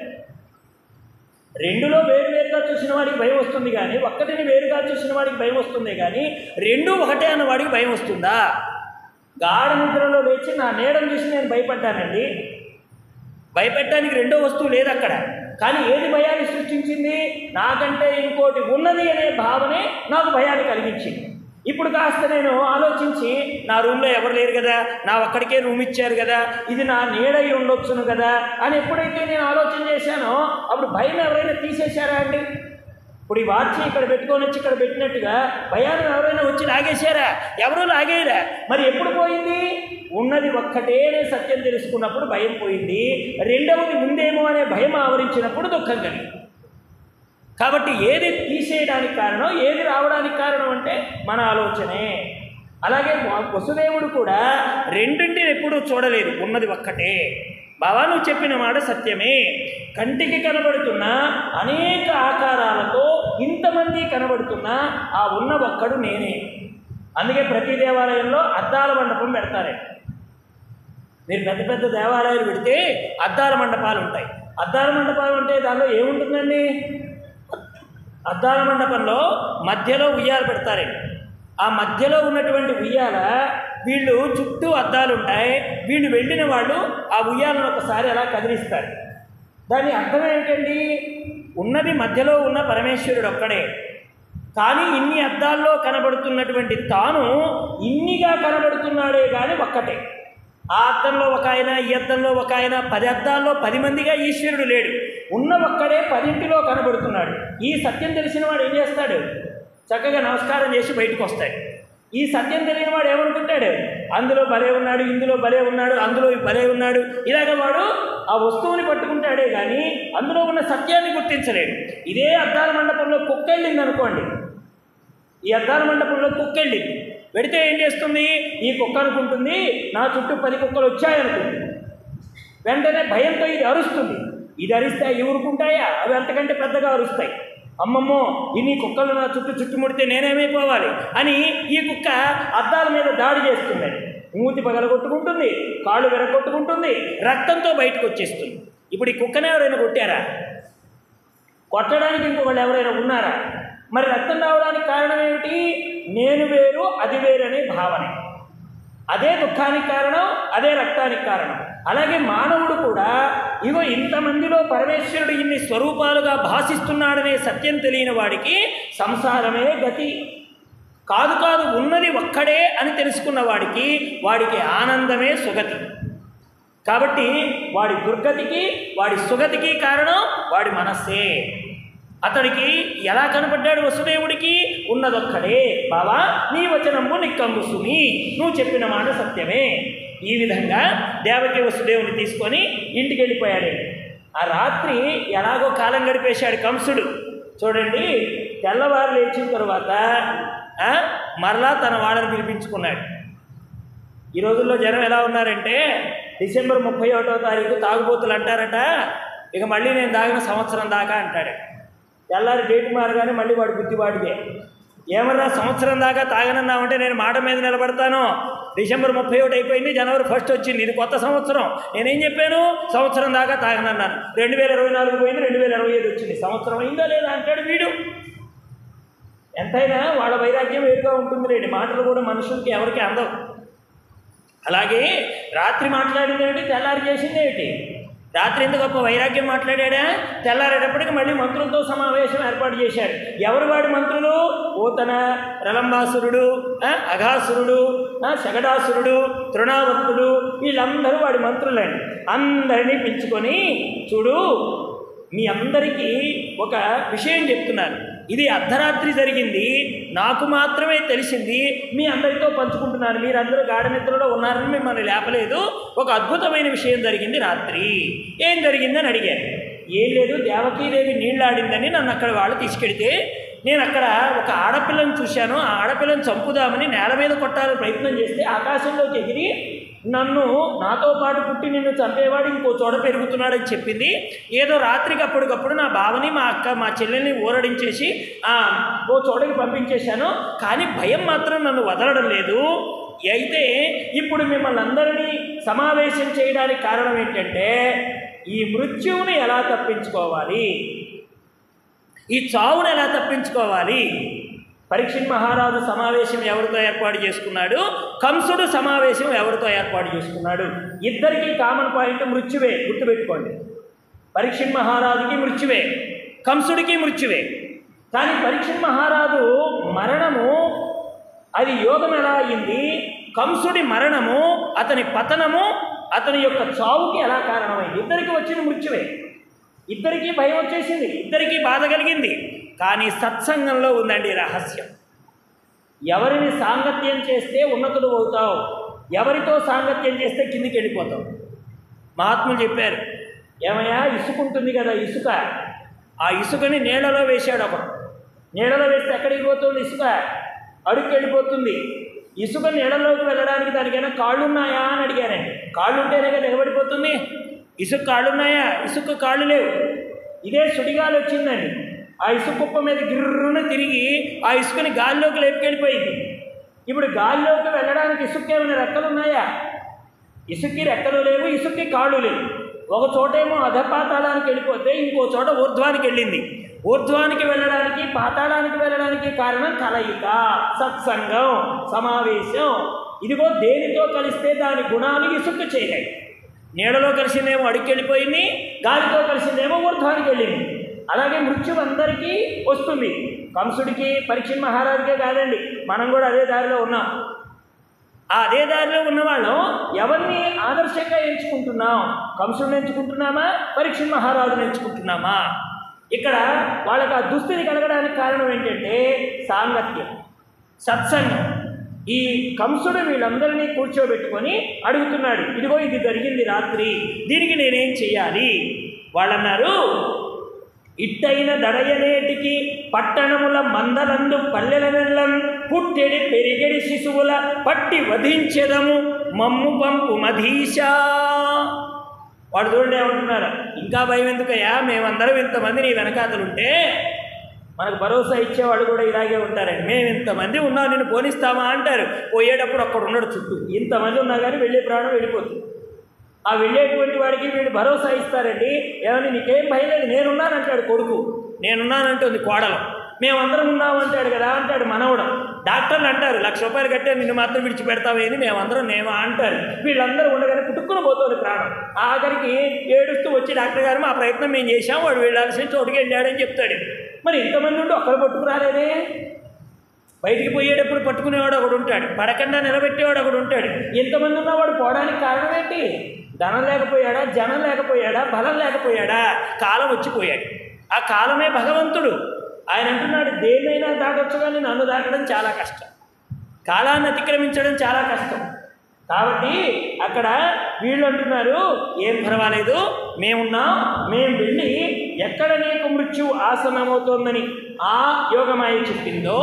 Speaker 1: రెండులో వేరువేరుగా చూసిన వాడికి భయం వస్తుంది కానీ ఒక్కటిని వేరుగా చూసిన వాడికి భయం వస్తుంది కానీ రెండు ఒకటే అన్న వాడికి భయం వస్తుందా గాఢ నిద్రలో లేచి నా నీడను చూసి నేను భయపడ్డానండి భయపెట్టడానికి రెండో వస్తువు లేదు అక్కడ కానీ ఏది భయాన్ని సృష్టించింది నాకంటే ఇంకోటి ఉన్నది అనే భావనే నాకు భయాన్ని కలిగించింది ఇప్పుడు కాస్త నేను ఆలోచించి నా రూమ్లో ఎవరు లేరు కదా నా ఒక్కడికే రూమ్ ఇచ్చారు కదా ఇది నా నీడై ఉండొచ్చును కదా అని ఎప్పుడైతే నేను ఆలోచన చేశానో అప్పుడు భయం ఎవరైనా తీసేశారా అండి ఇప్పుడు ఈ వాచి ఇక్కడ పెట్టుకొని వచ్చి ఇక్కడ పెట్టినట్టుగా భయాన్ని ఎవరైనా వచ్చి లాగేశారా ఎవరూ లాగేయరా మరి ఎప్పుడు పోయింది ఉన్నది ఒక్కటే అనే సత్యం తెలుసుకున్నప్పుడు భయం పోయింది రెండవది ఉందేమో అనే భయం ఆవరించినప్పుడు దుఃఖం కలిగింది కాబట్టి ఏది తీసేయడానికి కారణం ఏది రావడానికి కారణం అంటే మన ఆలోచనే అలాగే వ- వసుదేవుడు కూడా రెండింటిని ఎప్పుడూ చూడలేదు ఉన్నది ఒక్కటే బావా నువ్వు చెప్పిన మాట సత్యమే కంటికి కనబడుతున్న అనేక ఆకారాలతో ఇంతమంది కనబడుతున్న ఆ ఉన్న ఒక్కడు నేనే అందుకే ప్రతి దేవాలయంలో అద్దాల మండపం పెడతారే మీరు పెద్ద పెద్ద దేవాలయాలు పెడితే అద్దాల మండపాలు ఉంటాయి అద్దాల మండపాలు అంటే దానిలో ఏముంటుందండి అద్దాల మండపంలో మధ్యలో ఉయ్యాలు పెడతారండి ఆ మధ్యలో ఉన్నటువంటి ఉయ్యాల వీళ్ళు చుట్టూ అద్దాలు ఉంటాయి వీళ్ళు వెళ్ళిన వాళ్ళు ఆ ఉయ్యాలను ఒకసారి అలా కదిలిస్తారు దాని అర్థం ఏంటండి ఉన్నది మధ్యలో ఉన్న పరమేశ్వరుడు ఒక్కడే కానీ ఇన్ని అద్దాల్లో కనబడుతున్నటువంటి తాను ఇన్నిగా కనబడుతున్నాడే కానీ ఒక్కటే ఆ అద్దంలో ఒక ఆయన ఈ అద్దంలో ఒక ఆయన పది అద్దాల్లో పది మందిగా ఈశ్వరుడు లేడు ఉన్న ఒక్కడే పదింటిలో కనబడుతున్నాడు ఈ సత్యం తెలిసిన వాడు ఏం చేస్తాడు చక్కగా నమస్కారం చేసి బయటకు వస్తాడు ఈ సత్యం తెలియని వాడు ఏమనుకుంటాడు అందులో భలే ఉన్నాడు ఇందులో భలే ఉన్నాడు అందులో భలే ఉన్నాడు ఇలాగ వాడు ఆ వస్తువుని పట్టుకుంటాడే కానీ అందులో ఉన్న సత్యాన్ని గుర్తించలేడు ఇదే అద్దాల మండపంలో కుక్క వెళ్ళింది అనుకోండి ఈ అద్దాల మండపంలో కుక్క వెళ్ళింది వెడితే ఏం చేస్తుంది ఈ కుక్క అనుకుంటుంది నా చుట్టూ పది కుక్కలు వచ్చాయనుకుంటుంది వెంటనే భయంతో ఇది అరుస్తుంది ఇది అరిస్తే అవి ఊరుకుంటాయా అవి అంతకంటే పెద్దగా అరుస్తాయి అమ్మమ్మో ఇన్ని కుక్కలు నా చుట్టూ చుట్టుముడితే నేనేమైపోవాలి అని ఈ కుక్క అద్దాల మీద దాడి చేస్తుంది మూతి పగలగొట్టుకుంటుంది కాళ్ళు విరగొట్టుకుంటుంది రక్తంతో బయటకు వచ్చేస్తుంది ఇప్పుడు ఈ కుక్కనే ఎవరైనా కొట్టారా కొట్టడానికి ఇంకొకళ్ళు ఎవరైనా ఉన్నారా మరి రక్తం రావడానికి కారణం ఏమిటి నేను వేరు అది వేరు అనే భావన అదే దుఃఖానికి కారణం అదే రక్తానికి కారణం అలాగే మానవుడు కూడా ఇగో ఇంతమందిలో పరమేశ్వరుడు ఇన్ని స్వరూపాలుగా భాషిస్తున్నాడనే సత్యం తెలియని వాడికి సంసారమే గతి కాదు కాదు ఉన్నది ఒక్కడే అని తెలుసుకున్న వాడికి వాడికి ఆనందమే సుగతి కాబట్టి వాడి దుర్గతికి వాడి సుగతికి కారణం వాడి మనస్సే అతడికి ఎలా కనపడ్డాడు వసుదేవుడికి ఉన్నదొక్కడే బావా నీ వచనంబు నిక్కంబు సుమి నువ్వు చెప్పిన మాట సత్యమే ఈ విధంగా దేవకి వసుదేవుని తీసుకొని ఇంటికి వెళ్ళిపోయాడు ఆ రాత్రి ఎలాగో కాలం గడిపేశాడు కంసుడు చూడండి తెల్లవారు లేచిన తర్వాత ఆ, మరలా తన వాళ్ళని పిలిపించుకున్నాడు ఈ రోజుల్లో జనం ఎలా ఉన్నారంటే డిసెంబర్ ముప్పై ఒకటో తారీఖు తాగుబోతులు అంటారట ఇక మళ్ళీ నేను తాగిన సంవత్సరం దాకా అంటాడు తెల్లారి డేట్ మారగానే మళ్ళీ వాడు బుద్ధివాడిదే ఏమన్నా సంవత్సరం దాకా తాగనన్నామంటే నేను మాట మీద నిలబడతాను డిసెంబర్ ముప్పై ఒకటి అయిపోయింది జనవరి ఫస్ట్ వచ్చింది ఇది కొత్త సంవత్సరం నేనేం చెప్పాను సంవత్సరం దాకా తాగనన్నాను రెండు వేల ఇరవై నాలుగు పోయింది రెండు వేల ఇరవై ఐదు వచ్చింది సంవత్సరం అయిందా లేదా అంటాడు వీడు ఎంతైనా వాళ్ళ వైరాగ్యం వేరుగా ఉంటుంది లేండి మాటలు కూడా మనుషులకి ఎవరికి అందవు అలాగే రాత్రి మాట్లాడింది ఏమిటి తెల్లారి చేసింది ఏమిటి రాత్రి ఎందుకు గొప్ప వైరాగ్యం మాట్లాడాడా తెల్లారేటప్పటికి మళ్ళీ మంత్రులతో సమావేశం ఏర్పాటు చేశాడు ఎవరు వాడి మంత్రులు ఓతన రలంబాసురుడు ఆ, అఘాసురుడు ఆ, శగడాసురుడు తృణావర్తుడు వీళ్ళందరూ వాడి మంత్రులండి అందరినీ పిలుచుకొని చూడు మీ అందరికీ ఒక విషయం చెప్తున్నాను ఇది అర్ధరాత్రి జరిగింది నాకు మాత్రమే తెలిసింది మీ అందరితో పంచుకుంటున్నాను మీరందరూ గాఢ నిద్రలో ఉన్నారని మిమ్మల్ని లేపలేదు ఒక అద్భుతమైన విషయం జరిగింది రాత్రి ఏం జరిగిందని అడిగాను ఏం లేదు దేవకీదేవి నీళ్ళాడిందని నన్ను అక్కడ వాళ్ళు తీసుకెడితే నేను అక్కడ ఒక ఆడపిల్లని చూశాను ఆ ఆడపిల్లని చంపుదామని నేల మీద కొట్టాలని ప్రయత్నం చేస్తే ఆకాశంలోకి ఎగిరి నన్ను నాతో పాటు పుట్టి నిన్ను చంపేవాడు ఇంకో చోట పెరుగుతున్నాడని చెప్పింది ఏదో రాత్రికి అప్పటికప్పుడు నా బావని మా అక్క మా చెల్లెల్ని ఊరడించేసి ఆ, ఓ చోటకి పంపించేశాను కానీ భయం మాత్రం నన్ను వదలడం లేదు అయితే ఇప్పుడు మిమ్మల్ని అందరినీ సమావేశం చేయడానికి కారణం ఏంటంటే ఈ మృత్యువుని ఎలా తప్పించుకోవాలి ఈ చావును ఎలా తప్పించుకోవాలి పరీక్షణ్ మహారాజు సమావేశం ఎవరితో ఏర్పాటు చేసుకున్నాడు కంసుడు సమావేశం ఎవరితో ఏర్పాటు చేసుకున్నాడు ఇద్దరికీ కామన్ పాయింట్ మృత్యువే గుర్తుపెట్టుకోండి పరీక్షణ్ మహారాజుకి మృత్యువే కంసుడికి మృత్యువే కానీ పరీక్షణ్ మహారాజు మరణము అది యోగం ఎలా అయింది కంసుడి మరణము అతని పతనము అతని యొక్క చావుకి ఎలా కారణమైంది ఇద్దరికి వచ్చిన మృత్యువే ఇద్దరికీ భయం వచ్చేసింది ఇద్దరికీ బాధ కలిగింది కానీ సత్సంగంలో ఉందండి రహస్యం ఎవరిని సాంగత్యం చేస్తే ఉన్నతుడు అవుతావు ఎవరితో సాంగత్యం చేస్తే కిందికి వెళ్ళిపోతావు మహాత్ములు చెప్పారు ఏమయ్యా ఇసుక ఉంటుంది కదా ఇసుక ఆ ఇసుకని నీళ్ళలో వేశాడు ఒకడు నీళ్ళలో వేస్తే ఎక్కడికి పోతుంది ఇసుక అడుగుకి వెళ్ళిపోతుంది ఇసుక నీళ్ళలోకి వెళ్ళడానికి దానికైనా కాళ్ళు ఉన్నాయా అని అడిగారండి కాళ్ళు ఉంటేనే కదా ఎగబడిపోతుంది ఇసుక కాళ్ళు ఉన్నాయా ఇసుక కాళ్ళు లేవు ఇదే సుడిగాలి వచ్చిందండి ఆ ఇసుక కుప్ప మీద గిర్రున తిరిగి ఆ ఇసుకని గాల్లోకి లేపుకెళ్ళిపోయింది ఇప్పుడు గాల్లోకి వెళ్ళడానికి ఇసుక ఏమైనా రెక్కలు ఉన్నాయా ఇసుక్కి రెక్కలు లేవు ఇసుక్కి కాళ్ళు లేవు ఒక చోటేమో అధపాతాళానికి వెళ్ళిపోతే ఇంకో చోట ఊర్ధ్వానికి వెళ్ళింది ఊర్ధ్వానికి వెళ్ళడానికి పాతాళానికి వెళ్ళడానికి కారణం కలయిక సత్సంగం సమావేశం ఇదిగో దేనితో కలిస్తే దాని గుణాలు ఇసుక్కు చేయగాయి నీడలో కలిసిందేమో అడుక్కి వెళ్ళిపోయింది గాలితో కలిసిందేమో ఊర్ధ్వానికి వెళ్ళింది అలాగే మృత్యు అందరికీ వస్తుంది కంసుడికి పరీక్ష మహారాజుకే కాదండి మనం కూడా అదే దారిలో ఉన్నాం ఆ అదే దారిలో ఉన్నవాళ్ళం ఎవరిని ఆదర్శంగా ఎంచుకుంటున్నాం కంసుడిని ఎంచుకుంటున్నామా పరీక్ష మహారాజుని ఎంచుకుంటున్నామా ఇక్కడ వాళ్ళకి ఆ దుస్థితి కలగడానికి కారణం ఏంటంటే సాంగత్యం సత్సంగం ఈ కంసుడు వీళ్ళందరినీ కూర్చోబెట్టుకొని అడుగుతున్నాడు ఇదిగో ఇది జరిగింది రాత్రి దీనికి నేనేం చెయ్యాలి వాళ్ళన్నారు ఇట్టైన దడయనేటికి పట్టణముల మందలందు పల్లెల నెల్లం పుట్టెడి పెరిగెడి శిశువుల పట్టి వధించెదము మమ్ము పంపు మధీశా వాడు చూడండి ఏమంటున్నారు ఇంకా భయం ఎందుకయ్యా మేమందరం ఇంతమంది నీ వెనకాతలుంటే మనకు భరోసా ఇచ్చేవాడు కూడా ఇలాగే ఉంటారండి మేము ఇంతమంది ఉన్నా నిన్ను పోనిస్తామా అంటారు పోయేటప్పుడు అక్కడ ఉన్నాడు చుట్టూ ఇంతమంది ఉన్నా కానీ వెళ్ళే ప్రాణం వెళ్ళిపోతుంది ఆ వెళ్ళేటువంటి వాడికి వీడు భరోసా ఇస్తారండి ఏమని నీకేం భయం లేదు నేనున్నానంటాడు కొడుకు నేనున్నానంటుంది కోడలు మేమందరం ఉన్నాం అంటాడు కదా అంటాడు మనవడం డాక్టర్లు అంటారు లక్ష రూపాయలు కట్టే నిన్ను మాత్రం విడిచిపెడతామేది మేమందరం నేమా అంటారు వీళ్ళందరూ ఉండగానే పుట్టుకుని పోతుంది ప్రాణం ఆఖరికి ఏడుస్తూ వచ్చి డాక్టర్ గారు మా ప్రయత్నం మేము చేశాం వాడు వెళ్ళాల్సిన చోటుకి వెళ్ళాడని చెప్తాడు మరి ఇంతమంది ఉండి ఒక్కరు పట్టుకురాలేదే బయటికి పోయేటప్పుడు పట్టుకునేవాడు ఒకడు ఉంటాడు పడకుండా నిలబెట్టేవాడు ఒకడు ఉంటాడు ఎంతమంది ఉన్నవాడు పోవడానికి కారణం ఏంటి ధనం లేకపోయాడా జనం లేకపోయాడా బలం లేకపోయాడా కాలం వచ్చిపోయాడు ఆ కాలమే భగవంతుడు ఆయన అంటున్నాడు దేన్నైనా దాటొచ్చు కానీ నన్ను దాటడం చాలా కష్టం కాలాన్ని అతిక్రమించడం చాలా కష్టం కాబట్టి అక్కడ వీళ్ళు అంటున్నారు ఏం పర్వాలేదు మేమున్నాం మేము వెళ్ళి ఎక్కడ నీకు మృత్యువు ఆసనమవుతోందని ఆ యోగమాయ చెప్పిందో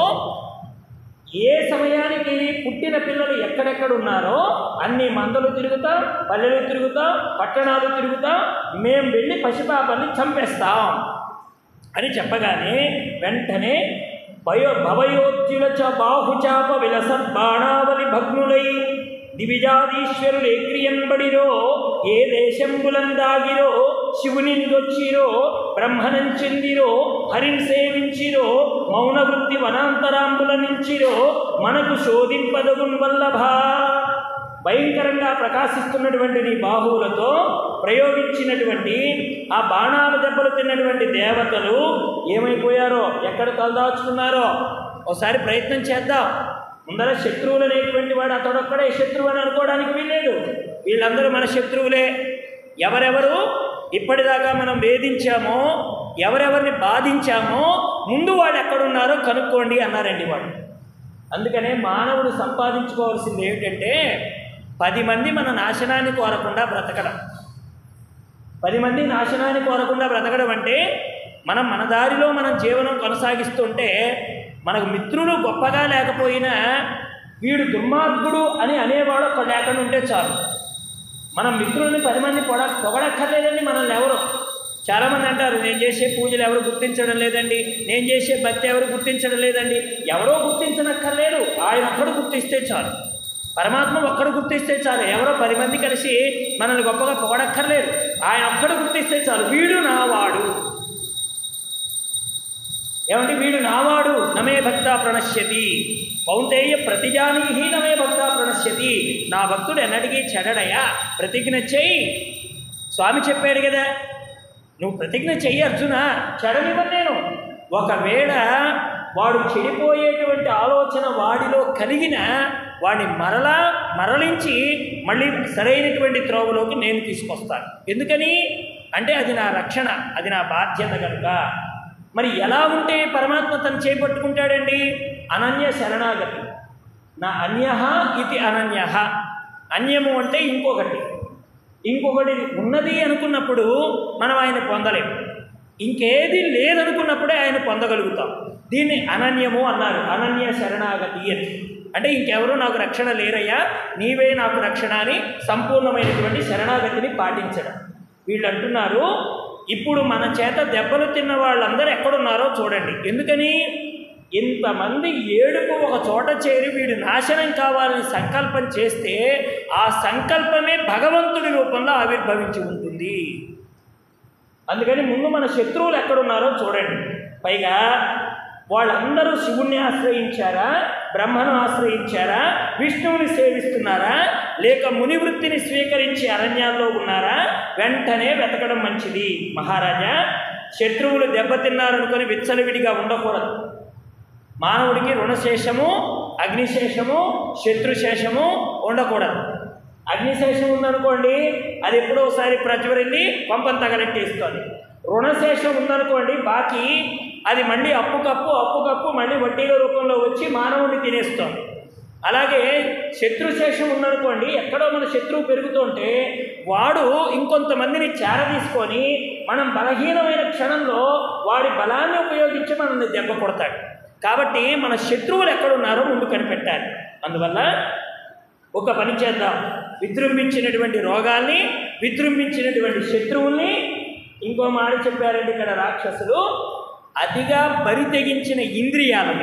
Speaker 1: ఏ సమయానికి పుట్టిన పిల్లలు ఎక్కడెక్కడ ఉన్నారో అన్ని మందలు తిరుగుతాం పల్లెలు తిరుగుతాం పట్టణాలు తిరుగుతాం మేము వెళ్ళి పసిపాపల్ని చంపేస్తాం అని చెప్పగానే వెంటనే భయో భవయోత్యుల చ బాహుచాప విలసద్బాణావలి భగ్నులై దివిజాదీశ్వరులు ఏక్రియన్బడిరో ఏ దేశంబులందాగిరో శివుని దొచ్చిరో బ్రహ్మనం చెందిరో హరిని సేవించిరో మౌన వృత్తి వనాంతరాంబుల నించిరో మనకు శోధింపదగున్ వల్లభా భయంకరంగా ప్రకాశిస్తున్నటువంటి నీ బాహువులతో ప్రయోగించినటువంటి ఆ బాణాల దెబ్బలు తిన్నటువంటి దేవతలు ఏమైపోయారో ఎక్కడ తలదాచుకున్నారో ఒకసారి ప్రయత్నం చేద్దాం ముందర శత్రువులు అనేటువంటి వాడు అతడొక్కడే శత్రువు అని అనుకోవడానికి వీల్లేదు వీళ్ళందరూ మన శత్రువులే ఎవరెవరు ఇప్పటిదాకా మనం వేధించామో ఎవరెవరిని బాధించామో ముందు వాళ్ళు ఎక్కడున్నారో కనుక్కోండి అన్నారండి వాడు అందుకనే మానవుడు సంపాదించుకోవాల్సింది ఏమిటంటే పది మంది మన నాశనాన్ని కోరకుండా బ్రతకడం పది మంది నాశనాన్ని కోరకుండా బ్రతకడం అంటే మనం మన దారిలో మనం జీవనం కొనసాగిస్తుంటే మనకు మిత్రులు గొప్పగా లేకపోయినా వీడు దుర్మార్గుడు అని అనేవాడు ఒక లేకుండా ఉంటే చాలు మనం మిత్రుల్ని పది మంది పొడ పొగడక్కర్లేదండి మనల్ని ఎవరు చాలామంది అంటారు నేను చేసే పూజలు ఎవరు గుర్తించడం లేదండి నేను చేసే భక్తి ఎవరు గుర్తించడం లేదండి ఎవరో గుర్తించనక్కర్లేదు ఆయన ఒక్కడు గుర్తిస్తే చాలు పరమాత్మ ఒక్కడు గుర్తిస్తే చాలు ఎవరో పది మంది కలిసి మనల్ని గొప్పగా పొగడక్కర్లేదు ఆయన ఒక్కడు గుర్తిస్తే చాలు వీడు నావాడు ఏమంటే వీడు నావాడు నమే భక్త ప్రణశ్యతి కౌంతేయ ప్రతిజానీహి నమే భక్త ప్రణశ్యతి నా భక్తుడు ఎన్నటికీ చెడడయా ప్రతిజ్ఞ చెయ్యి స్వామి చెప్పాడు కదా నువ్వు ప్రతిజ్ఞ చెయ్యి అర్జున చెడనివ్వను నేను ఒకవేళ వాడు చెడిపోయేటువంటి ఆలోచన వాడిలో కలిగిన వాడిని మరలా మరలించి మళ్ళీ సరైనటువంటి త్రోవలోకి నేను తీసుకొస్తాను ఎందుకని అంటే అది నా రక్షణ అది నా బాధ్యత కనుక మరి ఎలా ఉంటే పరమాత్మ తను చేపట్టుకుంటాడండి అనన్య శరణాగతి నా అన్య ఇది అనన్య అన్యము అంటే ఇంకొకటి ఇంకొకటి ఉన్నది అనుకున్నప్పుడు మనం ఆయన పొందలేము ఇంకేది లేదనుకున్నప్పుడే ఆయన పొందగలుగుతాం దీన్ని అనన్యము అన్నారు అనన్య శరణాగతి అని అంటే ఇంకెవరు నాకు రక్షణ లేరయ్యా నీవే నాకు రక్షణ అని సంపూర్ణమైనటువంటి శరణాగతిని పాటించడం వీళ్ళు అంటున్నారు ఇప్పుడు మన చేత దెబ్బలు తిన్న వాళ్ళందరూ ఎక్కడున్నారో చూడండి ఎందుకని ఇంతమంది ఏడుపు ఒక చోట చేరి వీడు నాశనం కావాలని సంకల్పం చేస్తే ఆ సంకల్పమే భగవంతుడి రూపంలో ఆవిర్భవించి ఉంటుంది అందుకని ముందు మన శత్రువులు ఎక్కడున్నారో చూడండి పైగా వాళ్ళందరూ శివుణ్ణి ఆశ్రయించారా బ్రహ్మను ఆశ్రయించారా విష్ణువుని సేవిస్తున్నారా లేక ముని వృత్తిని స్వీకరించి అరణ్యాల్లో ఉన్నారా వెంటనే వెతకడం మంచిది మహారాజా శత్రువులు దెబ్బతిన్నారనుకొని విచ్చలవిడిగా ఉండకూడదు మానవుడికి రుణశేషము అగ్నిశేషము శత్రుశేషము ఉండకూడదు అగ్నిశేషం ఉందనుకోండి అది ఎప్పుడో ఒకసారి ప్రజ్వరిల్లి పంపం తగలెట్టేస్తుంది రుణశేషం ఉందనుకోండి బాకీ అది మళ్ళీ అప్పుకప్పు అప్పుకప్పు మళ్ళీ వడ్డీల రూపంలో వచ్చి మానవుడిని తినేస్తుంది అలాగే శత్రుశేషం ఉందనుకోండి ఎక్కడో మన శత్రువు పెరుగుతుంటే వాడు ఇంకొంతమందిని చేరదీసుకొని మనం బలహీనమైన క్షణంలో వాడి బలాన్ని ఉపయోగించి మనల్ని దెబ్బ కొడతాడు కాబట్టి మన శత్రువులు ఎక్కడున్నారో ముందు కనిపెట్టాలి అందువల్ల ఒక పని చేద్దాం విజృంభించినటువంటి రోగాల్ని విజృంభించినటువంటి శత్రువుల్ని ఇంకో మాట చెప్పారండి ఇక్కడ రాక్షసులు అతిగా బరి తెగించిన ఇంద్రియాలని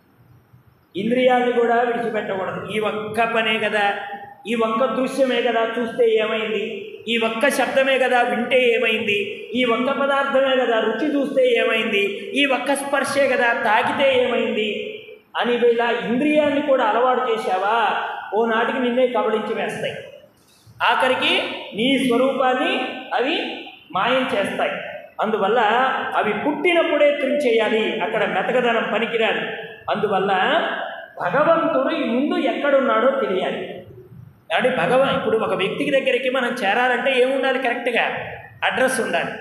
Speaker 1: ఇంద్రియాన్ని కూడా విడిచిపెట్టకూడదు ఈ ఒక్క పనే కదా ఈ ఒక్క దృశ్యమే కదా చూస్తే ఏమైంది ఈ ఒక్క శబ్దమే కదా వింటే ఏమైంది ఈ ఒక్క పదార్థమే కదా రుచి చూస్తే ఏమైంది ఈ ఒక్క స్పర్శే కదా తాకితే ఏమైంది అని ఇలా ఇంద్రియాన్ని కూడా అలవాటు చేశావా ఓ నాటికి నిన్నే కబళించి వేస్తాయి ఆఖరికి నీ స్వరూపాన్ని అవి మాయం చేస్తాయి అందువల్ల అవి పుట్టినప్పుడే తుంచేయాలి అక్కడ మెతకదనం పనికిరాదు అందువల్ల భగవంతుడు ఈ ముందు ఎక్కడున్నాడో తెలియాలి అంటే భగవాన్ ఇప్పుడు ఒక వ్యక్తికి దగ్గరికి మనం చేరాలంటే ఏముండాలి కరెక్ట్గా అడ్రస్ ఉండాలి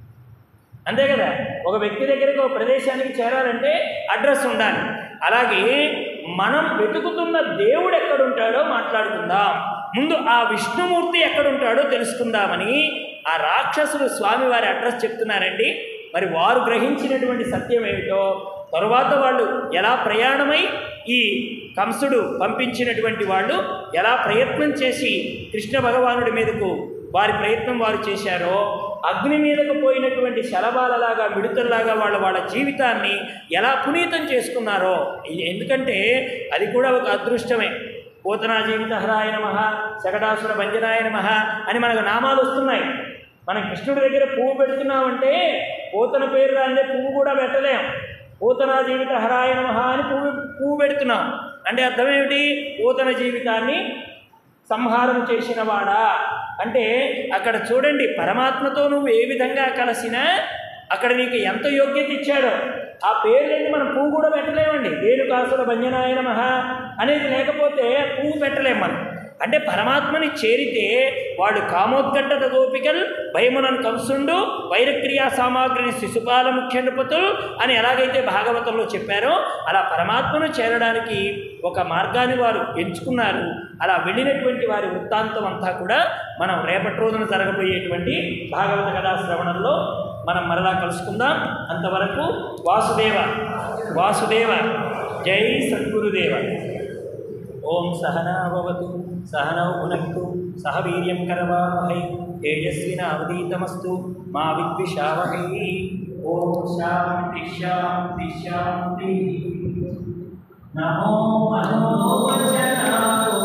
Speaker 1: అంతే కదా ఒక వ్యక్తి దగ్గరికి ఒక ప్రదేశానికి చేరాలంటే అడ్రస్ ఉండాలి అలాగే మనం వెతుకుతున్న దేవుడు ఎక్కడుంటాడో మాట్లాడుకుందాం ముందు ఆ విష్ణుమూర్తి ఎక్కడుంటాడో తెలుసుకుందామని ఆ రాక్షసులు స్వామివారి అడ్రస్ చెప్తున్నారండి మరి వారు గ్రహించినటువంటి సత్యం ఏమిటో తరువాత వాళ్ళు ఎలా ప్రయాణమై ఈ కంసుడు పంపించినటువంటి వాళ్ళు ఎలా ప్రయత్నం చేసి కృష్ణ భగవానుడి మీదకు వారి ప్రయత్నం వారు చేశారో అగ్ని మీదకు పోయినటువంటి శలభాలలాగా మిడుతల్లాగా వాళ్ళ వాళ్ళ జీవితాన్ని ఎలా పునీతం చేసుకున్నారో ఇది ఎందుకంటే అది కూడా ఒక అదృష్టమే పోతనా జీవితహరాయ నమ శకటాసుర భంజనాయ నమ అని మనకు నామాలు వస్తున్నాయి మనం కృష్ణుడి దగ్గర పువ్వు పెడుతున్నామంటే పోతన పేరు రాందే పువ్వు కూడా పెట్టలేం పూతన జీవిత హరాయ నమ అని పువ్వు పువ్వు పెడుతున్నాం అంటే అర్థం ఏమిటి పూతన జీవితాన్ని సంహారం చేసిన వాడా అంటే అక్కడ చూడండి పరమాత్మతో నువ్వు ఏ విధంగా కలిసినా అక్కడ నీకు ఎంత యోగ్యత ఇచ్చాడో ఆ పేరు లేని మనం పువ్వు కూడా పెట్టలేమండి రేణుకాసుల భంజనాయ నమః అనేది లేకపోతే పువ్వు పెట్టలేం మనం అంటే పరమాత్మని చేరితే వాడు కామోత్కంఠత గోపికల్ భయమునన్ కంసుండు వైరక్రియా సామాగ్రిని శిశుపాల ముఖ్య నృపతులు అని ఎలాగైతే భాగవతంలో చెప్పారో అలా పరమాత్మను చేరడానికి ఒక మార్గాన్ని వారు ఎంచుకున్నారు అలా వెళ్ళినటువంటి వారి వృత్తాంతం అంతా కూడా మనం రేపటి రోజున జరగబోయేటువంటి భాగవత కథా శ్రవణంలో మనం మరలా కలుసుకుందాం అంతవరకు వాసుదేవ వాసుదేవ జై సద్గురుదేవ ఓం సహనాభవతు సహనౌ భునక్తు సహ వీర్యం కరవావహై తేజస్వినావదీతమస్తు మా విద్విషావహై ఓం శాంతి శాంతి శాంతి నమో మనోవచనా